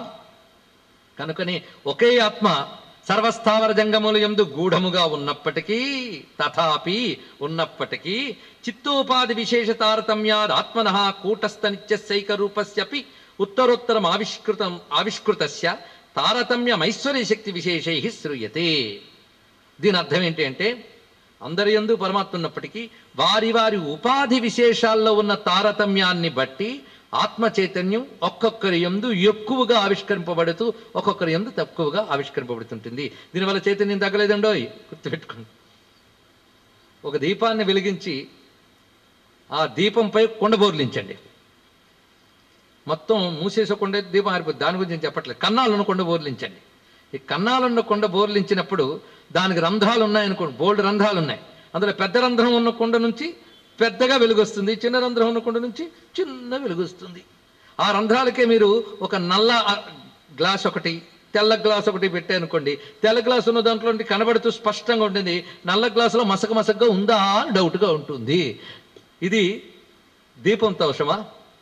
కనుకనే ఒకే ఆత్మ సర్వస్థావర జంగములు ఎందు గూఢముగా ఉన్నప్పటికీ తథాపి ఉన్నప్పటికీ చిత్తోపాధి విశేష తారతమ్యాద్ ఆత్మన కూటస్థ నిత్యసైక రూపస్యపి ఉత్తరోత్తరం ఆవిష్కృతం ఆవిష్కృతస్య తారతమ్యమైశ్వర్య శక్తి విశేషై శ్రూయతే దీని అర్థం ఏంటి అంటే అందరి యందు పరమాత్మ ఉన్నప్పటికీ వారి వారి ఉపాధి విశేషాల్లో ఉన్న తారతమ్యాన్ని బట్టి ఆత్మ చైతన్యం ఒక్కొక్కరి ఎందు ఎక్కువగా ఆవిష్కరింపబడుతూ ఒక్కొక్కరి ఎందు తక్కువగా ఆవిష్కరింపబడుతుంటుంది దీనివల్ల చైతన్యం తగ్గలేదండోయ్ గుర్తుపెట్టుకోండి ఒక దీపాన్ని వెలిగించి ఆ దీపంపై కుండ బోర్లించండి మొత్తం మూసేసే కొండ దీపం ఆరిపోతుంది దాని గురించి నేను చెప్పట్లేదు కన్నాలను కొండ బోర్లించండి ఈ కన్నాలున్న కొండ బోర్లించినప్పుడు దానికి రంధ్రాలు ఉన్నాయనుకోండి బోల్డ్ రంధ్రాలు ఉన్నాయి అందులో పెద్ద రంధ్రం ఉన్న కొండ నుంచి పెద్దగా వెలుగొస్తుంది చిన్న రంధ్రం ఉన్న కొండ నుంచి చిన్న వెలుగొస్తుంది ఆ రంధ్రాలకే మీరు ఒక నల్ల ఆ, గ్లాస్ ఒకటి తెల్ల గ్లాస్ ఒకటి పెట్టారనుకోండి తెల్ల గ్లాస్ ఉన్న దాంట్లో నుండి కనబడుతూ స్పష్టంగా ఉంటుంది నల్ల గ్లాసులో మసక మసకగా ఉందా అని డౌట్గా ఉంటుంది ఇది దీపంతో అవసరమా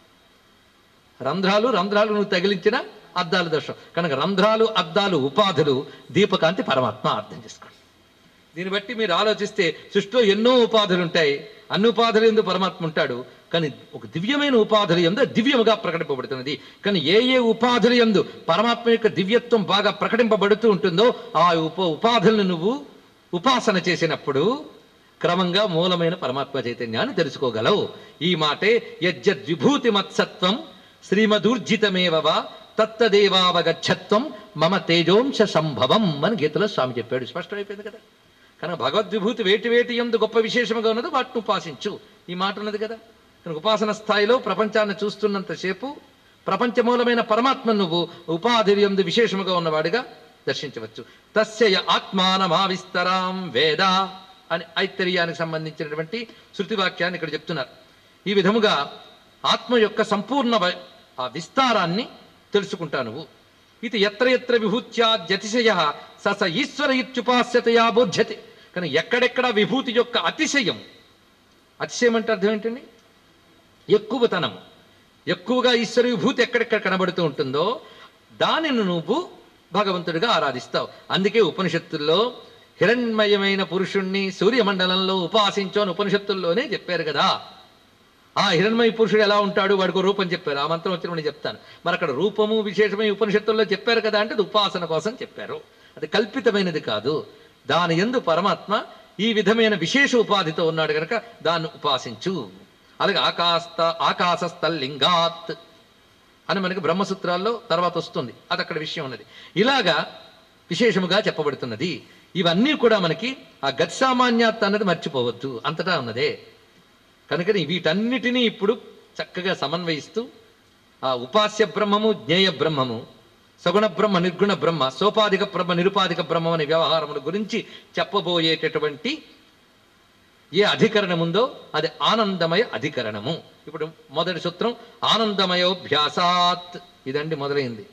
రంధ్రాలు రంధ్రాలు నువ్వు తగిలించిన అద్దాలు దోషం కనుక రంధ్రాలు అద్దాలు ఉపాధులు దీపకాంతి పరమాత్మ అర్థం చేసుకోండి దీన్ని బట్టి మీరు ఆలోచిస్తే సృష్టిలో ఎన్నో ఉపాధులు ఉంటాయి అన్ని ఉపాధులు ఎందు పరమాత్మ ఉంటాడు కానీ ఒక దివ్యమైన ఉపాధులు ఎందు దివ్యముగా ప్రకటింపబడుతున్నది కానీ ఏ ఏ ఉపాధులు ఎందు పరమాత్మ యొక్క దివ్యత్వం బాగా ప్రకటింపబడుతూ ఉంటుందో ఆ ఉప ఉపాధులను నువ్వు ఉపాసన చేసినప్పుడు క్రమంగా మూలమైన పరమాత్మ చైతన్యాన్ని తెలుసుకోగలవు ఈ మాటే యజ్జద్ విభూతి మత్సత్వం శ్రీమదూర్జితమేవ తత్తదేవావగచ్చత్వం మమ తేజోంశ సంభవం అని గీతలో స్వామి చెప్పాడు స్పష్టమైపోయింది కదా కనుక భగవద్విభూతి వేటి వేటి ఎందు గొప్ప విశేషముగా ఉన్నదో వాటిని ఉపాసించు ఈ మాట ఉన్నది కదా కనుక ఉపాసన స్థాయిలో ప్రపంచాన్ని చూస్తున్నంతసేపు ప్రపంచ మూలమైన పరమాత్మ నువ్వు ఉపాధి ఎందు విశేషముగా ఉన్నవాడిగా దర్శించవచ్చు తస్య ఆత్మానమావిస్తరాం వేద అని ఐత్తరీయానికి సంబంధించినటువంటి శృతి వాక్యాన్ని ఇక్కడ చెప్తున్నారు ఈ విధముగా ఆత్మ యొక్క సంపూర్ణ వ- ఆ విస్తారాన్ని తెలుసుకుంటా నువ్వు ఇది ఎత్ర ఎత్ర విభూత్యాద్యతిశయ స స ఈశ్వర ఇత్యుపాస్యతయా బోధ్యతే కానీ ఎక్కడెక్కడ విభూతి యొక్క అతిశయం అతిశయం అంటే అర్థం ఏంటండి ఎక్కువతనం ఎక్కువగా ఈశ్వర విభూతి ఎక్కడెక్కడ కనబడుతూ ఉంటుందో దానిని నువ్వు భగవంతుడిగా ఆరాధిస్తావు అందుకే ఉపనిషత్తుల్లో హిరణ్మయమైన పురుషుణ్ణి సూర్యమండలంలో ఉపాసించు అని ఉపనిషత్తుల్లోనే చెప్పారు కదా ఆ హిరణ్మయ పురుషుడు ఎలా ఉంటాడు వాడికి ఒక రూపం చెప్పారు ఆ మంత్రం వచ్చినప్పుడు చెప్తాను మరి అక్కడ రూపము విశేషమై ఉపనిషత్తుల్లో చెప్పారు కదా అంటే అది ఉపాసన కోసం చెప్పారు అది కల్పితమైనది కాదు దాని ఎందు పరమాత్మ ఈ విధమైన విశేష ఉపాధితో ఉన్నాడు కనుక దాన్ని ఉపాసించు అలాగే ఆకాస్త ఆకాశస్థల్లింగాత్ అని మనకి బ్రహ్మసూత్రాల్లో తర్వాత వస్తుంది అది అక్కడ విషయం ఉన్నది ఇలాగా విశేషముగా చెప్పబడుతున్నది ఇవన్నీ కూడా మనకి ఆ గతి సామాన్యాత్ అన్నది మర్చిపోవద్దు అంతటా ఉన్నదే కనుకని వీటన్నిటినీ ఇప్పుడు చక్కగా సమన్వయిస్తూ ఆ ఉపాస్య బ్రహ్మము జ్ఞేయ బ్రహ్మము సగుణ బ్రహ్మ నిర్గుణ బ్రహ్మ సోపాధిక బ్రహ్మ నిరుపాధిక బ్రహ్మం అనే వ్యవహారముల గురించి చెప్పబోయేటటువంటి ఏ అధికరణం ఉందో అది ఆనందమయ అధికరణము ఇప్పుడు మొదటి సూత్రం ఆనందమయోభ్యాసాత్ ఇదండి మొదలైంది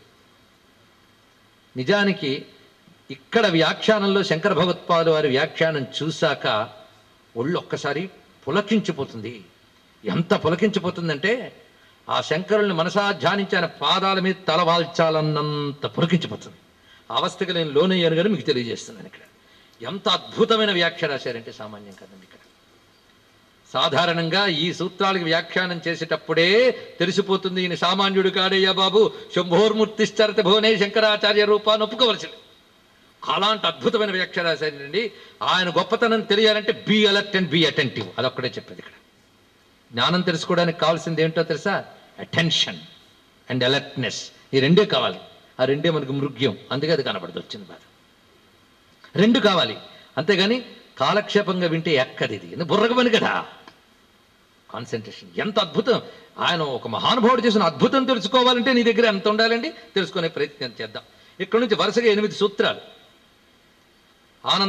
నిజానికి ఇక్కడ వ్యాఖ్యానంలో శంకర భగవత్పాదు వారి వ్యాఖ్యానం చూశాక ఒళ్ళు ఒక్కసారి పులకించిపోతుంది ఎంత పులకించిపోతుందంటే ఆ శంకరుల్ని మనసా ధ్యానించి ఆయన పాదాల మీద తల వాల్చాలన్నంత పులకించిపోతుంది ఆ అవస్థకి నేను లోనయ్యాను కానీ మీకు తెలియజేస్తున్నాను ఇక్కడ ఎంత అద్భుతమైన వ్యాఖ్య రాశారంటే సామాన్యం కదండి ఇక్కడ సాధారణంగా ఈ సూత్రాలకు వ్యాఖ్యానం చేసేటప్పుడే తెలిసిపోతుంది ఈయన సామాన్యుడు కాడయ్యా బాబు శంభోర్మూర్తిశ్చరత భువనే శంకరాచార్య రూపాన్ని ఒప్పుకోవలసింది అలాంటి అద్భుతమైన వ్యాఖ్య రాశారండి ఆయన గొప్పతనం తెలియాలంటే be alert and be attentive అదొక్కడే చెప్పేది ఇక్కడ జ్ఞానం తెలుసుకోవడానికి కావాల్సింది ఏంటో తెలుసా అటెన్షన్ అండ్ అలర్ట్నెస్ ఈ రెండే కావాలి ఆ రెండే మనకు మృగ్యం అందుకే అది కనబడదు వచ్చింది బాధ రెండు కావాలి అంతేగాని కాలక్షేపంగా వింటే ఎక్కది ఇది ఎందుకు బుర్రకు పని కదా కాన్సన్ట్రేషన్ ఎంత అద్భుతం ఆయన ఒక మహానుభావుడు చేసిన అద్భుతం తెలుసుకోవాలంటే నీ దగ్గర ఎంత ఉండాలండి తెలుసుకునే ప్రయత్నం చేద్దాం ఇక్కడ నుంచి వరుసగా ఎనిమిది సూత్రాలు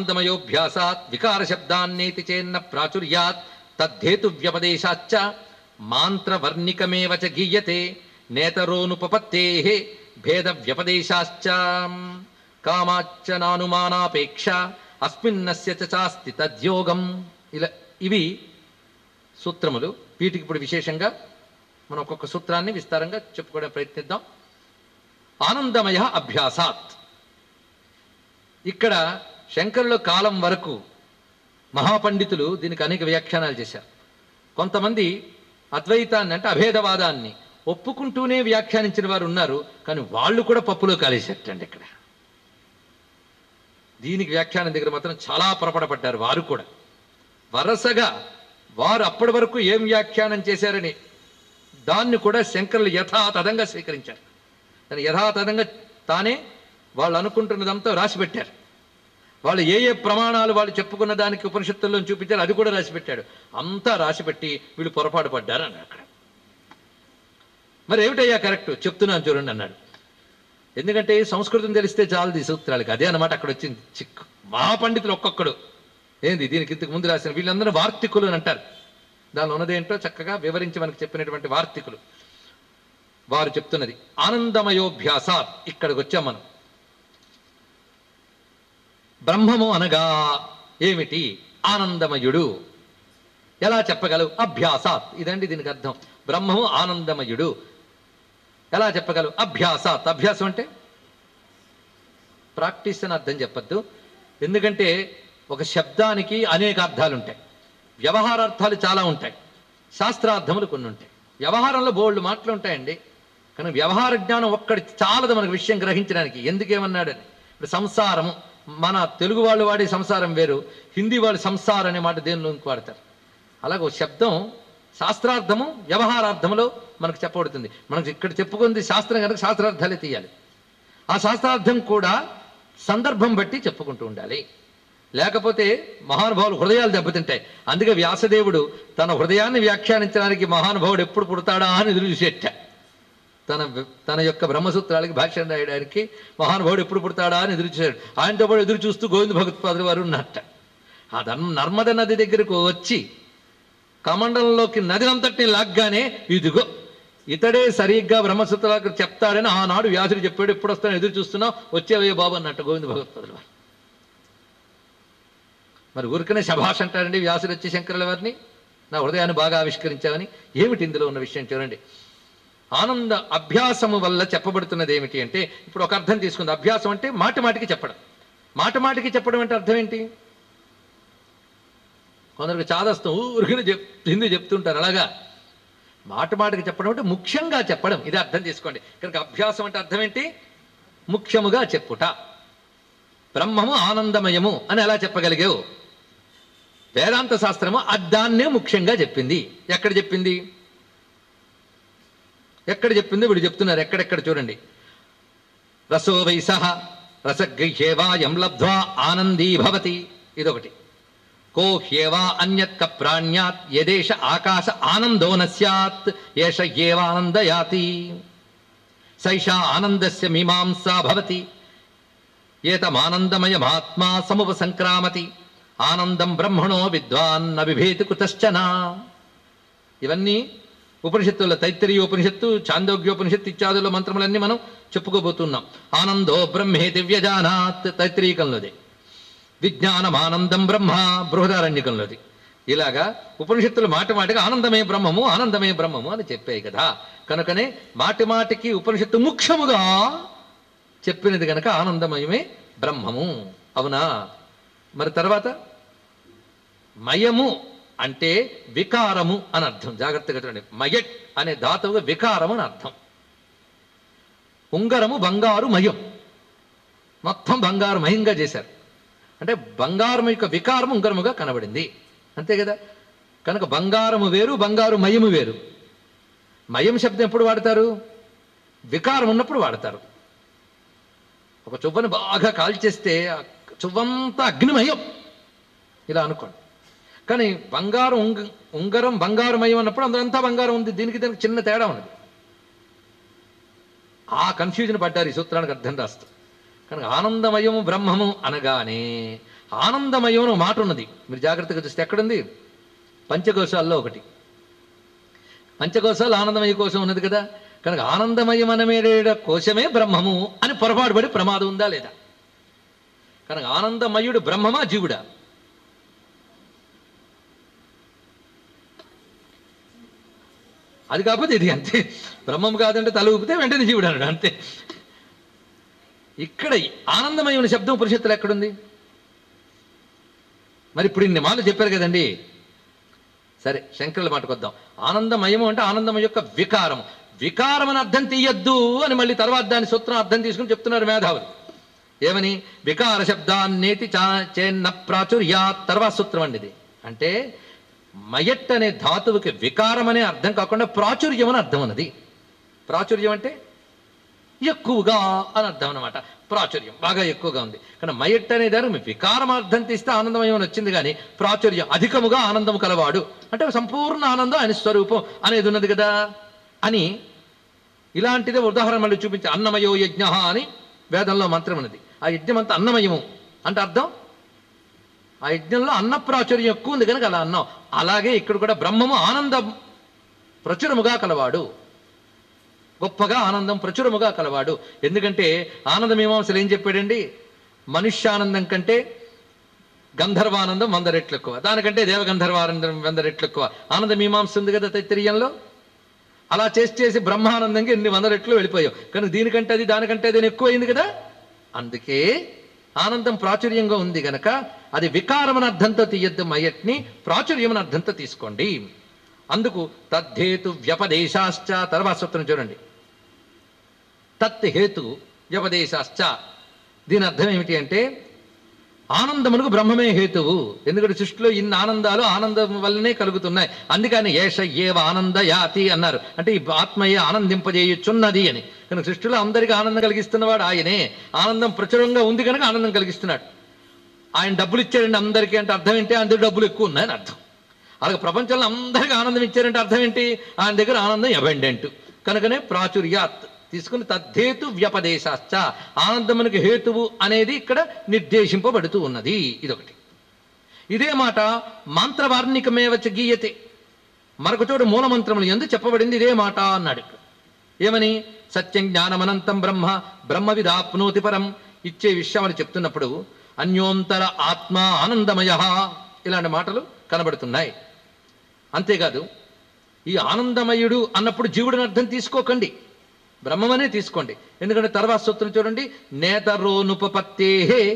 ఆనందమయోభ్యాసాత్ వికార శబ్దాన్నేతి చేన్న ప్రాచుర్యాత్ తద్ధేతు వ్యపదేశాచ్చ మాంత్రవర్ణికమేవ చ గీయతే నేతరోనుపపత్తే భేద వ్యపదేశాశ్చ కామాచ్చ నానుమానాపేక్ష అస్మిన్నస్య చ చాస్తి తద్యోగం ఇలా ఇవి సూత్రములు వీటికి ఇప్పుడు విశేషంగా మనం ఒక్కొక్క సూత్రాన్ని విస్తారంగా చెప్పుకోవడం ప్రయత్నిద్దాం ఆనందమయ అభ్యాసాత్ ఇక్కడ శంకరుల కాలం వరకు మహాపండితులు దీనికి అనేక వ్యాఖ్యానాలు చేశారు కొంతమంది అద్వైతాన్ని అంటే అభేదవాదాన్ని ఒప్పుకుంటూనే వ్యాఖ్యానించిన వారు ఉన్నారు కానీ వాళ్ళు కూడా పప్పులో కాలేసేటండి ఇక్కడ దీనికి వ్యాఖ్యానం దగ్గర మాత్రం చాలా పొరపడపడ్డారు వారు కూడా వరసగా వారు అప్పటి వరకు ఏం వ్యాఖ్యానం చేశారని దాన్ని కూడా శంకరులు యథాతథంగా స్వీకరించారు దాన్ని యథాతథంగా తానే వాళ్ళు అనుకుంటున్నదంతా రాసి పెట్టారు వాళ్ళు ఏ ఏ ప్రమాణాలు వాళ్ళు చెప్పుకున్న దానికి ఉపనిషత్తుల్లో చూపించారు అది కూడా రాసి పెట్టాడు అంతా రాసి పెట్టి వీళ్ళు పొరపాటు పడ్డారు అన్నాడు అక్కడ మరి ఏమిటయ్యా కరెక్ట్ చెప్తున్నాను చూడండి అన్నాడు ఎందుకంటే సంస్కృతం తెలిస్తే చాలు ఈ సూత్రాలకి అదే అన్నమాట అక్కడ వచ్చింది చిక్కు మహాపండితులు ఒక్కొక్కడు ఏంది దీనికి ఇంతకు ముందు రాసిన వీళ్ళందరూ వార్తికులు అని అంటారు దానిలో ఉన్నదేంటో చక్కగా వివరించి మనకు చెప్పినటువంటి వార్తికులు వారు చెప్తున్నది ఆనందమయోభ్యాసాత్ ఇక్కడికి వచ్చాం మనం బ్రహ్మము అనగా ఏమిటి ఆనందమయుడు ఎలా చెప్పగలవు అభ్యాసాత్ ఇదండి దీనికి అర్థం బ్రహ్మము ఆనందమయుడు ఎలా చెప్పగలవు అభ్యాసాత్ అభ్యాసం అంటే ప్రాక్టీస్ అని అర్థం చెప్పద్దు ఎందుకంటే ఒక శబ్దానికి అనేక అర్థాలు ఉంటాయి వ్యవహారార్థాలు చాలా ఉంటాయి శాస్త్రార్థములు కొన్ని ఉంటాయి వ్యవహారంలో బోల్డ్ మాటలు ఉంటాయండి కానీ వ్యవహార జ్ఞానం ఒక్కడి చాలదు మనకు విషయం గ్రహించడానికి ఎందుకేమన్నాడని ఇప్పుడు సంసారము మన తెలుగు వాళ్ళు వాడే సంసారం వేరు హిందీ వాళ్ళు సంసారం అనే మాట దేనిలోకి వాడతారు అలాగే ఒక శబ్దం శాస్త్రార్థము వ్యవహారార్థములో మనకు చెప్పబడుతుంది మనకు ఇక్కడ చెప్పుకుంది శాస్త్రం కనుక శాస్త్రార్థాలే తీయాలి ఆ శాస్త్రార్థం కూడా సందర్భం బట్టి చెప్పుకుంటూ ఉండాలి లేకపోతే మహానుభావులు హృదయాలు దెబ్బతింటాయి అందుకే వ్యాసదేవుడు తన హృదయాన్ని వ్యాఖ్యానించడానికి మహానుభావుడు ఎప్పుడు పుడతాడా అని ఎదురు చూసేట తన తన యొక్క బ్రహ్మసూత్రాలకి భాష్యం రాయడానికి మహానుభావుడు ఎప్పుడు పుడతాడా అని ఎదురు చూశాడు ఆయనతో పాటు ఎదురు చూస్తూ గోవింద భగవత్పాదులు వారు ఉన్నట్ట ఆ ధర్మ నర్మద నది దగ్గరకు వచ్చి కమండలంలోకి నది అంతటిని లాగ్గానే ఇదిగో ఇతడే సరిగ్గా బ్రహ్మసూత్రాలకు చెప్తాడని ఆనాడు వ్యాసుడు చెప్పాడు ఎప్పుడు వస్తాను ఎదురు చూస్తున్నావు వచ్చేవయ్య బాబు అన్నట్టు గోవింద భగవత్పాదులు వారు మరి ఊరికనే శభాష్ అంటారండి వ్యాసుడు వచ్చి శంకరుల వారిని నా హృదయాన్ని బాగా ఆవిష్కరించావని ఏమిటి ఇందులో ఉన్న విషయం చూడండి ఆనంద అభ్యాసము వల్ల చెప్పబడుతున్నది ఏమిటి అంటే ఇప్పుడు ఒక అర్థం తీసుకుంది అభ్యాసం అంటే మాటి మాటికి చెప్పడం మాట మాటికి చెప్పడం అంటే అర్థం ఏంటి కొందరికి చాదస్తం ఊరికనే చెప్ హిందీ చెప్తుంటారు అలాగా మాట మాటకి చెప్పడం అంటే ముఖ్యంగా చెప్పడం ఇది అర్థం తీసుకోండి కనుక అభ్యాసం అంటే అర్థం ఏంటి ముఖ్యముగా చెప్పుట బ్రహ్మము ఆనందమయము అని ఎలా చెప్పగలిగావు వేదాంత శాస్త్రము అద్దాన్నే ముఖ్యంగా చెప్పింది ఎక్కడ చెప్పింది ఎక్కడ చెప్పిందో వీడు చెప్తున్నారు ఎక్కడెక్కడ చూడండి రసో వైస రసగృహ్యేవాయం లబ్ధ్వా ఆనందీ భవతి ఇదొకటి కో హ్యేవా అన్యత్ క ప్రాణ్యాత్ యదేశ ఆకాశ ఆనందో న స్యాత్ ఏష ఏవానందయాతి సైషా ఆనందస్య మీమాంసా భవతి ఏతమానందమయమాత్మా సముపసంక్రామతి ఆనందం బ్రహ్మణో విద్వాన్ న బిభేతి కుతశ్చన ఇవన్నీ ఉపనిషత్తుల తైత్తరీయోపనిషత్తు చాందోగ్యోపనిషత్తు ఇత్యాదుల మంత్రములన్నీ మనం చెప్పుకోబోతున్నాం ఆనందో బ్రహ్మే దివ్యజానాత్ తైత్తరీకంలోది విజ్ఞానమానందం బ్రహ్మ బృహదారణ్యకంలోది ఇలాగా ఉపనిషత్తులు మాటి మాటికి ఆనందమే బ్రహ్మము ఆనందమే బ్రహ్మము అని చెప్పాయి కదా కనుకనే మాటి మాటికి ఉపనిషత్తు ముఖ్యముగా చెప్పినది గనక ఆనందమయమే బ్రహ్మము అవునా మరి తర్వాత మయము అంటే వికారము అని అర్థం జాగ్రత్తగా చూడండి మయట్ అనే ధాతువుగా వికారము అని అర్థం ఉంగరము బంగారు మయం మొత్తం బంగారు మయంగా చేశారు అంటే బంగారం యొక్క వికారము ఉంగరముగా కనబడింది అంతే కదా కనుక బంగారము వేరు బంగారు మయము వేరు మయం శబ్దం ఎప్పుడు వాడతారు వికారం ఉన్నప్పుడు వాడతారు ఒక చువ్వను బాగా కాల్చేస్తే ఆ చువ్వంతా అగ్నిమయం ఇలా అనుకోండి కానీ బంగారం ఉంగ ఉంగరం బంగారమయం అన్నప్పుడు అందులో బంగారం ఉంది దీనికి దీనికి చిన్న తేడా ఉన్నది ఆ కన్ఫ్యూజన్ పడ్డారు ఈ సూత్రానికి అర్థం రాస్తూ కనుక ఆనందమయము బ్రహ్మము అనగానే ఆనందమయం అని ఒక మాట ఉన్నది మీరు జాగ్రత్తగా చూస్తే ఎక్కడుంది పంచకోశాల్లో ఒకటి పంచకోశాలు ఆనందమయ కోశం ఉన్నది కదా కనుక ఆనందమయమనమేడ కోశమే బ్రహ్మము అని పొరపాటు పడి ప్రమాదం ఉందా లేదా కనుక ఆనందమయుడు బ్రహ్మమా జీవుడా అది కాకపోతే ఇది అంతే బ్రహ్మం కాదంటే తల ఊపితే వెంటనే జీవుడు అన్నాడు అంతే ఇక్కడ ఆనందమయమైన శబ్దం ఉపనిషత్తులు ఎక్కడుంది మరి ఇప్పుడు ఇన్ని మాటలు చెప్పారు కదండి సరే శంకరుల మాటకొద్దాం ఆనందమయము అంటే ఆనందం యొక్క వికారం వికారం అని అర్థం తీయద్దు అని మళ్ళీ తర్వాత దాని సూత్రం అర్థం తీసుకుని చెప్తున్నారు మేధావులు ఏమని వికార శబ్దాన్నేతి చా చేన్న ప్రాచుర్యా తర్వాత సూత్రం అండి ఇది అంటే మయట్ అనే ధాతువుకి వికారం అనే అర్థం కాకుండా ప్రాచుర్యం అని అర్థం ఉన్నది ప్రాచుర్యం అంటే ఎక్కువగా అని అర్థం అనమాట ప్రాచుర్యం బాగా ఎక్కువగా ఉంది కానీ మయట్ అనే దానికి వికారం అర్థం తీస్తే ఆనందమయం అని వచ్చింది కానీ ప్రాచుర్యం అధికముగా ఆనందం కలవాడు అంటే సంపూర్ణ ఆనందం ఆయన స్వరూపం అనేది ఉన్నది కదా అని ఇలాంటిదే ఉదాహరణ మళ్ళీ చూపించి అన్నమయో యజ్ఞ అని వేదంలో మంత్రం ఉన్నది ఆ యజ్ఞం అంతా అన్నమయము అంటే అర్థం ఆ యజ్ఞంలో అన్న ప్రాచుర్యం ఎక్కువ ఉంది కనుక అలా అన్నాం అలాగే ఇక్కడ కూడా బ్రహ్మము ఆనందం ప్రచురముగా కలవాడు గొప్పగా ఆనందం ప్రచురముగా కలవాడు ఎందుకంటే ఆనంద మీమాంసలు ఏం చెప్పాడండి మనుష్యానందం కంటే గంధర్వానందం వంద రెట్లు ఎక్కువ దానికంటే దేవగంధర్వానందం వంద రెట్లు ఎక్కువ ఆనంద మీమాంస ఉంది కదా తైత్తిరీయంలో అలా చేసి చేసి బ్రహ్మానందంగా ఎన్ని వంద రెట్లు వెళ్ళిపోయావు కానీ దీనికంటే అది దానికంటే అది ఎక్కువైంది కదా అందుకే ఆనందం ప్రాచుర్యంగా ఉంది గనక అది వికారమన అర్థంతో తీయద్దు మయట్ని ప్రాచుర్యమన అర్థంతో తీసుకోండి అందుకు తద్ధేతు వ్యపదేశాశ్చ తర్వాత సూత్రం చూడండి తత్ హేతు వ్యపదేశాశ్చ దీని అర్థం ఏమిటి అంటే ఆనందమునకు బ్రహ్మమే హేతువు ఎందుకంటే సృష్టిలో ఇన్ని ఆనందాలు ఆనందం వల్లనే కలుగుతున్నాయి అందుకని ఏష ఏవ ఆనంద యాతి అన్నారు అంటే ఈ ఆత్మయే ఆనందింపజేయుచున్నది అని కనుక సృష్టిలో అందరికీ ఆనందం కలిగిస్తున్నవాడు ఆయనే ఆనందం ప్రచురంగా ఉంది కనుక ఆనందం కలిగిస్తున్నాడు ఆయన డబ్బులు ఇచ్చాడండి అందరికీ అంటే అర్థం ఏంటి ఆయన దగ్గర డబ్బులు ఎక్కువ ఉన్నాయని అర్థం అలాగే ప్రపంచంలో అందరికీ ఆనందం ఇచ్చారంటే అర్థం ఏంటి ఆయన దగ్గర ఆనందం అబెండెంట్ కనుకనే ప్రాచుర్యాత్ తీసుకుని తద్ధేతు వ్యపదేశాశ్చ ఆనందమునికి హేతువు అనేది ఇక్కడ నిర్దేశింపబడుతూ ఉన్నది ఇదొకటి ఇదే మాట మంత్రవార్ణికమేవచ గీయతే మరొక చోటు మూలమంత్రములు ఎందు చెప్పబడింది ఇదే మాట అన్నాడు ఇక్కడ ఏమని సత్యం జ్ఞానమనంతం బ్రహ్మ బ్రహ్మ విదాప్నోతి పరం ఇచ్చే విషయాలు చెప్తున్నప్పుడు అన్యోంతర ఆత్మ ఆనందమయ ఇలాంటి మాటలు కనబడుతున్నాయి అంతేకాదు ఈ ఆనందమయుడు అన్నప్పుడు జీవుడిని అర్థం తీసుకోకండి బ్రహ్మమనే తీసుకోండి ఎందుకంటే తర్వాత సూత్రం చూడండి నేతరోనుపపత్తే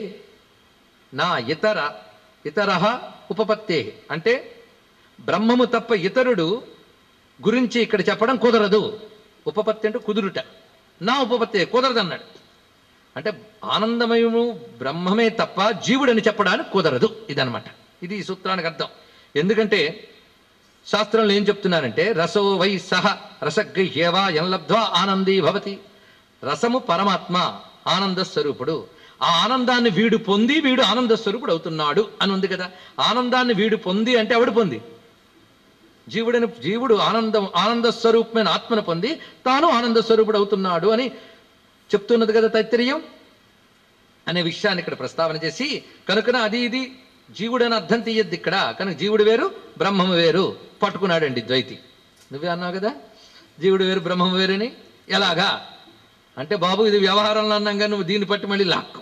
నా ఇతర ఇతర ఉపపత్తే అంటే బ్రహ్మము తప్ప ఇతరుడు గురించి ఇక్కడ చెప్పడం కుదరదు ఉపపత్తి అంటే కుదురుట నా ఉపపత్తి కుదరదు అన్నాడు అంటే ఆనందమయము బ్రహ్మమే తప్ప జీవుడని చెప్పడానికి కుదరదు ఇదనమాట ఇది ఈ సూత్రానికి అర్థం ఎందుకంటే శాస్త్రంలో ఏం చెప్తున్నారంటే రసో వై సహ రసగృహ్యవా ఎన్లబ్ధ్వా ఆనందీ భవతి రసము పరమాత్మ ఆనంద స్వరూపుడు ఆ ఆనందాన్ని వీడు పొంది వీడు ఆనంద స్వరూపుడు అవుతున్నాడు అని ఉంది కదా ఆనందాన్ని వీడు పొంది అంటే ఎవడు పొంది జీవుడని జీవుడు ఆనందం ఆనంద స్వరూపమైన ఆత్మను పొంది తాను ఆనంద స్వరూపుడు అవుతున్నాడు అని చెప్తున్నది కదా తైత్తిరీయం అనే విషయాన్ని ఇక్కడ ప్రస్తావన చేసి కనుకన అది ఇది జీవుడు అని అర్థం తీయద్దు ఇక్కడ కనుక జీవుడు వేరు బ్రహ్మము వేరు పట్టుకున్నాడండి ద్వైతి నువ్వే అన్నావు కదా జీవుడు వేరు బ్రహ్మము వేరుని ఎలాగా అంటే బాబు ఇది వ్యవహారంలో అన్నాగా నువ్వు దీన్ని పట్టి మళ్ళీ లాక్కు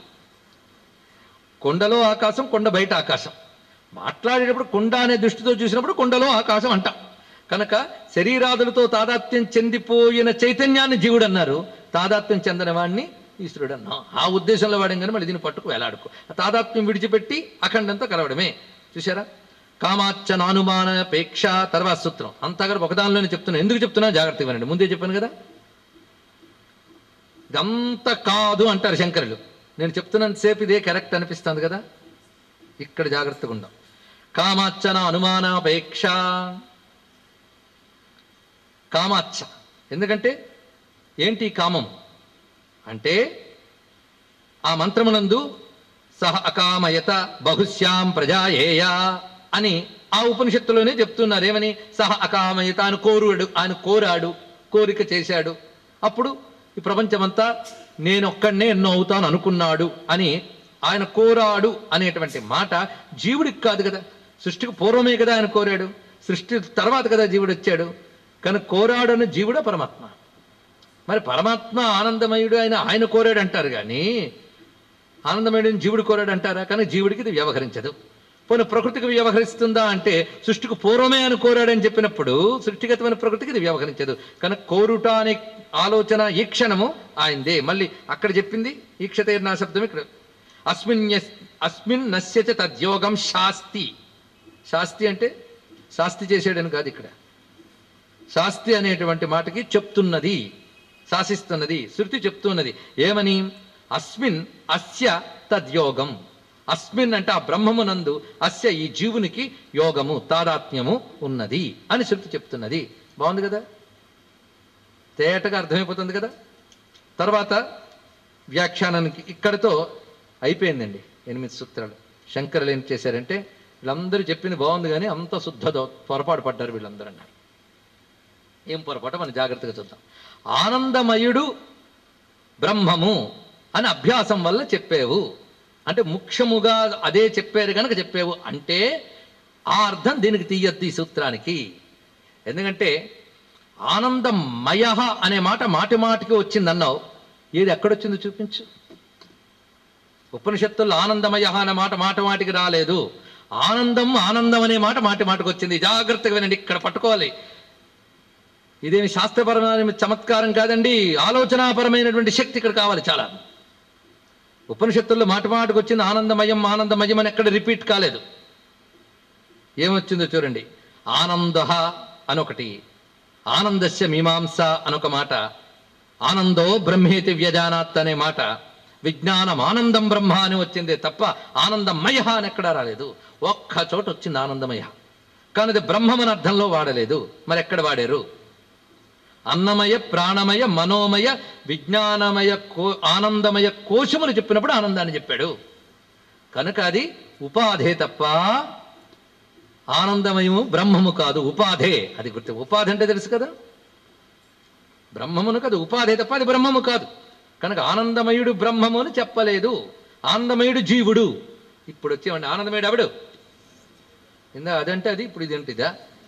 కొండలో ఆకాశం కొండ బయట ఆకాశం మాట్లాడేటప్పుడు కొండ అనే దృష్టితో చూసినప్పుడు కొండలో ఆకాశం అంటాం కనుక శరీరాదులతో తాదాత్మ్యం చెందిపోయిన చైతన్యాన్ని జీవుడు అన్నారు తాదాత్మ్యం చెందిన వాడిని ఈశ్వరుడు అన్నాం ఆ ఉద్దేశంలో వాడేం కానీ మళ్ళీ దీన్ని పట్టుకు వేలాడుకో ఆ తాదాత్మ్యం విడిచిపెట్టి అఖండంతో కలవడమే చూసారా కామాచ్చ నానుమానపేక్ష తర్వాత సూత్రం అంతా కూడా ఒకదానిలోనే చెప్తున్నా ఎందుకు చెప్తున్నా జాగ్రత్తగా వినండి ముందే చెప్పాను కదా ఇదంతా కాదు అంటారు శంకరులు నేను చెప్తున్నంతసేపు ఇదే కరెక్ట్ అనిపిస్తుంది కదా ఇక్కడ జాగ్రత్తగా ఉందాం కామాచ్చన అనుమానాపేక్ష కామాచ్చ ఎందుకంటే ఏంటి ఈ కామం అంటే ఆ మంత్రమునందు సహ అకామయత బహుశ్యాం ప్రజాయేయ అని ఆ ఉపనిషత్తులోనే చెప్తున్నారు ఏమని సహ అకామయత ఆయన కోరుడు ఆయన కోరాడు కోరిక చేశాడు అప్పుడు ఈ ప్రపంచమంతా నేను ఒక్కడనే ఎన్నో అవుతాను అనుకున్నాడు అని ఆయన కోరాడు అనేటువంటి మాట జీవుడికి కాదు కదా సృష్టికి పూర్వమే కదా ఆయన కోరాడు సృష్టి తర్వాత కదా జీవుడు వచ్చాడు కానీ కోరాడని జీవుడా పరమాత్మ మరి పరమాత్మ ఆనందమయుడు ఆయన ఆయన కోరాడు అంటారు కానీ ఆనందమయుడిని జీవుడు కోరాడు అంటారా కానీ జీవుడికి ఇది వ్యవహరించదు పోనీ ప్రకృతికి వ్యవహరిస్తుందా అంటే సృష్టికి పూర్వమే అని కోరాడని చెప్పినప్పుడు సృష్టిగతమైన ప్రకృతికి ఇది వ్యవహరించదు కానీ కోరుట అనే ఆలోచన ఈ క్షణము ఆయనదే మళ్ళీ అక్కడ చెప్పింది ఈక్షతే నా శబ్దం ఇక్కడ అస్మిన్ యస్- అస్మిన్ నశ్యచ తద్యోగం శాస్తి శాస్తి అంటే శాస్తి చేసాడని కాదు ఇక్కడ శాస్తి అనేటువంటి మాటకి చెప్తున్నది శాసిస్తున్నది శృతి చెప్తున్నది ఏమని అస్మిన్ అస్య తద్యోగం అస్మిన్ అంటే ఆ బ్రహ్మమునందు అస్య ఈ జీవునికి యోగము తాదాత్మ్యము ఉన్నది అని శృతి చెప్తున్నది బాగుంది కదా తేటగా అర్థమైపోతుంది కదా తర్వాత వ్యాఖ్యానానికి ఇక్కడతో అయిపోయిందండి ఎనిమిది సూత్రాలు శంకరులు ఏం చేశారంటే వీళ్ళందరూ చెప్పింది బాగుంది కానీ అంత శుద్ధ దో- పొరపాటు పడ్డారు వీళ్ళందరూ అన్నారు ఏం పొరపాటు మనం జాగ్రత్తగా చూద్దాం ఆనందమయుడు బ్రహ్మము అని అభ్యాసం వల్ల చెప్పేవు అంటే ముఖ్యముగా అదే చెప్పారు కనుక చెప్పేవు అంటే ఆ అర్థం దీనికి తీయద్దు ఈ సూత్రానికి ఎందుకంటే ఆనందమయ అనే మాట మాటి మాటికి వచ్చిందన్నావు ఏది ఎక్కడొచ్చిందో చూపించు ఉపనిషత్తుల్లో ఆనందమయ అనే మాట మాట మాటికి రాలేదు ఆనందం ఆనందం అనే మాట మాటి మాటికి వచ్చింది జాగ్రత్తగా వినండి ఇక్కడ పట్టుకోవాలి ఇదేమి శాస్త్రపరమైన చమత్కారం కాదండి ఆలోచనాపరమైనటువంటి శక్తి ఇక్కడ కావాలి చాలా ఉపనిషత్తుల్లో మాట మాటకు వచ్చింది ఆనందమయం ఆనందమయం అని ఎక్కడ రిపీట్ కాలేదు ఏమొచ్చిందో చూడండి ఆనంద అనొకటి ఆనందస్య మీమాంస అనొక మాట ఆనందో బ్రహ్మేతి వ్యజానాత్ అనే మాట విజ్ఞానం ఆనందం బ్రహ్మ అని వచ్చిందే తప్ప ఆనందమయ అని ఎక్కడా రాలేదు ఒక్క చోట వచ్చింది ఆనందమయ కానీ అది బ్రహ్మమని అర్థంలో వాడలేదు మరి ఎక్కడ వాడారు అన్నమయ ప్రాణమయ మనోమయ విజ్ఞానమయ కో ఆనందమయ కోశములు చెప్పినప్పుడు ఆనందాన్ని చెప్పాడు కనుక అది ఉపాధే తప్ప ఆనందమయము బ్రహ్మము కాదు ఉపాధే అది గుర్తు ఉపాధి అంటే తెలుసు కదా బ్రహ్మమును కాదు ఉపాధి తప్ప అది బ్రహ్మము కాదు కనుక ఆనందమయుడు బ్రహ్మము అని చెప్పలేదు ఆనందమయుడు జీవుడు ఇప్పుడు వచ్చేవండి ఆనందమయుడు ఎవడు ఇందా అదంటే అది ఇప్పుడు ఇది ఏంటిదా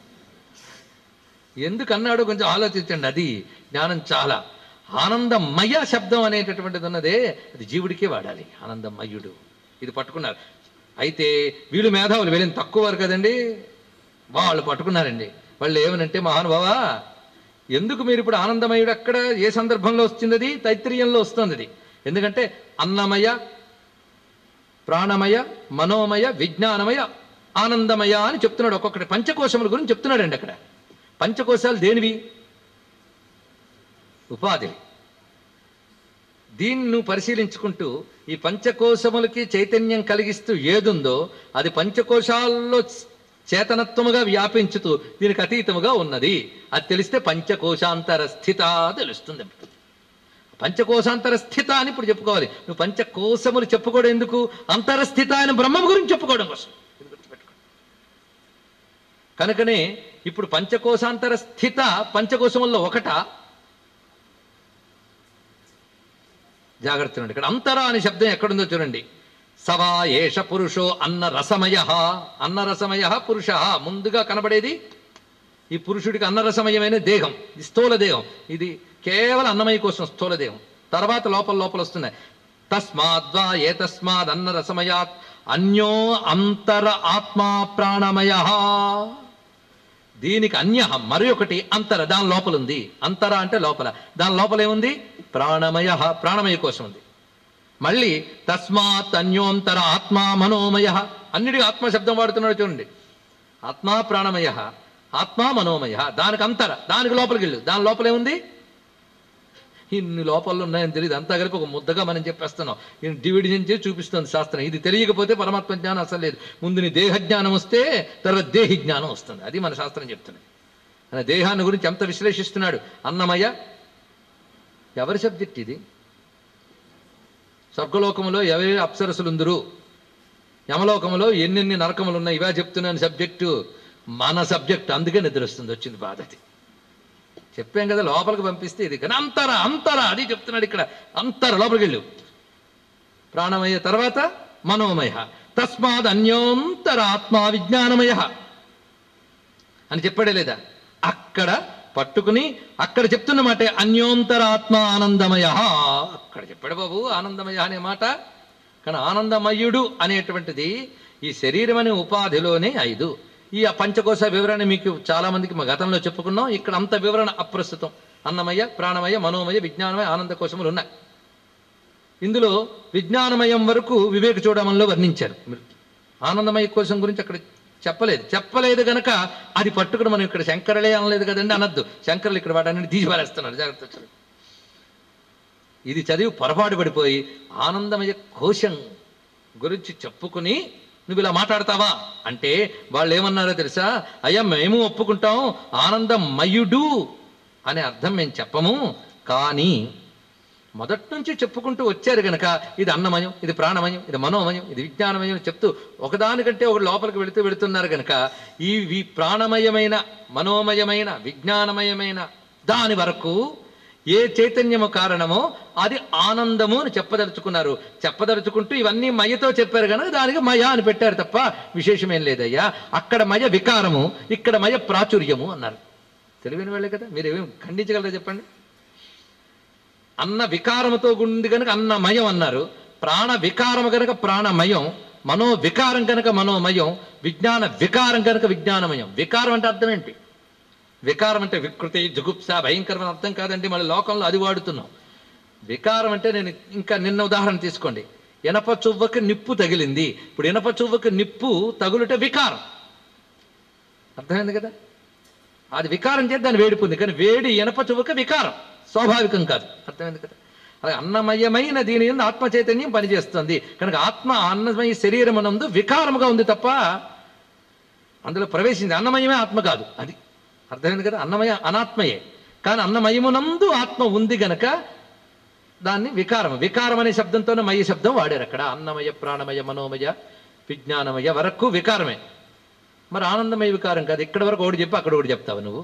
ఎందుకు అన్నాడో కొంచెం ఆలోచించండి అది జ్ఞానం చాలా ఆనందమయ శబ్దం అనేటటువంటిది ఉన్నదే అది జీవుడికే వాడాలి ఆనందమయుడు ఇది పట్టుకున్నారు అయితే వీళ్ళు మేధావులు వీళ్ళని తక్కువ వారు కదండి వాళ్ళు పట్టుకున్నారండి వాళ్ళు ఏమనంటే మహానుభావా ఎందుకు మీరు ఇప్పుడు ఆనందమయుడు అక్కడ ఏ సందర్భంలో వస్తుంది అది తైత్రీయంలో వస్తుంది అది ఎందుకంటే అన్నమయ ప్రాణమయ మనోమయ విజ్ఞానమయ ఆనందమయ అని చెప్తున్నాడు ఒక్కొక్కటి పంచకోశముల గురించి చెప్తున్నాడండి అక్కడ పంచకోశాలు దేనివి ఉపాధి దీన్ని నువ్వు పరిశీలించుకుంటూ ఈ పంచకోశములకి చైతన్యం కలిగిస్తూ ఏదుందో అది పంచకోశాల్లో చేతనత్వముగా వ్యాపించుతూ దీనికి అతీతముగా ఉన్నది అది తెలిస్తే పంచకోశాంతర స్థిత తెలుస్తుంది పంచకోశాంతర స్థిత అని ఇప్పుడు చెప్పుకోవాలి నువ్వు పంచకోశములు చెప్పుకోవడం ఎందుకు అంతరస్థిత అయిన బ్రహ్మం గురించి చెప్పుకోవడం కోసం ఇది గుర్తుపెట్టుకో. కనుకనే ఇప్పుడు పంచకోశాంతర స్థిత పంచకోశముల్లో ఒకట జాగ్రత్త ఇక్కడ అంతర అనే శబ్దం ఎక్కడుందో చూడండి సవా ఏష పురుషో అన్న రసమయ అన్న రసమయ పురుష ముందుగా కనబడేది ఈ పురుషుడికి అన్నరసమయమైన దేహం ఇది స్థూల దేహం ఇది కేవలం అన్నమయ కోసం స్థూల దేహం తర్వాత లోపల లోపల వస్తున్నాయి తస్మాద్వా ఏ తస్మాద్ అన్న రసమయాత్ అన్యో అంతర ఆత్మా ప్రాణమయ దీనికి అన్య మరి ఒకటి అంతర దాని లోపల ఉంది అంతర అంటే లోపల దాని లోపల ఏముంది ప్రాణమయ ప్రాణమయ కోసం ఉంది మళ్ళీ తస్మాత్ అన్యోంతర ఆత్మా మనోమయ అన్నిటికీ ఆత్మ శబ్దం వాడుతున్నాడు చూడండి ఆత్మా ప్రాణమయ ఆత్మా మనోమయ దానికి అంతర దానికి లోపలికి వెళ్ళు దాని లోపల ఏముంది ఇన్ని లోపాలు ఉన్నాయని తెలియదు అంతా కలిపి ఒక ముద్దగా మనం చెప్పేస్తున్నాం ఈయన డివిజన్ చేసి చూపిస్తుంది శాస్త్రం ఇది తెలియకపోతే పరమాత్మ జ్ఞానం అసలు లేదు ముందు నీ దేహ జ్ఞానం వస్తే తర్వాత దేహి జ్ఞానం వస్తుంది అది మన శాస్త్రం చెప్తున్నది ఆయన దేహాన్ని గురించి ఎంత విశ్లేషిస్తున్నాడు అన్నమయ్య ఎవరి సబ్జెక్ట్ ఇది స్వర్గలోకములో ఎవరి అప్సరసులుందరు యమలోకములో ఎన్నెన్ని నరకములు ఉన్నాయి ఇవా చెప్తున్నాను సబ్జెక్టు మన సబ్జెక్ట్ అందుకే నిద్రొస్తుంది వచ్చింది బాధ అది చెప్పాం కదా లోపలికి పంపిస్తే ఇది కానీ అంతర అంతర అది చెప్తున్నాడు ఇక్కడ అంతర లోపలికి వెళ్ళు ప్రాణమయ తర్వాత మనోమయ తస్మాద్ అన్యోంతర ఆత్మ విజ్ఞానమయ అని చెప్పాడే లేదా అక్కడ పట్టుకుని అక్కడ చెప్తున్న మాట అన్యోంతరాత్మ ఆనందమయ అక్కడ చెప్పాడు బాబు ఆనందమయ అనే మాట కానీ ఆనందమయుడు అనేటువంటిది ఈ శరీరం అనే ఉపాధిలోనే ఐదు ఈ ఆ పంచకోశ వివరణ మీకు చాలా మందికి మా గతంలో చెప్పుకున్నాం ఇక్కడ అంత వివరణ అప్రస్తుతం అన్నమయ ప్రాణమయ మనోమయ విజ్ఞానమయ ఆనంద కోశములు ఉన్నాయి ఇందులో విజ్ఞానమయం వరకు వివేక చూడమంలో వర్ణించారు మీరు ఆనందమయ కోశం గురించి అక్కడ చెప్పలేదు చెప్పలేదు గనక అది పట్టుకుని మనం ఇక్కడ శంకరులే అనలేదు కదండి అనద్దు శంకరులు ఇక్కడ వాడని తీసి పారేస్తున్నారు జాగ్రత్త చూడండి. ఇది చదివి పొరపాటు పడిపోయి ఆనందమయ కోశం గురించి చెప్పుకుని నువ్వు ఇలా మాట్లాడతావా అంటే వాళ్ళు ఏమన్నారో తెలుసా అయ్యా మేము ఒప్పుకుంటాం ఆనందమయుడు అనే అర్థం మేము చెప్పము కానీ మొదటి నుంచి చెప్పుకుంటూ వచ్చారు గనక ఇది అన్నమయం ఇది ప్రాణమయం ఇది మనోమయం ఇది విజ్ఞానమయం అని చెప్తూ ఒకదానికంటే ఒక లోపలికి వెళుతూ వెళుతున్నారు గనక ఈ ఈ ప్రాణమయమైన మనోమయమైన విజ్ఞానమయమైన దాని వరకు ఏ చైతన్యము కారణమో అది ఆనందము అని చెప్పదలుచుకున్నారు చెప్పదలుచుకుంటూ ఇవన్నీ మయతో చెప్పారు కనుక దానికి మయ అని పెట్టారు తప్ప విశేషమేం లేదయ్యా అక్కడ మయ వికారము ఇక్కడ మయ ప్రాచుర్యము అన్నారు తెలివైన వాళ్ళే కదా మీరు ఏమేమి ఖండించగలరా చెప్పండి అన్న వికారముతో గుండి కనుక అన్నమయం అన్నారు ప్రాణ వికారము కనుక ప్రాణమయం మనో వికారం కనుక మనోమయం విజ్ఞాన వికారం కనుక విజ్ఞానమయం వికారం అంటే అర్థం ఏంటి వికారం అంటే వికృతి జుగుప్స భయంకరమైన అర్థం కాదండి మన లోకంలో అది వాడుతున్నాం వికారం అంటే నేను ఇంకా నిన్న ఉదాహరణ తీసుకోండి ఇనప చువ్వకి నిప్పు తగిలింది ఇప్పుడు ఇనప చువ్వకి నిప్పు తగులుట వికారం అర్థమైంది కదా అది వికారం చేసి దాన్ని వేడిపోయింది కానీ వేడి ఇనప చువ్వక వికారం స్వాభావికం కాదు అర్థమైంది కదా అలాగే అన్నమయమైన దీని ఎందు ఆత్మ చైతన్యం పనిచేస్తుంది కనుక ఆత్మ అన్నమయ శరీరమునందు వికారముగా ఉంది తప్ప అందులో ప్రవేశింది అన్నమయమే ఆత్మ కాదు అది అర్థమైంది కదా అన్నమయ అనాత్మయే కానీ అన్నమయమునందు ఆత్మ ఉంది గనక దాన్ని వికారం వికారం అనే శబ్దంతోనే మయ శబ్దం వాడారు అక్కడ అన్నమయ ప్రాణమయ మనోమయ విజ్ఞానమయ వరకు వికారమే మరి ఆనందమయ వికారం కాదు ఇక్కడ వరకు ఒకటి చెప్పి అక్కడ ఒకటి చెప్తావు నువ్వు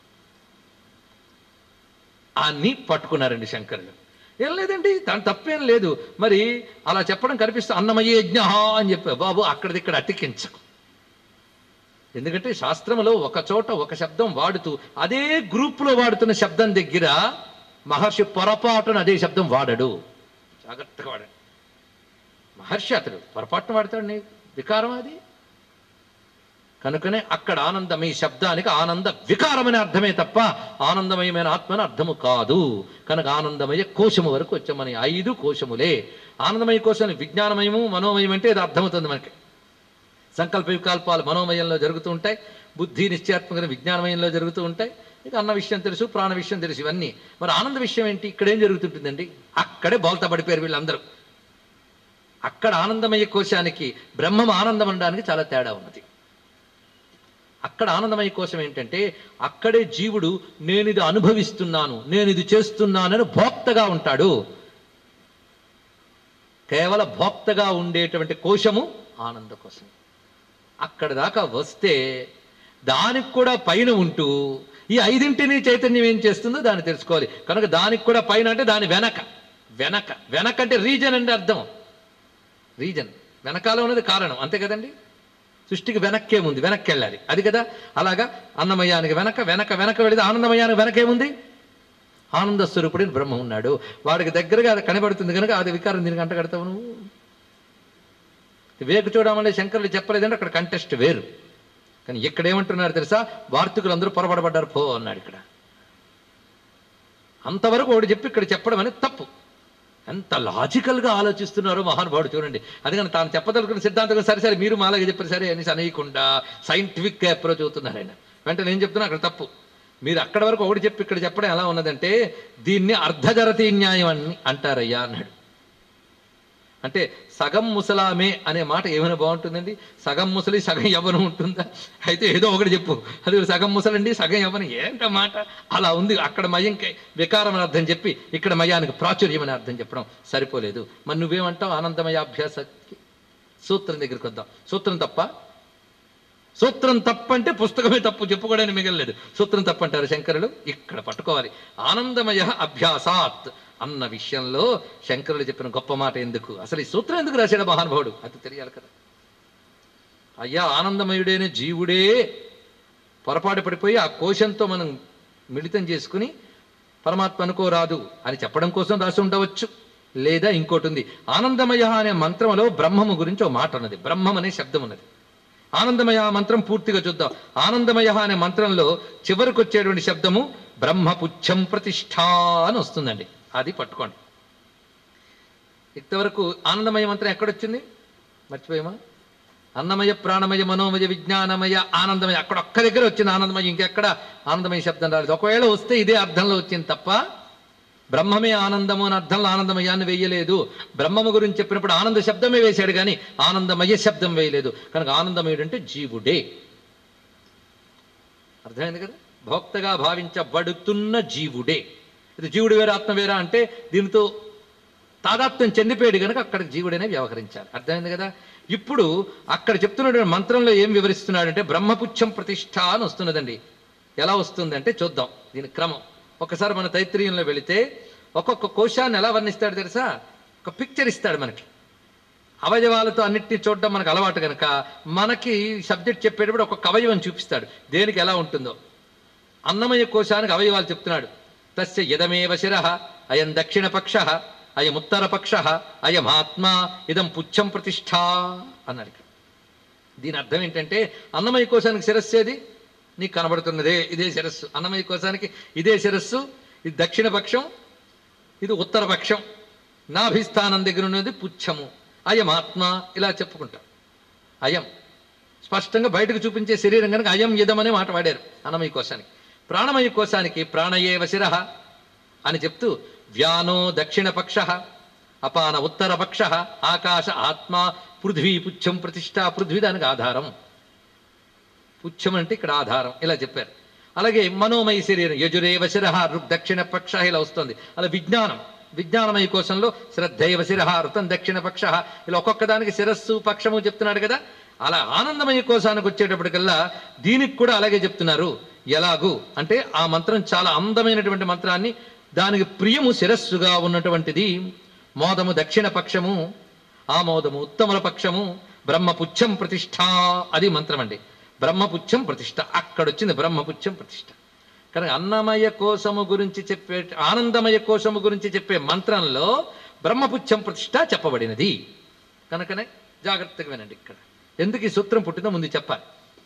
అన్ని పట్టుకున్నారండి శంకరులు ఏం లేదండి దాని తప్పేం లేదు మరి అలా చెప్పడం కనిపిస్తే అన్నమయ్య యజ్ఞ అని చెప్పా బాబు అక్కడిది ఇక్కడ అతికించకు ఎందుకంటే శాస్త్రములో ఒక చోట ఒక శబ్దం వాడుతూ అదే గ్రూపులో వాడుతున్న శబ్దం దగ్గర మహర్షి పొరపాటున అదే శబ్దం వాడడు జాగ్రత్తగా వాడాడు మహర్షి అతడు పొరపాటున వాడతాడు నీ వికారం అది కనుకనే అక్కడ ఆనందం ఈ శబ్దానికి ఆనంద వికారమనే అర్థమే తప్ప ఆనందమయమైన ఆత్మని అర్థము కాదు కనుక ఆనందమయ కోశము వరకు వచ్చాం మన ఐదు కోశములే ఆనందమయ కోశం విజ్ఞానమయము మనోమయం అంటే ఇది అర్థమవుతుంది మనకి సంకల్ప వికల్పాలు మనోమయంలో జరుగుతూ ఉంటాయి బుద్ధి నిశ్చయాత్మక విజ్ఞానమయంలో జరుగుతూ ఉంటాయి ఇక అన్న విషయం తెలుసు ప్రాణ విషయం తెలుసు ఇవన్నీ మరి ఆనంద విషయం ఏంటి ఇక్కడ ఏం జరుగుతుంటుందండి అక్కడే బోల్తా పడిపోయారు వీళ్ళందరూ అక్కడ ఆనందమయ కోశానికి బ్రహ్మం ఆనందం అనడానికి చాలా తేడా ఉన్నది అక్కడ ఆనందమయ కోశం ఏంటంటే అక్కడే జీవుడు నేను ఇది అనుభవిస్తున్నాను నేను ఇది చేస్తున్నానని భోక్తగా ఉంటాడు కేవల భోక్తగా ఉండేటువంటి కోశము ఆనంద కోశం అక్కడ దాకా వస్తే దానికి కూడా పైన ఉంటూ ఈ ఐదింటిని చైతన్యం ఏం చేస్తుందో దాన్ని తెలుసుకోవాలి కనుక దానికి కూడా పైన అంటే దాని వెనక వెనక వెనక అంటే రీజన్ అంటే అర్థం రీజన్ వెనకాల ఉన్నది కారణం అంతే కదండి సృష్టికి వెనక్కేముంది వెనక్కి వెళ్ళాలి అది కదా అలాగా అన్నమయానికి వెనక వెనక వెనక వెళితే ఆనందమయానికి వెనకేముంది ఆనంద స్వరూపుడిని బ్రహ్మ ఉన్నాడు వాడికి దగ్గరగా అది కనబడుతుంది కనుక అది వికారం దీనికి అంట కడతావు నువ్వు వివేక చూడమని శంకరులు చెప్పలేదంటే అక్కడ కంటెస్ట్ వేరు కానీ ఇక్కడ ఏమంటున్నారు తెలుసా వార్తికులు అందరూ పొరపడబడ్డారు పో అన్నాడు ఇక్కడ అంతవరకు వాడు చెప్పి ఇక్కడ చెప్పడం అనేది తప్పు ఎంత లాజికల్గా ఆలోచిస్తున్నారో మహానుభావుడు చూడండి అందుకని తాను చెప్పదలుకున్న సిద్ధాంతం సరే సరే మీరు మాలాగే చెప్పారు సరే అని అనేయకుండా సైంటిఫిక్ అప్రోచ్ అవుతున్నారు ఆయన వెంటనే ఏం చెప్తున్నా అక్కడ తప్పు మీరు అక్కడ వరకు ఒకటి చెప్పి ఇక్కడ చెప్పడం ఎలా ఉన్నదంటే దీన్ని అర్ధజరతీ న్యాయం అని అంటారయ్యా అన్నాడు అంటే సగం ముసలామే అనే మాట ఏమైనా బాగుంటుందండి సగం ముసలి సగం యవ్వనం ఉంటుందా అయితే ఏదో ఒకటి చెప్పు అది సగం ముసలండి సగం యవ్వనం ఏంట మాట అలా ఉంది అక్కడ మయంకి వికారం అని అర్థం చెప్పి ఇక్కడ మయానికి ప్రాచుర్యం అని అర్థం చెప్పడం సరిపోలేదు మరి నువ్వేమంటావు ఆనందమయ అభ్యాసకి సూత్రం దగ్గరికి వద్దాం సూత్రం తప్ప సూత్రం తప్పంటే పుస్తకమే తప్పు చెప్పుకోవడానికి మిగలలేదు సూత్రం తప్పంటారు శంకరులు ఇక్కడ పట్టుకోవాలి ఆనందమయ అభ్యాసాత్ అన్న విషయంలో శంకరులు చెప్పిన గొప్ప మాట ఎందుకు అసలు ఈ సూత్రం ఎందుకు రాశాడు మహానుభావుడు అది తెలియాలి కదా అయ్యా ఆనందమయుడైన జీవుడే పొరపాటు పడిపోయి ఆ కోశంతో మనం మిళితం చేసుకుని పరమాత్మ అనుకోరాదు అని చెప్పడం కోసం రాసి ఉండవచ్చు లేదా ఇంకోటి ఉంది ఆనందమయ అనే మంత్రంలో బ్రహ్మము గురించి ఒక మాట ఉన్నది బ్రహ్మం అనే శబ్దం ఉన్నది ఆనందమయ మంత్రం పూర్తిగా చూద్దాం ఆనందమయ అనే మంత్రంలో చివరికి వచ్చేటువంటి శబ్దము బ్రహ్మపుచ్చం ప్రతిష్ఠ అని వస్తుందండి అది పట్టుకోండి ఇంతవరకు ఆనందమయ మంత్రం ఎక్కడొచ్చింది మర్చిపోయామా అన్నమయ ప్రాణమయ మనోమయ విజ్ఞానమయ ఆనందమయ అక్కడ ఒక్క దగ్గర వచ్చింది ఆనందమయ ఇంకెక్కడ ఆనందమయ శబ్దం రాలేదు ఒకవేళ వస్తే ఇదే అర్థంలో వచ్చింది తప్ప బ్రహ్మమే ఆనందము అని అర్థంలో ఆనందమయాన్ని వేయలేదు బ్రహ్మము గురించి చెప్పినప్పుడు ఆనంద శబ్దమే వేశాడు కానీ ఆనందమయ శబ్దం వేయలేదు కనుక ఆనందమయుడు అంటే జీవుడే అర్థమైంది కదా భోక్తగా భావించబడుతున్న జీవుడే ఇది జీవుడు వేరే ఆత్మ వేరా అంటే దీనితో తాదాత్మ్యం చెందిపోయాడు కనుక అక్కడికి జీవుడనే వ్యవహరించాలి అర్థమైంది కదా ఇప్పుడు అక్కడ చెప్తున్నటువంటి మంత్రంలో ఏం వివరిస్తున్నాడంటే బ్రహ్మపుచ్చం ప్రతిష్ఠ అని వస్తున్నదండి ఎలా వస్తుంది అంటే చూద్దాం దీని క్రమం ఒకసారి మన తైత్రీయంలో వెళితే ఒక్కొక్క కోశాన్ని ఎలా వర్ణిస్తాడు తెలుసా ఒక పిక్చర్ ఇస్తాడు మనకి అవయవాలతో అన్నిటినీ చూడడం మనకు అలవాటు కనుక మనకి సబ్జెక్ట్ చెప్పేటప్పుడు ఒక అవయవం చూపిస్తాడు దేనికి ఎలా ఉంటుందో అన్నమయ కోశానికి అవయవాలు చెప్తున్నాడు తస్య యదమేవ శిర అయం దక్షిణ పక్ష అయం ఉత్తర పక్ష అయం ఆత్మ ఇదం పుచ్చం ప్రతిష్ఠ అన్నాడు ఇక్కడ. దీని అర్థం ఏంటంటే అన్నమయ కోశానికి శిరస్సు ఏది నీకు కనబడుతున్నదే ఇదే శిరస్సు అన్నమయ కోశానికి ఇదే శిరస్సు ఇది దక్షిణ పక్షం ఇది ఉత్తర పక్షం నాభిస్థానం దగ్గర ఉన్నది పుచ్చము అయం ఆత్మ ఇలా చెప్పుకుంటాం అయం స్పష్టంగా బయటకు చూపించే శరీరం కనుక అయం ఇదం అనే మాట వాడారు అన్నమయ కోశానికి ప్రాణమయ కోశానికి ప్రాణయేవ శిర అని చెప్తూ వ్యానో దక్షిణ పక్ష అపాన ఉత్తర పక్ష ఆకాశ ఆత్మ పృథ్వీ పుచ్చం ప్రతిష్ట పృథ్వీ దానికి ఆధారం పుచ్చం అంటే ఇక్కడ ఆధారం ఇలా చెప్పారు అలాగే మనోమయ శరీరం యజురేవ శిర రుక్ దక్షిణ పక్ష ఇలా వస్తుంది అలా విజ్ఞానం విజ్ఞానమయ కోశంలో శ్రద్ధైవ శిర ఋతం దక్షిణ పక్ష ఇలా ఒక్కొక్క దానికి శిరస్సు పక్షము చెప్తున్నాడు కదా అలా ఆనందమయ కోశానికి వచ్చేటప్పటికల్లా దీనికి కూడా అలాగే చెప్తున్నారు ఎలాగు అంటే ఆ మంత్రం చాలా అందమైనటువంటి మంత్రాన్ని దానికి ప్రియము శిరస్సుగా ఉన్నటువంటిది మోదము దక్షిణ పక్షము ఆమోదము ఉత్తమల పక్షము బ్రహ్మపుచ్చం ప్రతిష్ఠ అది మంత్రం అండి బ్రహ్మపుచ్చం ప్రతిష్ఠ అక్కడొచ్చింది బ్రహ్మపుచ్చం ప్రతిష్ఠ కనుక అన్నమయ కోశము గురించి చెప్పే ఆనందమయ కోశము గురించి చెప్పే మంత్రంలో బ్రహ్మపుచ్చం ప్రతిష్ఠ చెప్పబడినది కనుకనే జాగ్రత్తగా వినండి ఇక్కడ ఎందుకు ఈ సూత్రం పుట్టిందో ముందు చెప్పాలి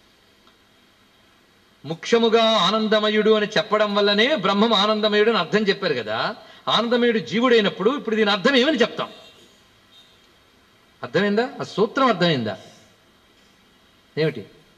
ముఖ్యముగా ఆనందమయుడు అని చెప్పడం వల్లనే బ్రహ్మం ఆనందమయుడు అని అర్థం చెప్పారు కదా ఆనందమయుడు జీవుడైనప్పుడు ఇప్పుడు దీని అర్థం ఏమని చెప్తాం అర్థమైందా ఆ సూత్రం అర్థమైందా ఏమిటి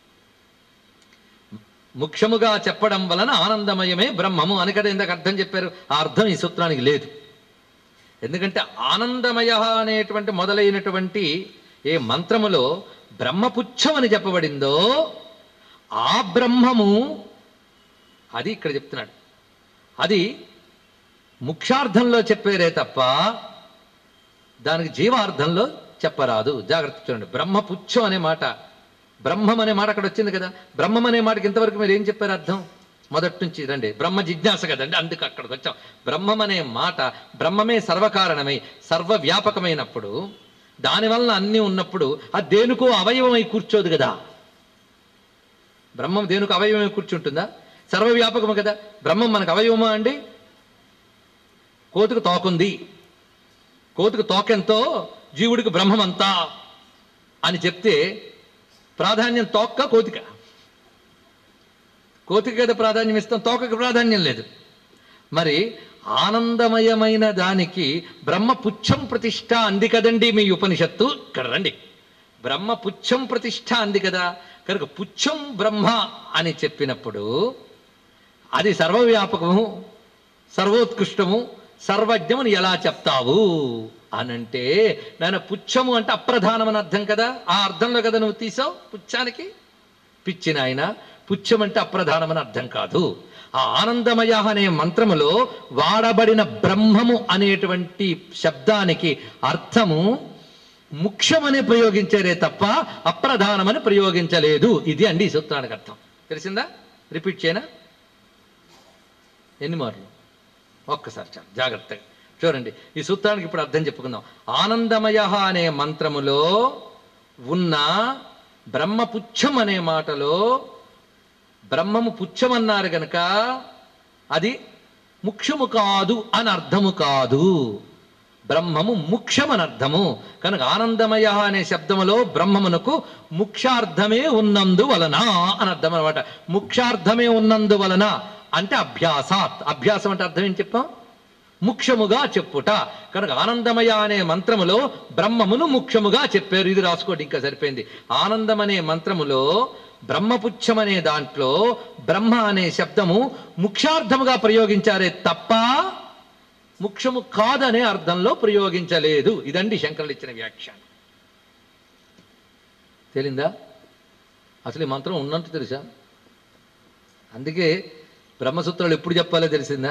ముఖ్యముగా చెప్పడం వలన ఆనందమయమే బ్రహ్మము అని కదా ఇందాక అర్థం చెప్పారు ఆ అర్థం ఈ సూత్రానికి లేదు ఎందుకంటే ఆనందమయ అనేటువంటి మొదలైనటువంటి ఏ మంత్రములో బ్రహ్మపుచ్చం అని చెప్పబడిందో ఆ బ్రహ్మము అది ఇక్కడ చెప్తున్నాడు అది ముఖ్యార్థంలో చెప్పారే తప్ప దానికి జీవార్థంలో చెప్పరాదు జాగ్రత్త చూడండి బ్రహ్మపుచ్చం అనే మాట బ్రహ్మం అనే మాట అక్కడ వచ్చింది కదా బ్రహ్మం అనే మాటకి ఇంతవరకు మీరు ఏం చెప్పారు అర్థం మొదటి నుంచి రండి బ్రహ్మ జిజ్ఞాస కదండి అందుకు అక్కడికి వచ్చాం బ్రహ్మం అనే మాట బ్రహ్మమే సర్వకారణమై సర్వవ్యాపకమైనప్పుడు దానివలన అన్నీ ఉన్నప్పుడు అది దేనికో అవయవమై కూర్చోదు కదా బ్రహ్మం దేనికి అవయవమై కూర్చుంటుందా సర్వవ్యాపకము కదా బ్రహ్మం మనకు అవయవమా అండి కోతుకు తోకుంది కోతుకు తోకెంతో జీవుడికి బ్రహ్మమంతా అని చెప్తే ప్రాధాన్యం తోక్క కోతిక కోతికి కదా ప్రాధాన్యం ఇస్తాం తోకకి ప్రాధాన్యం లేదు మరి ఆనందమయమైన దానికి బ్రహ్మ పుచ్చం ప్రతిష్ట అంది కదండి మీ ఉపనిషత్తు ఇక్కడ రండి బ్రహ్మ పుచ్చం ప్రతిష్ట అంది కదా కనుక పుచ్చం బ్రహ్మ అని చెప్పినప్పుడు అది సర్వవ్యాపకము సర్వోత్కృష్టము సర్వజ్ఞముని ఎలా చెప్తావు అనంటే నాయన పుచ్చము అంటే అప్రధానం అని అర్థం కదా ఆ అర్థంలో కదా నువ్వు తీసావు పుచ్చానికి పిచ్చిన ఆయన పుచ్చం అంటే అప్రధానం అని అర్థం కాదు ఆ ఆనందమయ అనే మంత్రములో వాడబడిన బ్రహ్మము అనేటువంటి శబ్దానికి అర్థము ముఖ్యమని ప్రయోగించారే తప్ప అప్రధానమని ప్రయోగించలేదు ఇది అండి ఈ సూత్రానికి అర్థం తెలిసిందా రిపీట్ చేయనా ఎన్ని మార్లు ఒక్కసారి చాలు జాగ్రత్తగా చూడండి ఈ సూత్రానికి ఇప్పుడు అర్థం చెప్పుకుందాం ఆనందమయ అనే మంత్రములో ఉన్న బ్రహ్మపుచ్చం అనే మాటలో బ్రహ్మము పుచ్చమన్నారు గనక అది ముఖ్యము కాదు అని అర్థము కాదు బ్రహ్మము ముఖ్యమని అర్థము కనుక ఆనందమయ అనే శబ్దములో బ్రహ్మమునకు ముఖ్యార్థమే ఉన్నందువలన అని అర్థం అనమాట ముఖ్యార్థమే ఉన్నందువలన అంటే అభ్యాసాత్ అభ్యాసం అంటే అర్థం ఏం చెప్పాం ముఖ్యముగా చెప్పుట కనుక ఆనందమయ అనే మంత్రములో బ్రహ్మమును ముఖ్యముగా చెప్పారు ఇది రాసుకోండి ఇంకా సరిపోయింది ఆనందం అనే మంత్రములో బ్రహ్మపుచ్చం అనే దాంట్లో బ్రహ్మ అనే శబ్దము ముఖ్యార్థముగా ప్రయోగించారే తప్ప ముఖ్యము కాదనే అర్థంలో ప్రయోగించలేదు ఇదండి శంకరులు ఇచ్చిన వ్యాఖ్యానం తేలిందా అసలు ఈ మంత్రం ఉన్నట్టు తెలుసా అందుకే బ్రహ్మసూత్రాలు ఎప్పుడు చెప్పాలో తెలిసిందా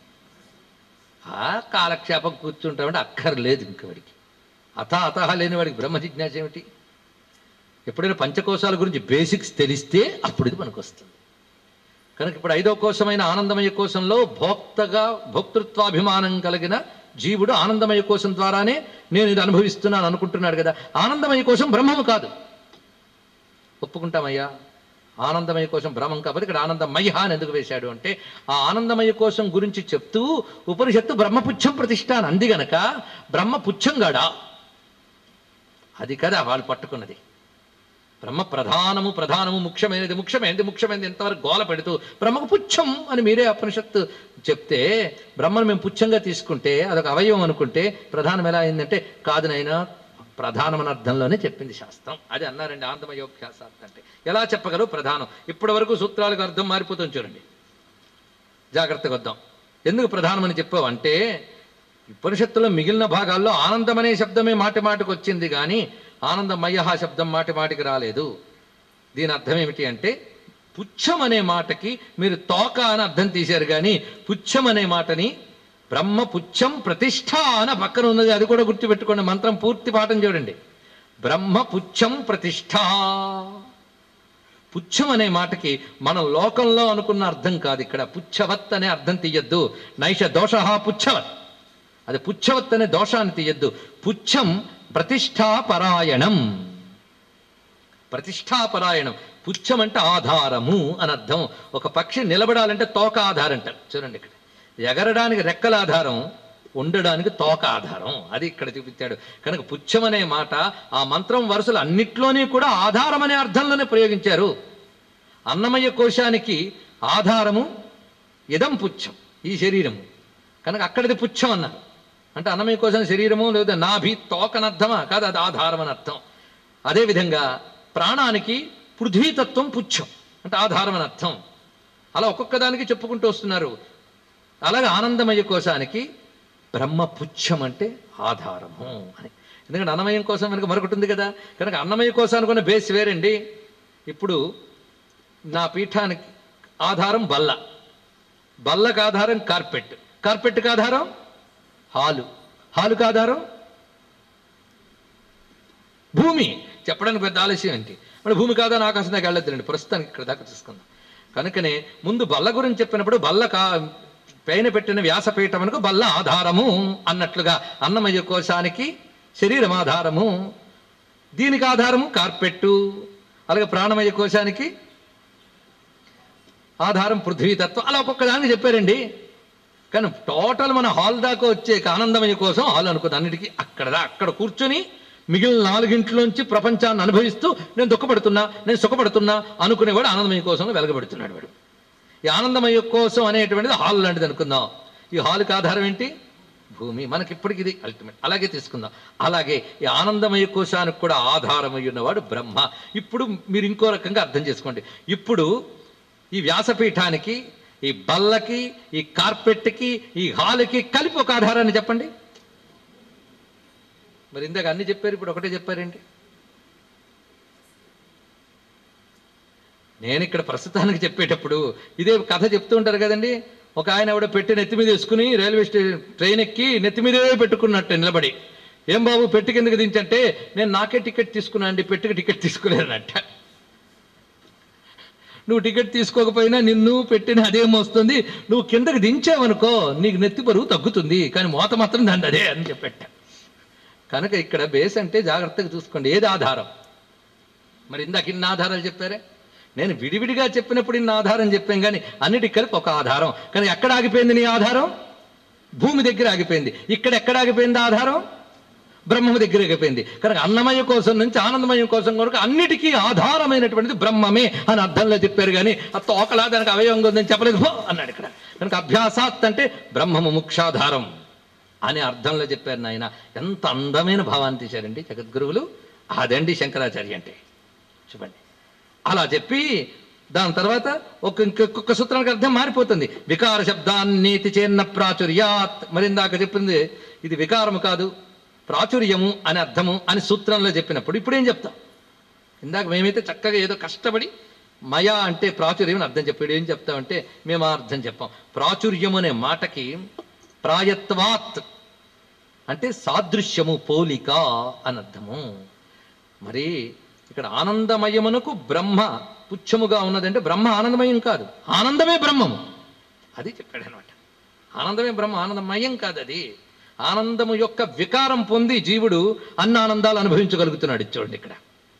ఆ కాలక్షేపం కూర్చుంటామంటే అక్కర్లేదు ఇంక వాడికి అత అతహ లేని వాడికి బ్రహ్మ జిజ్ఞాస ఏమిటి ఎప్పుడైనా పంచకోశాల గురించి బేసిక్స్ తెలిస్తే అప్పుడు ఇది మనకు వస్తుంది కనుక ఇప్పుడు ఐదో కోశమైన ఆనందమయ కోశంలో భోక్తగా భోక్తృత్వాభిమానం కలిగిన జీవుడు ఆనందమయ కోశం ద్వారానే నేను ఇది అనుభవిస్తున్నాను అనుకుంటున్నాడు కదా ఆనందమయ కోశం బ్రహ్మము కాదు ఒప్పుకుంటామయ్యా ఆనందమయ కోశం బ్రహ్మం కాబట్టి ఇక్కడ ఆనందమయ అని ఎందుకు వేశాడు అంటే ఆ ఆనందమయ కోశం గురించి చెప్తూ ఉపనిషత్తు బ్రహ్మపుచ్చం ప్రతిష్ట అని అంది గనక బ్రహ్మపుచ్చంగాడా అది కదా వాళ్ళు పట్టుకున్నది బ్రహ్మ ప్రధానము ప్రధానము ముఖ్యమైనది ముఖ్యమైనది ముఖ్యమైనది ఎంతవరకు గోల పెడుతూ బ్రహ్మకు పుచ్చం అని మీరే ఉపనిషత్తు చెప్తే బ్రహ్మను మేము పుచ్చంగా తీసుకుంటే అదొక అవయవం అనుకుంటే ప్రధానం ఎలా అయిందంటే కాదు నైనా ప్రధానమని అర్థంలోనే చెప్పింది శాస్త్రం అది అన్నారండి ఆనందమయోఖ్యాసార్థం అంటే ఎలా చెప్పగలవు ప్రధానం ఇప్పటి వరకు సూత్రాలకు అర్థం మారిపోతుంది చూడండి జాగ్రత్తగా వద్దాం ఎందుకు ప్రధానమని చెప్పావు అంటే ఉపనిషత్తులో మిగిలిన భాగాల్లో ఆనందం అనే శబ్దమే మాటి మాటికి వచ్చింది కానీ ఆనందమయ శబ్దం మాటి మాటికి రాలేదు దీని అర్థం ఏమిటి అంటే పుచ్చం అనే మాటకి మీరు తోక అని అర్థం తీశారు కానీ పుచ్చం అనే మాటని బ్రహ్మ పుచ్చం ప్రతిష్ట అని పక్కన ఉన్నది అది కూడా గుర్తుపెట్టుకోండి మంత్రం పూర్తి పాఠం చూడండి బ్రహ్మ పుచ్చం ప్రతిష్ట పుచ్చం అనే మాటకి మనం లోకంలో అనుకున్న అర్థం కాదు ఇక్కడ పుచ్చవత్ అనే అర్థం తీయద్దు నైష దోష పుచ్చవత్ అది పుచ్చవత్ అనే దోషాన్ని తీయద్దు పుచ్చం ప్రతిష్టాపరాయణం ప్రతిష్టాపరాయణం పుచ్చం అంటే ఆధారము అని అర్థం ఒక పక్షి నిలబడాలంటే తోక ఆధారం అంటారు చూడండి ఇక్కడ ఎగరడానికి రెక్కల ఆధారం ఉండడానికి తోక ఆధారం అది ఇక్కడ చూపించాడు కనుక పుచ్చం అనే మాట ఆ మంత్రం వరుసలు అన్నిట్లోనే కూడా ఆధారం అనే అర్థంలోనే ప్రయోగించారు అన్నమయ్య కోశానికి ఆధారము ఇదం పుచ్చం ఈ శరీరము కనుక అక్కడిది పుచ్చం అన్నారు అంటే అన్నమయ్య కోశానికి శరీరము లేదా నాభి తోకనర్థమా కాదు అది ఆధారం అని అర్థం అదేవిధంగా ప్రాణానికి పృథ్వీతత్వం పుచ్చం అంటే ఆధారం అని అర్థం అలా ఒక్కొక్క దానికి చెప్పుకుంటూ వస్తున్నారు అలాగే ఆనందమయ కోశానికి బ్రహ్మపుచ్చం అంటే ఆధారము అని ఎందుకంటే అన్నమయం కోసం వెనుక మరొకటి ఉంది కదా కనుక అన్నమయ కోశానికి ఉన్న బేస్ వేరండి ఇప్పుడు నా పీఠానికి ఆధారం బల్ల బల్లకు ఆధారం కార్పెట్ కార్పెట్కి ఆధారం హాలు హాలుకు ఆధారం భూమి చెప్పడానికి పెద్ద ఆలస్యం ఏంటి మరి భూమి కాదా ఆకాశం దాకా వెళ్ళొద్దులండి ప్రస్తుతానికి ఇక్కడ దాకా చూసుకుందాం కనుకనే ముందు బల్ల గురించి చెప్పినప్పుడు బల్ల కా పైన పెట్టిన వ్యాసపీఠమునకు బల్ల ఆధారము అన్నట్లుగా అన్నమయ్య కోశానికి శరీరం ఆధారము దీనికి ఆధారము కార్పెట్టు అలాగే ప్రాణమయ కోశానికి ఆధారం పృథ్వీతత్వం అలా ఒక్కొక్క దానికి చెప్పారండి కానీ టోటల్ మన హాల్ దాకా వచ్చే ఆనందమయ కోసం హాల్ అనుకుంది అన్నిటికీ అక్కడ దా- అక్కడ కూర్చొని మిగిలిన నాలుగింట్లోంచి ప్రపంచాన్ని అనుభవిస్తూ నేను దుఃఖపడుతున్నా నేను సుఖపడుతున్నా అనుకునేవాడు ఆనందమయ కోసం వెలగబెడుతున్నాడు వాడు ఈ ఆనందమయ కోసం అనేటువంటిది హాల్ లాంటిది అనుకుందాం ఈ హాల్కి ఆధారం ఏంటి భూమి మనకి ఇప్పటికి ఇది అల్టిమేట్ అలాగే తీసుకుందాం అలాగే ఈ ఆనందమయ కోశానికి కూడా ఆధారమై ఉన్నవాడు బ్రహ్మ ఇప్పుడు మీరు ఇంకో రకంగా అర్థం చేసుకోండి ఇప్పుడు ఈ వ్యాసపీఠానికి ఈ బల్లకి ఈ కార్పెట్కి ఈ హాల్కి కలిపి ఒక ఆధారాన్ని చెప్పండి మరి ఇందాక అన్ని చెప్పారు ఇప్పుడు ఒకటే చెప్పారేంటి నేను ఇక్కడ ప్రస్తుతానికి చెప్పేటప్పుడు ఇదే కథ చెప్తూ ఉంటారు కదండి ఒక ఆయన ఆవిడ పెట్టి నెత్తి మీద వేసుకుని రైల్వే స్టేషన్ ట్రైన్ ఎక్కి నెత్తి మీదే పెట్టుకున్నట్టు నిలబడి ఏం బాబు పెట్టి కిందకి దించంటే నేను నాకే టికెట్ తీసుకున్నా అండి పెట్టికి టికెట్ తీసుకోలేనట్ట నువ్వు టికెట్ తీసుకోకపోయినా నిన్ను పెట్టిన అదేం వస్తుంది నువ్వు కిందకి దించావనుకో నీకు నెత్తి బరువు తగ్గుతుంది కానీ మోత మాత్రం దాన్ని అదే అని చెప్పెట్ట కనుక ఇక్కడ బేస్ అంటే జాగ్రత్తగా చూసుకోండి ఏది ఆధారం మరి ఇందాక ఇన్ని ఆధారాలు చెప్పారే నేను విడివిడిగా చెప్పినప్పుడు ఇన్ని ఆధారం చెప్పాం కానీ అన్నిటికి కలిపి ఒక ఆధారం కానీ ఎక్కడ ఆగిపోయింది నీ ఆధారం భూమి దగ్గర ఆగిపోయింది ఇక్కడ ఎక్కడ ఆగిపోయింది ఆధారం బ్రహ్మము దగ్గర ఆగిపోయింది కనుక అన్నమయ కోసం నుంచి ఆనందమయం కోసం కొరకు అన్నిటికీ ఆధారమైనటువంటిది బ్రహ్మమే అని అర్థంలో చెప్పారు కానీ ఆ తోకలా దానికి అవయవంగా ఉందని చెప్పలేదు పో అన్నాడు ఇక్కడ కనుక అభ్యాసాత్ అంటే బ్రహ్మము ముఖ్యాధారం అనే అర్థంలో చెప్పారు నాయన ఎంత అందమైన భావాన్ని తీశారండి జగద్గురువులు అదండి శంకరాచార్య అంటే చూడండి అలా చెప్పి దాని తర్వాత ఒక ఇంకొక సూత్రానికి అర్థం మారిపోతుంది వికార శబ్దాన్నేతి చేన్న ప్రాచుర్యాత్ మరి ఇందాక చెప్పింది ఇది వికారము కాదు ప్రాచుర్యము అని అర్థము అని సూత్రంలో చెప్పినప్పుడు ఇప్పుడు ఏం చెప్తాం ఇందాక మేమైతే చక్కగా ఏదో కష్టపడి మయా అంటే ప్రాచుర్యం అని అర్థం చెప్పాడు ఏం చెప్తామంటే మేము ఆ అర్థం చెప్పాం ప్రాచుర్యం అనే మాటకి ప్రాయత్వాత్ అంటే సాదృశ్యము పోలిక అని అర్థము మరి ఇక్కడ ఆనందమయమునకు బ్రహ్మ పుచ్చముగా ఉన్నదంటే బ్రహ్మ ఆనందమయం కాదు ఆనందమే బ్రహ్మము అది చెప్పాడు అనమాట ఆనందమే బ్రహ్మ ఆనందమయం కాదు అది ఆనందము యొక్క వికారం పొంది జీవుడు అన్న ఆనందాలు అనుభవించగలుగుతున్నాడు చూడండి ఇక్కడ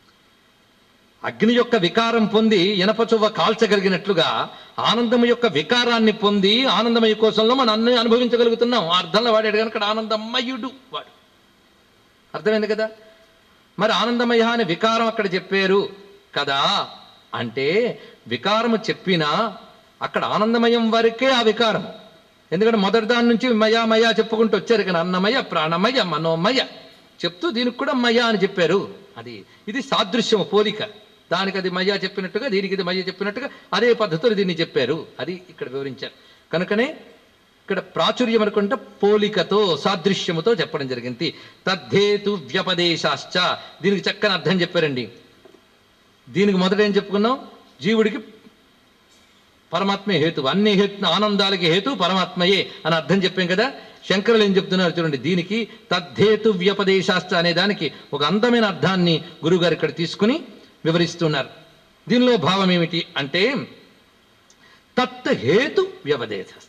అగ్ని యొక్క వికారం పొంది ఇనపచువ్వ కాల్చగలిగినట్లుగా ఆనందము యొక్క వికారాన్ని పొంది ఆనందమయ కోసంలో మనం అన్ని అనుభవించగలుగుతున్నాం ఆ అర్థంలో వాడాడు కనుక ఆనందమయుడు వాడు అర్థమైంది కదా మరి ఆనందమయ అనే వికారం అక్కడ చెప్పారు కదా అంటే వికారము చెప్పినా అక్కడ ఆనందమయం వరకే ఆ వికారం ఎందుకంటే మొదటి దాని నుంచి మయా మయా చెప్పుకుంటూ వచ్చారు కానీ అన్నమయ ప్రాణమయ మనోమయ చెప్తూ దీనికి కూడా మయ అని చెప్పారు అది ఇది సాదృశ్యము పోలిక దానికి అది మయ్య చెప్పినట్టుగా దీనికి ఇది మయ్య చెప్పినట్టుగా అదే పద్ధతిలో దీన్ని చెప్పారు అది ఇక్కడ వివరించారు కనుకనే ఇక్కడ ప్రాచుర్యం అనుకుంటే పోలికతో సాదృశ్యముతో చెప్పడం జరిగింది తద్ధేతు వ్యపదేశాశ్చ దీనికి చక్కని అర్థం చెప్పారండి దీనికి మొదట ఏం చెప్పుకున్నాం జీవుడికి పరమాత్మే హేతు అన్ని హేతు ఆనందాలకి హేతు పరమాత్మయే అని అర్థం చెప్పాం కదా శంకరులు ఏం చెప్తున్నారు చూడండి దీనికి తద్ధేతు వ్యపదేశాస్త్ర అనే దానికి ఒక అందమైన అర్థాన్ని గురుగారు ఇక్కడ తీసుకుని వివరిస్తున్నారు దీనిలో భావం ఏమిటి అంటే తత్ హేతు వ్యపదేశాస్త్ర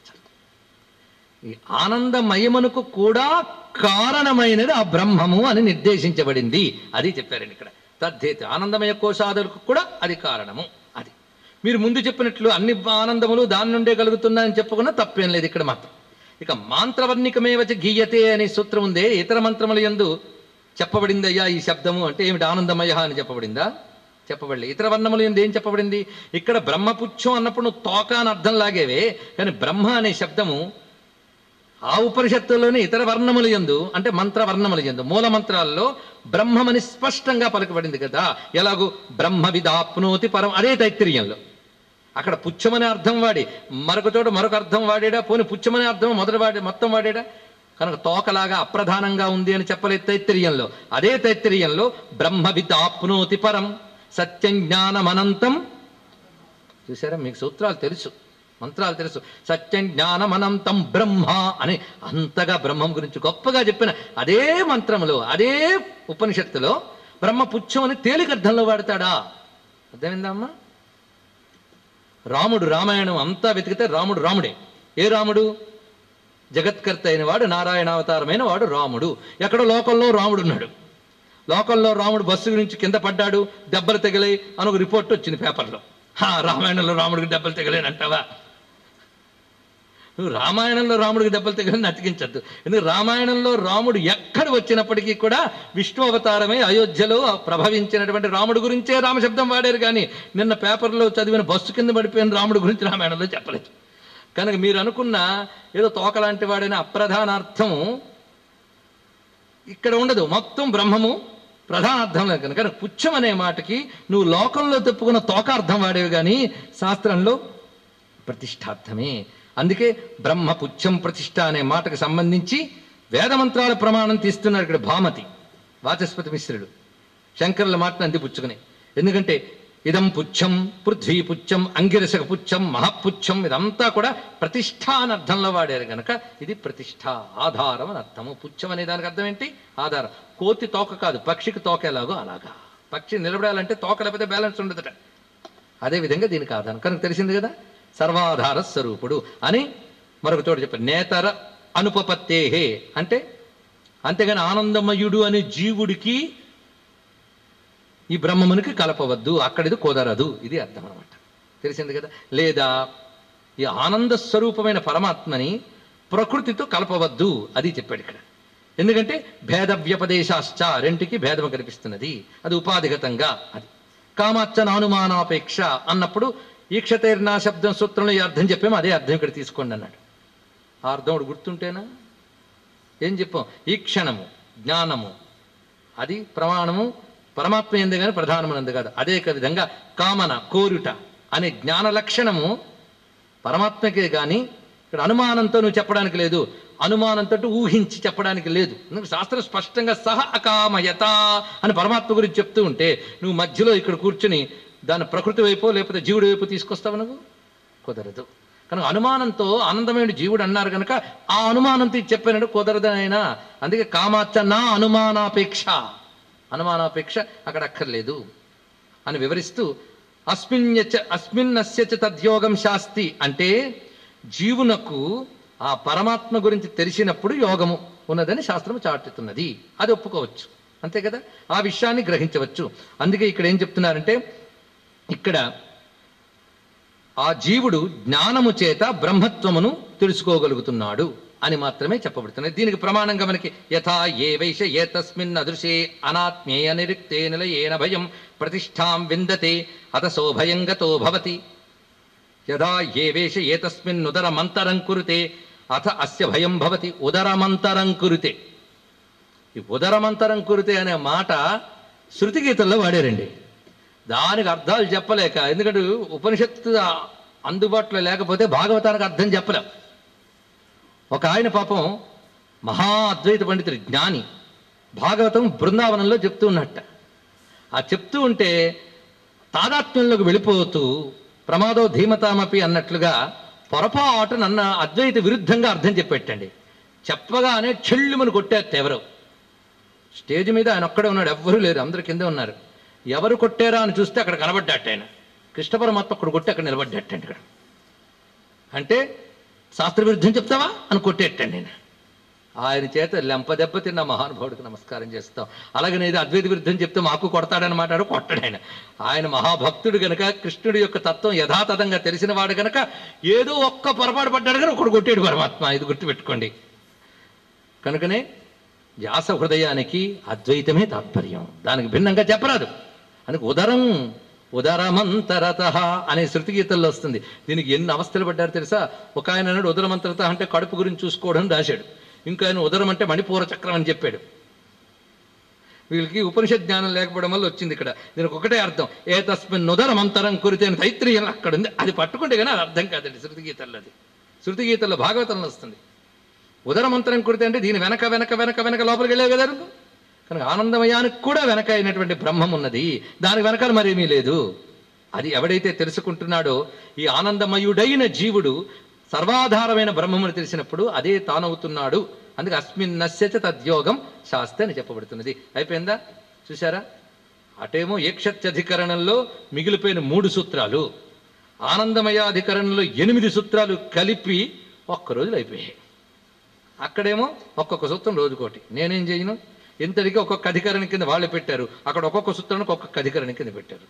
ఈ ఆనందమయమునకు కూడా కారణమైనది ఆ బ్రహ్మము అని నిర్దేశించబడింది అది చెప్పారండి ఇక్కడ తద్ధేతు ఆనందమయ కోశాదులకు కూడా అది కారణము అది మీరు ముందు చెప్పినట్లు అన్ని ఆనందములు దాని నుండే కలుగుతున్నాయని చెప్పుకున్నా తప్పేం లేదు ఇక్కడ మాత్రం ఇక మాంత్రవర్ణికమేవచ గీయతే అనే సూత్రం ఉందే ఇతర మంత్రముల యందు చెప్పబడిందయ్యా ఈ శబ్దము అంటే ఏమిటి ఆనందమయ అని చెప్పబడిందా చెప్పబడలే ఇతర వర్ణములు ఎందు ఏం చెప్పబడింది ఇక్కడ బ్రహ్మపుచ్చం అన్నప్పుడు నువ్వు తోక అని అర్థం లాగేవే కానీ బ్రహ్మ అనే శబ్దము ఆ ఉపనిషత్తులోని ఇతర వర్ణముల యందు అంటే మంత్ర వర్ణముల యందు మూల మంత్రాల్లో బ్రహ్మమని స్పష్టంగా పలకబడింది కదా ఎలాగూ బ్రహ్మ విదాప్నోతి పరం అదే తైత్తిర్యంలో అక్కడ పుచ్చమనే అర్థం వాడి మరొక చోట మరొక అర్థం వాడాడా పోని పుచ్చమనే అర్థం మొదటి వాడి మొత్తం వాడాడా కనుక తోకలాగా అప్రధానంగా ఉంది అని చెప్పలేదు తైత్తిర్యంలో అదే తైత్తిర్యంలో బ్రహ్మ విదాప్నోతి పరం సత్యం జ్ఞానమనంతం చూసారా మీకు సూత్రాలు తెలుసు మంత్రాలు తెలుసు సత్యం జ్ఞానమనంతం బ్రహ్మ అని అంతగా బ్రహ్మం గురించి గొప్పగా చెప్పిన అదే మంత్రములో అదే ఉపనిషత్తులో బ్రహ్మ పుచ్చం అని తేలిక అర్థంలో వాడతాడా అర్థమైందా అమ్మా రాముడు రామాయణం అంతా వెతికితే రాముడు రాముడే ఏ రాముడు జగత్కర్త అయిన వాడు నారాయణావతారమైన వాడు రాముడు ఎక్కడో లోకంలో రాముడు ఉన్నాడు లోకంలో రాముడు బస్సు గురించి కింద పడ్డాడు దెబ్బలు తగిలాయి అని ఒక రిపోర్ట్ వచ్చింది పేపర్లో హా రామాయణంలో రాముడికి దెబ్బలు తగిలాయని అంటావా నువ్వు రామాయణంలో రాముడికి దెబ్బలు తగిలని అతికించద్దు ఎందుకు రామాయణంలో రాముడు ఎక్కడ వచ్చినప్పటికీ కూడా విష్ణు అవతారమై అయోధ్యలో ప్రభవించినటువంటి రాముడు గురించే రామశబ్దం వాడారు కానీ నిన్న పేపర్లో చదివిన బస్సు కింద పడిపోయిన రాముడు గురించి రామాయణంలో చెప్పలేదు కనుక మీరు అనుకున్న ఏదో తోకలాంటి వాడైన అప్రధానార్థం ఇక్కడ ఉండదు మొత్తం బ్రహ్మము ప్రధానార్థంలో కనుక కనుక పుచ్చం అనే మాటకి నువ్వు లోకంలో తెప్పుకున్న తోకార్థం వాడేవి కానీ శాస్త్రంలో ప్రతిష్టార్థమే అందుకే బ్రహ్మ పుచ్చం ప్రతిష్ట అనే మాటకు సంబంధించి వేదమంత్రాల ప్రమాణం తీస్తున్నారు ఇక్కడ భామతి వాచస్పతి మిశ్రుడు శంకరుల మాటను అందిపుచ్చుకుని ఎందుకంటే ఇదం పుచ్చం పృథ్వీ పుచ్చం అంగిరసక పుచ్చం మహాపుచ్చం ఇదంతా కూడా ప్రతిష్ట అని అర్థంలో వాడారు గనక ఇది ప్రతిష్ట ఆధారం అని అర్థము పుచ్చం అనే దానికి అర్థం ఏంటి ఆధారం కోతి తోక కాదు పక్షికి తోక ఎలాగో అలాగా పక్షి నిలబడాలంటే తోక లేకపోతే బ్యాలెన్స్ ఉండదట అదే విధంగా దీనికి ఆధారం కనుక తెలిసింది కదా సర్వాధార స్వరూపుడు అని మరొక చోట చెప్పారు నేతర అనుపపత్తేహే అంటే అంతేగాని ఆనందమయుడు అనే జీవుడికి ఈ బ్రహ్మమునికి కలపవద్దు అక్కడిది కుదరదు ఇది అర్థం అనమాట తెలిసింది కదా లేదా ఈ ఆనంద స్వరూపమైన పరమాత్మని ప్రకృతితో కలపవద్దు అది చెప్పాడు ఇక్కడ ఎందుకంటే భేద వ్యపదేశాశ్చ రెంటికి భేదం కనిపిస్తున్నది అది ఉపాధిగతంగా అది కామాచ్చ నానుమానాపేక్ష అన్నప్పుడు ఈక్షతైర్నా శబ్దం సూత్రంలో ఈ అర్థం చెప్పాము అదే అర్థం ఇక్కడ తీసుకోండి అన్నాడు ఆ అర్థం ఒకటి గుర్తుంటేనా ఏం చెప్పాం ఈ క్షణము జ్ఞానము అది ప్రమాణము పరమాత్మ ఎందు కానీ ప్రధానమైనందు కాదు అదే విధంగా కామన కోరుట అనే జ్ఞాన లక్షణము పరమాత్మకే కానీ ఇక్కడ అనుమానంతో నువ్వు చెప్పడానికి లేదు అనుమానంతో ఊహించి చెప్పడానికి లేదు ఎందుకంటే శాస్త్రం స్పష్టంగా సహ అకామయత అని పరమాత్మ గురించి చెప్తూ ఉంటే నువ్వు మధ్యలో ఇక్కడ కూర్చుని దాని ప్రకృతి వైపు లేకపోతే జీవుడి వైపు తీసుకొస్తావు నువ్వు కుదరదు కనుక అనుమానంతో ఆనందమైన జీవుడు అన్నారు కనుక ఆ అనుమానంతో ఇది చెప్పానంటే కుదరదు ఆయన అందుకే కామాచ్చ నా అనుమానాపేక్ష అనుమానాపేక్ష అక్కడ అక్కర్లేదు అని వివరిస్తూ అస్మిన్యచ అస్మిన్నస్య చ తద్యోగం శాస్తి అంటే జీవునకు ఆ పరమాత్మ గురించి తెలిసినప్పుడు యోగము ఉన్నదని శాస్త్రము చాటుతున్నది అది ఒప్పుకోవచ్చు అంతే కదా ఆ విషయాన్ని గ్రహించవచ్చు అందుకే ఇక్కడ ఏం చెప్తున్నారంటే ఇక్కడ ఆ జీవుడు జ్ఞానము చేత బ్రహ్మత్వమును తెలుసుకోగలుగుతున్నాడు అని మాత్రమే చెప్పబడుతున్నది దీనికి ప్రమాణంగా మనకి యథా ఏ వైష ఏ తస్మిన్ అదృశే అనాత్మేయ నిరుక్తే నిలయేన భయం ప్రతిష్టాం విందతే అత సోభయంగతో భవతి యథా ఏ వేష ఏ తస్మిన్ ఉదరమంతరం కురుతే అథ అస్య భయం భవతి ఉదరమంతరం కురుతే ఈ ఉదరమంతరం కురితే అనే మాట శృతి గీతల్లో వాడారండి దానికి అర్థాలు చెప్పలేక ఎందుకంటే ఉపనిషత్తు అందుబాటులో లేకపోతే భాగవతానికి అర్థం చెప్పలేం ఒక ఆయన పాపం మహా అద్వైత పండితుడు జ్ఞాని భాగవతం బృందావనంలో చెప్తూ ఉన్నట్ట ఆ చెప్తూ ఉంటే తాదాత్మ్యంలోకి వెళ్ళిపోతూ ప్రమాదో ధీమతామపి అన్నట్లుగా పొరపాటు నన్న అద్వైత విరుద్ధంగా అర్థం చెప్పేటండి చెప్పగానే చెల్లుమని కొట్టేస్తే ఎవరు స్టేజ్ మీద ఆయన ఒక్కడే ఉన్నాడు ఎవ్వరూ లేరు అందరు కిందే ఉన్నారు ఎవరు కొట్టారా అని చూస్తే అక్కడ కనబడ్డట్టు ఆయన కృష్ణ పరమాత్మ అక్కడ కొట్టి అక్కడ నిలబడ్డట్టండి ఇక్కడ అంటే శాస్త్ర విరుద్ధం చెప్తావా అని కొట్టేటండి నేను ఆయన చేత లెంప దెబ్బ తిన్న మహానుభావుడికి నమస్కారం చేస్తాం అలాగే నేను అద్వైత విరుద్ధం చెప్తే మాకు కొడతాడని మాట్లాడు కొట్టడు ఆయన ఆయన మహాభక్తుడు గనక కృష్ణుడి యొక్క తత్వం యథాతథంగా తెలిసిన వాడు గనక ఏదో ఒక్క పొరపాటు పడ్డాడు కానీ ఒకడు కొట్టాడు పరమాత్మ ఇది గుర్తుపెట్టుకోండి కనుకనే వ్యాస హృదయానికి అద్వైతమే తాత్పర్యం దానికి భిన్నంగా చెప్పరాదు అందుకు ఉదరం ఉదరమంతరత అనే శృతి గీతల్లో వస్తుంది దీనికి ఎన్ని అవస్థలు పడ్డారు తెలుసా ఒక ఆయన అన్నాడు ఉదరమంతరత అంటే కడుపు గురించి చూసుకోవడం రాశాడు ఇంకా ఆయన ఉదరం అంటే మణిపూర చక్రం అని చెప్పాడు వీళ్ళకి ఉపనిషత్ జ్ఞానం లేకపోవడం వల్ల వచ్చింది ఇక్కడ దీనికి ఒకటే అర్థం ఏ తస్మిన్ ఉదరమంతరం కురితే అని తైత్రీయం అక్కడ ఉంది అది పట్టుకుంటే కానీ అది అర్థం కాదండి శృతి గీతల్లో అది శృతి గీతల్లో భాగవతంలో వస్తుంది ఉదరమంతరం కుడితే అంటే దీని వెనక వెనక వెనక వెనక లోపలికి వెళ్ళావు కదా నువ్వు కనుక ఆనందమయానికి కూడా వెనక అయినటువంటి బ్రహ్మం ఉన్నది దానికి వెనకాల మరేమీ లేదు అది ఎవడైతే తెలుసుకుంటున్నాడో ఈ ఆనందమయుడైన జీవుడు సర్వాధారమైన బ్రహ్మమును తెలిసినప్పుడు అదే తానవుతున్నాడు అందుకే అస్మిన్ నశ్యచ తద్యోగం శాస్త్ర అని చెప్పబడుతున్నది అయిపోయిందా చూసారా అటేమో ఏక్షత్యధికరణంలో మిగిలిపోయిన మూడు సూత్రాలు ఆనందమయాధికరణంలో ఎనిమిది సూత్రాలు కలిపి ఒక్క రోజులు అయిపోయాయి అక్కడేమో ఒక్కొక్క సూత్రం రోజుకోటి నేనేం చేయను ఇంతటికి ఒక్కొక్క అధికరణం కింద వాళ్ళు పెట్టారు అక్కడ ఒక్కొక్క సూత్రానికి ఒక్కొక్క అధికరణం కింద పెట్టారు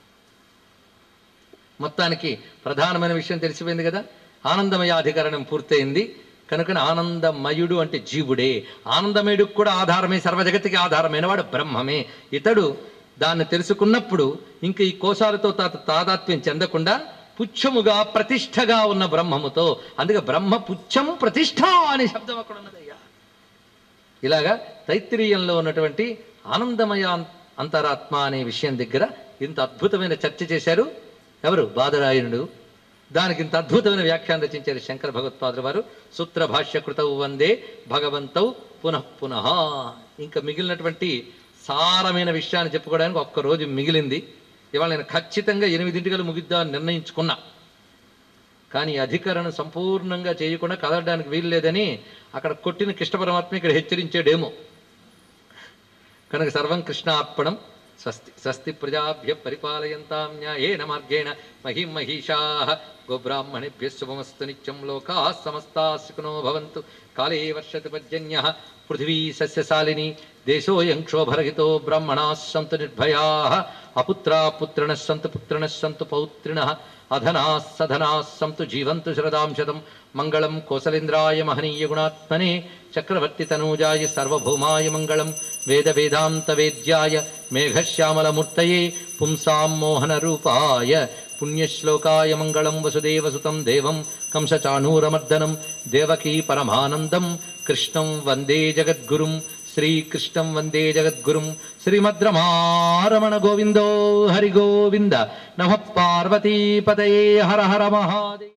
మొత్తానికి ప్రధానమైన విషయం తెలిసిపోయింది కదా ఆనందమయ అధికరణం పూర్తయింది కనుక ఆనందమయుడు అంటే జీవుడే ఆనందమయుడికి కూడా ఆధారమే సర్వజగతికి ఆధారమైన వాడు బ్రహ్మమే ఇతడు దాన్ని తెలుసుకున్నప్పుడు ఇంక ఈ కోశాలతో తాత తాదాత్మ్యం చెందకుండా పుచ్చముగా ప్రతిష్టగా ఉన్న బ్రహ్మముతో అందుకే బ్రహ్మ పుచ్చము ప్రతిష్ట అనే శబ్దం అక్కడ ఉన్నదయ్యా ఇలాగా తైత్రీయంలో ఉన్నటువంటి ఆనందమయ అం- అంతరాత్మ అనే విషయం దగ్గర ఇంత అద్భుతమైన చర్చ చేశారు ఎవరు బాదరాయణుడు దానికి ఇంత అద్భుతమైన వ్యాఖ్యానం రచించారు శంకర భగవత్పాదుల వారు సూత్ర భాష్య కృతౌ వందే భగవంతౌ పునః పునః ఇంకా మిగిలినటువంటి సారమైన విషయాన్ని చెప్పుకోవడానికి ఒక్క రోజు మిగిలింది ఇవాళ నేను ఖచ్చితంగా ఎనిమిదింటికలు ముగిద్దామని నిర్ణయించుకున్నా కానీ ఈ అధికరణం సంపూర్ణంగా చేయకుండా కదలడానికి వీలు లేదని అక్కడ కొట్టిన కృష్ణ పరమాత్మ ఇక్కడ హెచ్చరించాడేమో కనుక సర్వం కృష్ణ అర్పణం స్వస్తి స్వస్తి ప్రజాభ్య పరిపాలయంతాం న్యాయేన మార్గేణ మహిం మహిషా గోబ్రాహ్మణేభ్య శుభమస్తు నిత్యం లోకా సమస్తా సుఖినో భవంతు కాళే వర్షతి పర్జన్య పృథివీ సస్యశాలిని దేశోయం క్షోభరహితో బ్రాహ్మణా సంతు నిర్భయా అపుత్రా పుత్రిణ సంతు పుత్రిణ సంతు పౌత్రిణ అధనా సధనా సంతు జీవంతు శరదాం శతం మంగళం కోసలేంద్రాయ మహనీయ గుణాత్మనే చక్రవర్తి తనూజాయ సర్వభౌమాయ మంగళం వేద వేదాంత వేద్యాయ మేఘశ్యామలమూర్తయే పుంసాం మోహన రూపాయ పుణ్యశ్లోకాయ మంగళం వసుదేవసుతం దేవం కంసచాణూరమర్దనం దేవకీ పరమానందం కృష్ణం వందే జగద్గురుం శ్రీకృష్ణం వందే జగద్గురుం శ్రీమద్రమారమణ గోవిందో హరి గోవింద నమ పార్వతీపతయే హర హర మహాదేవ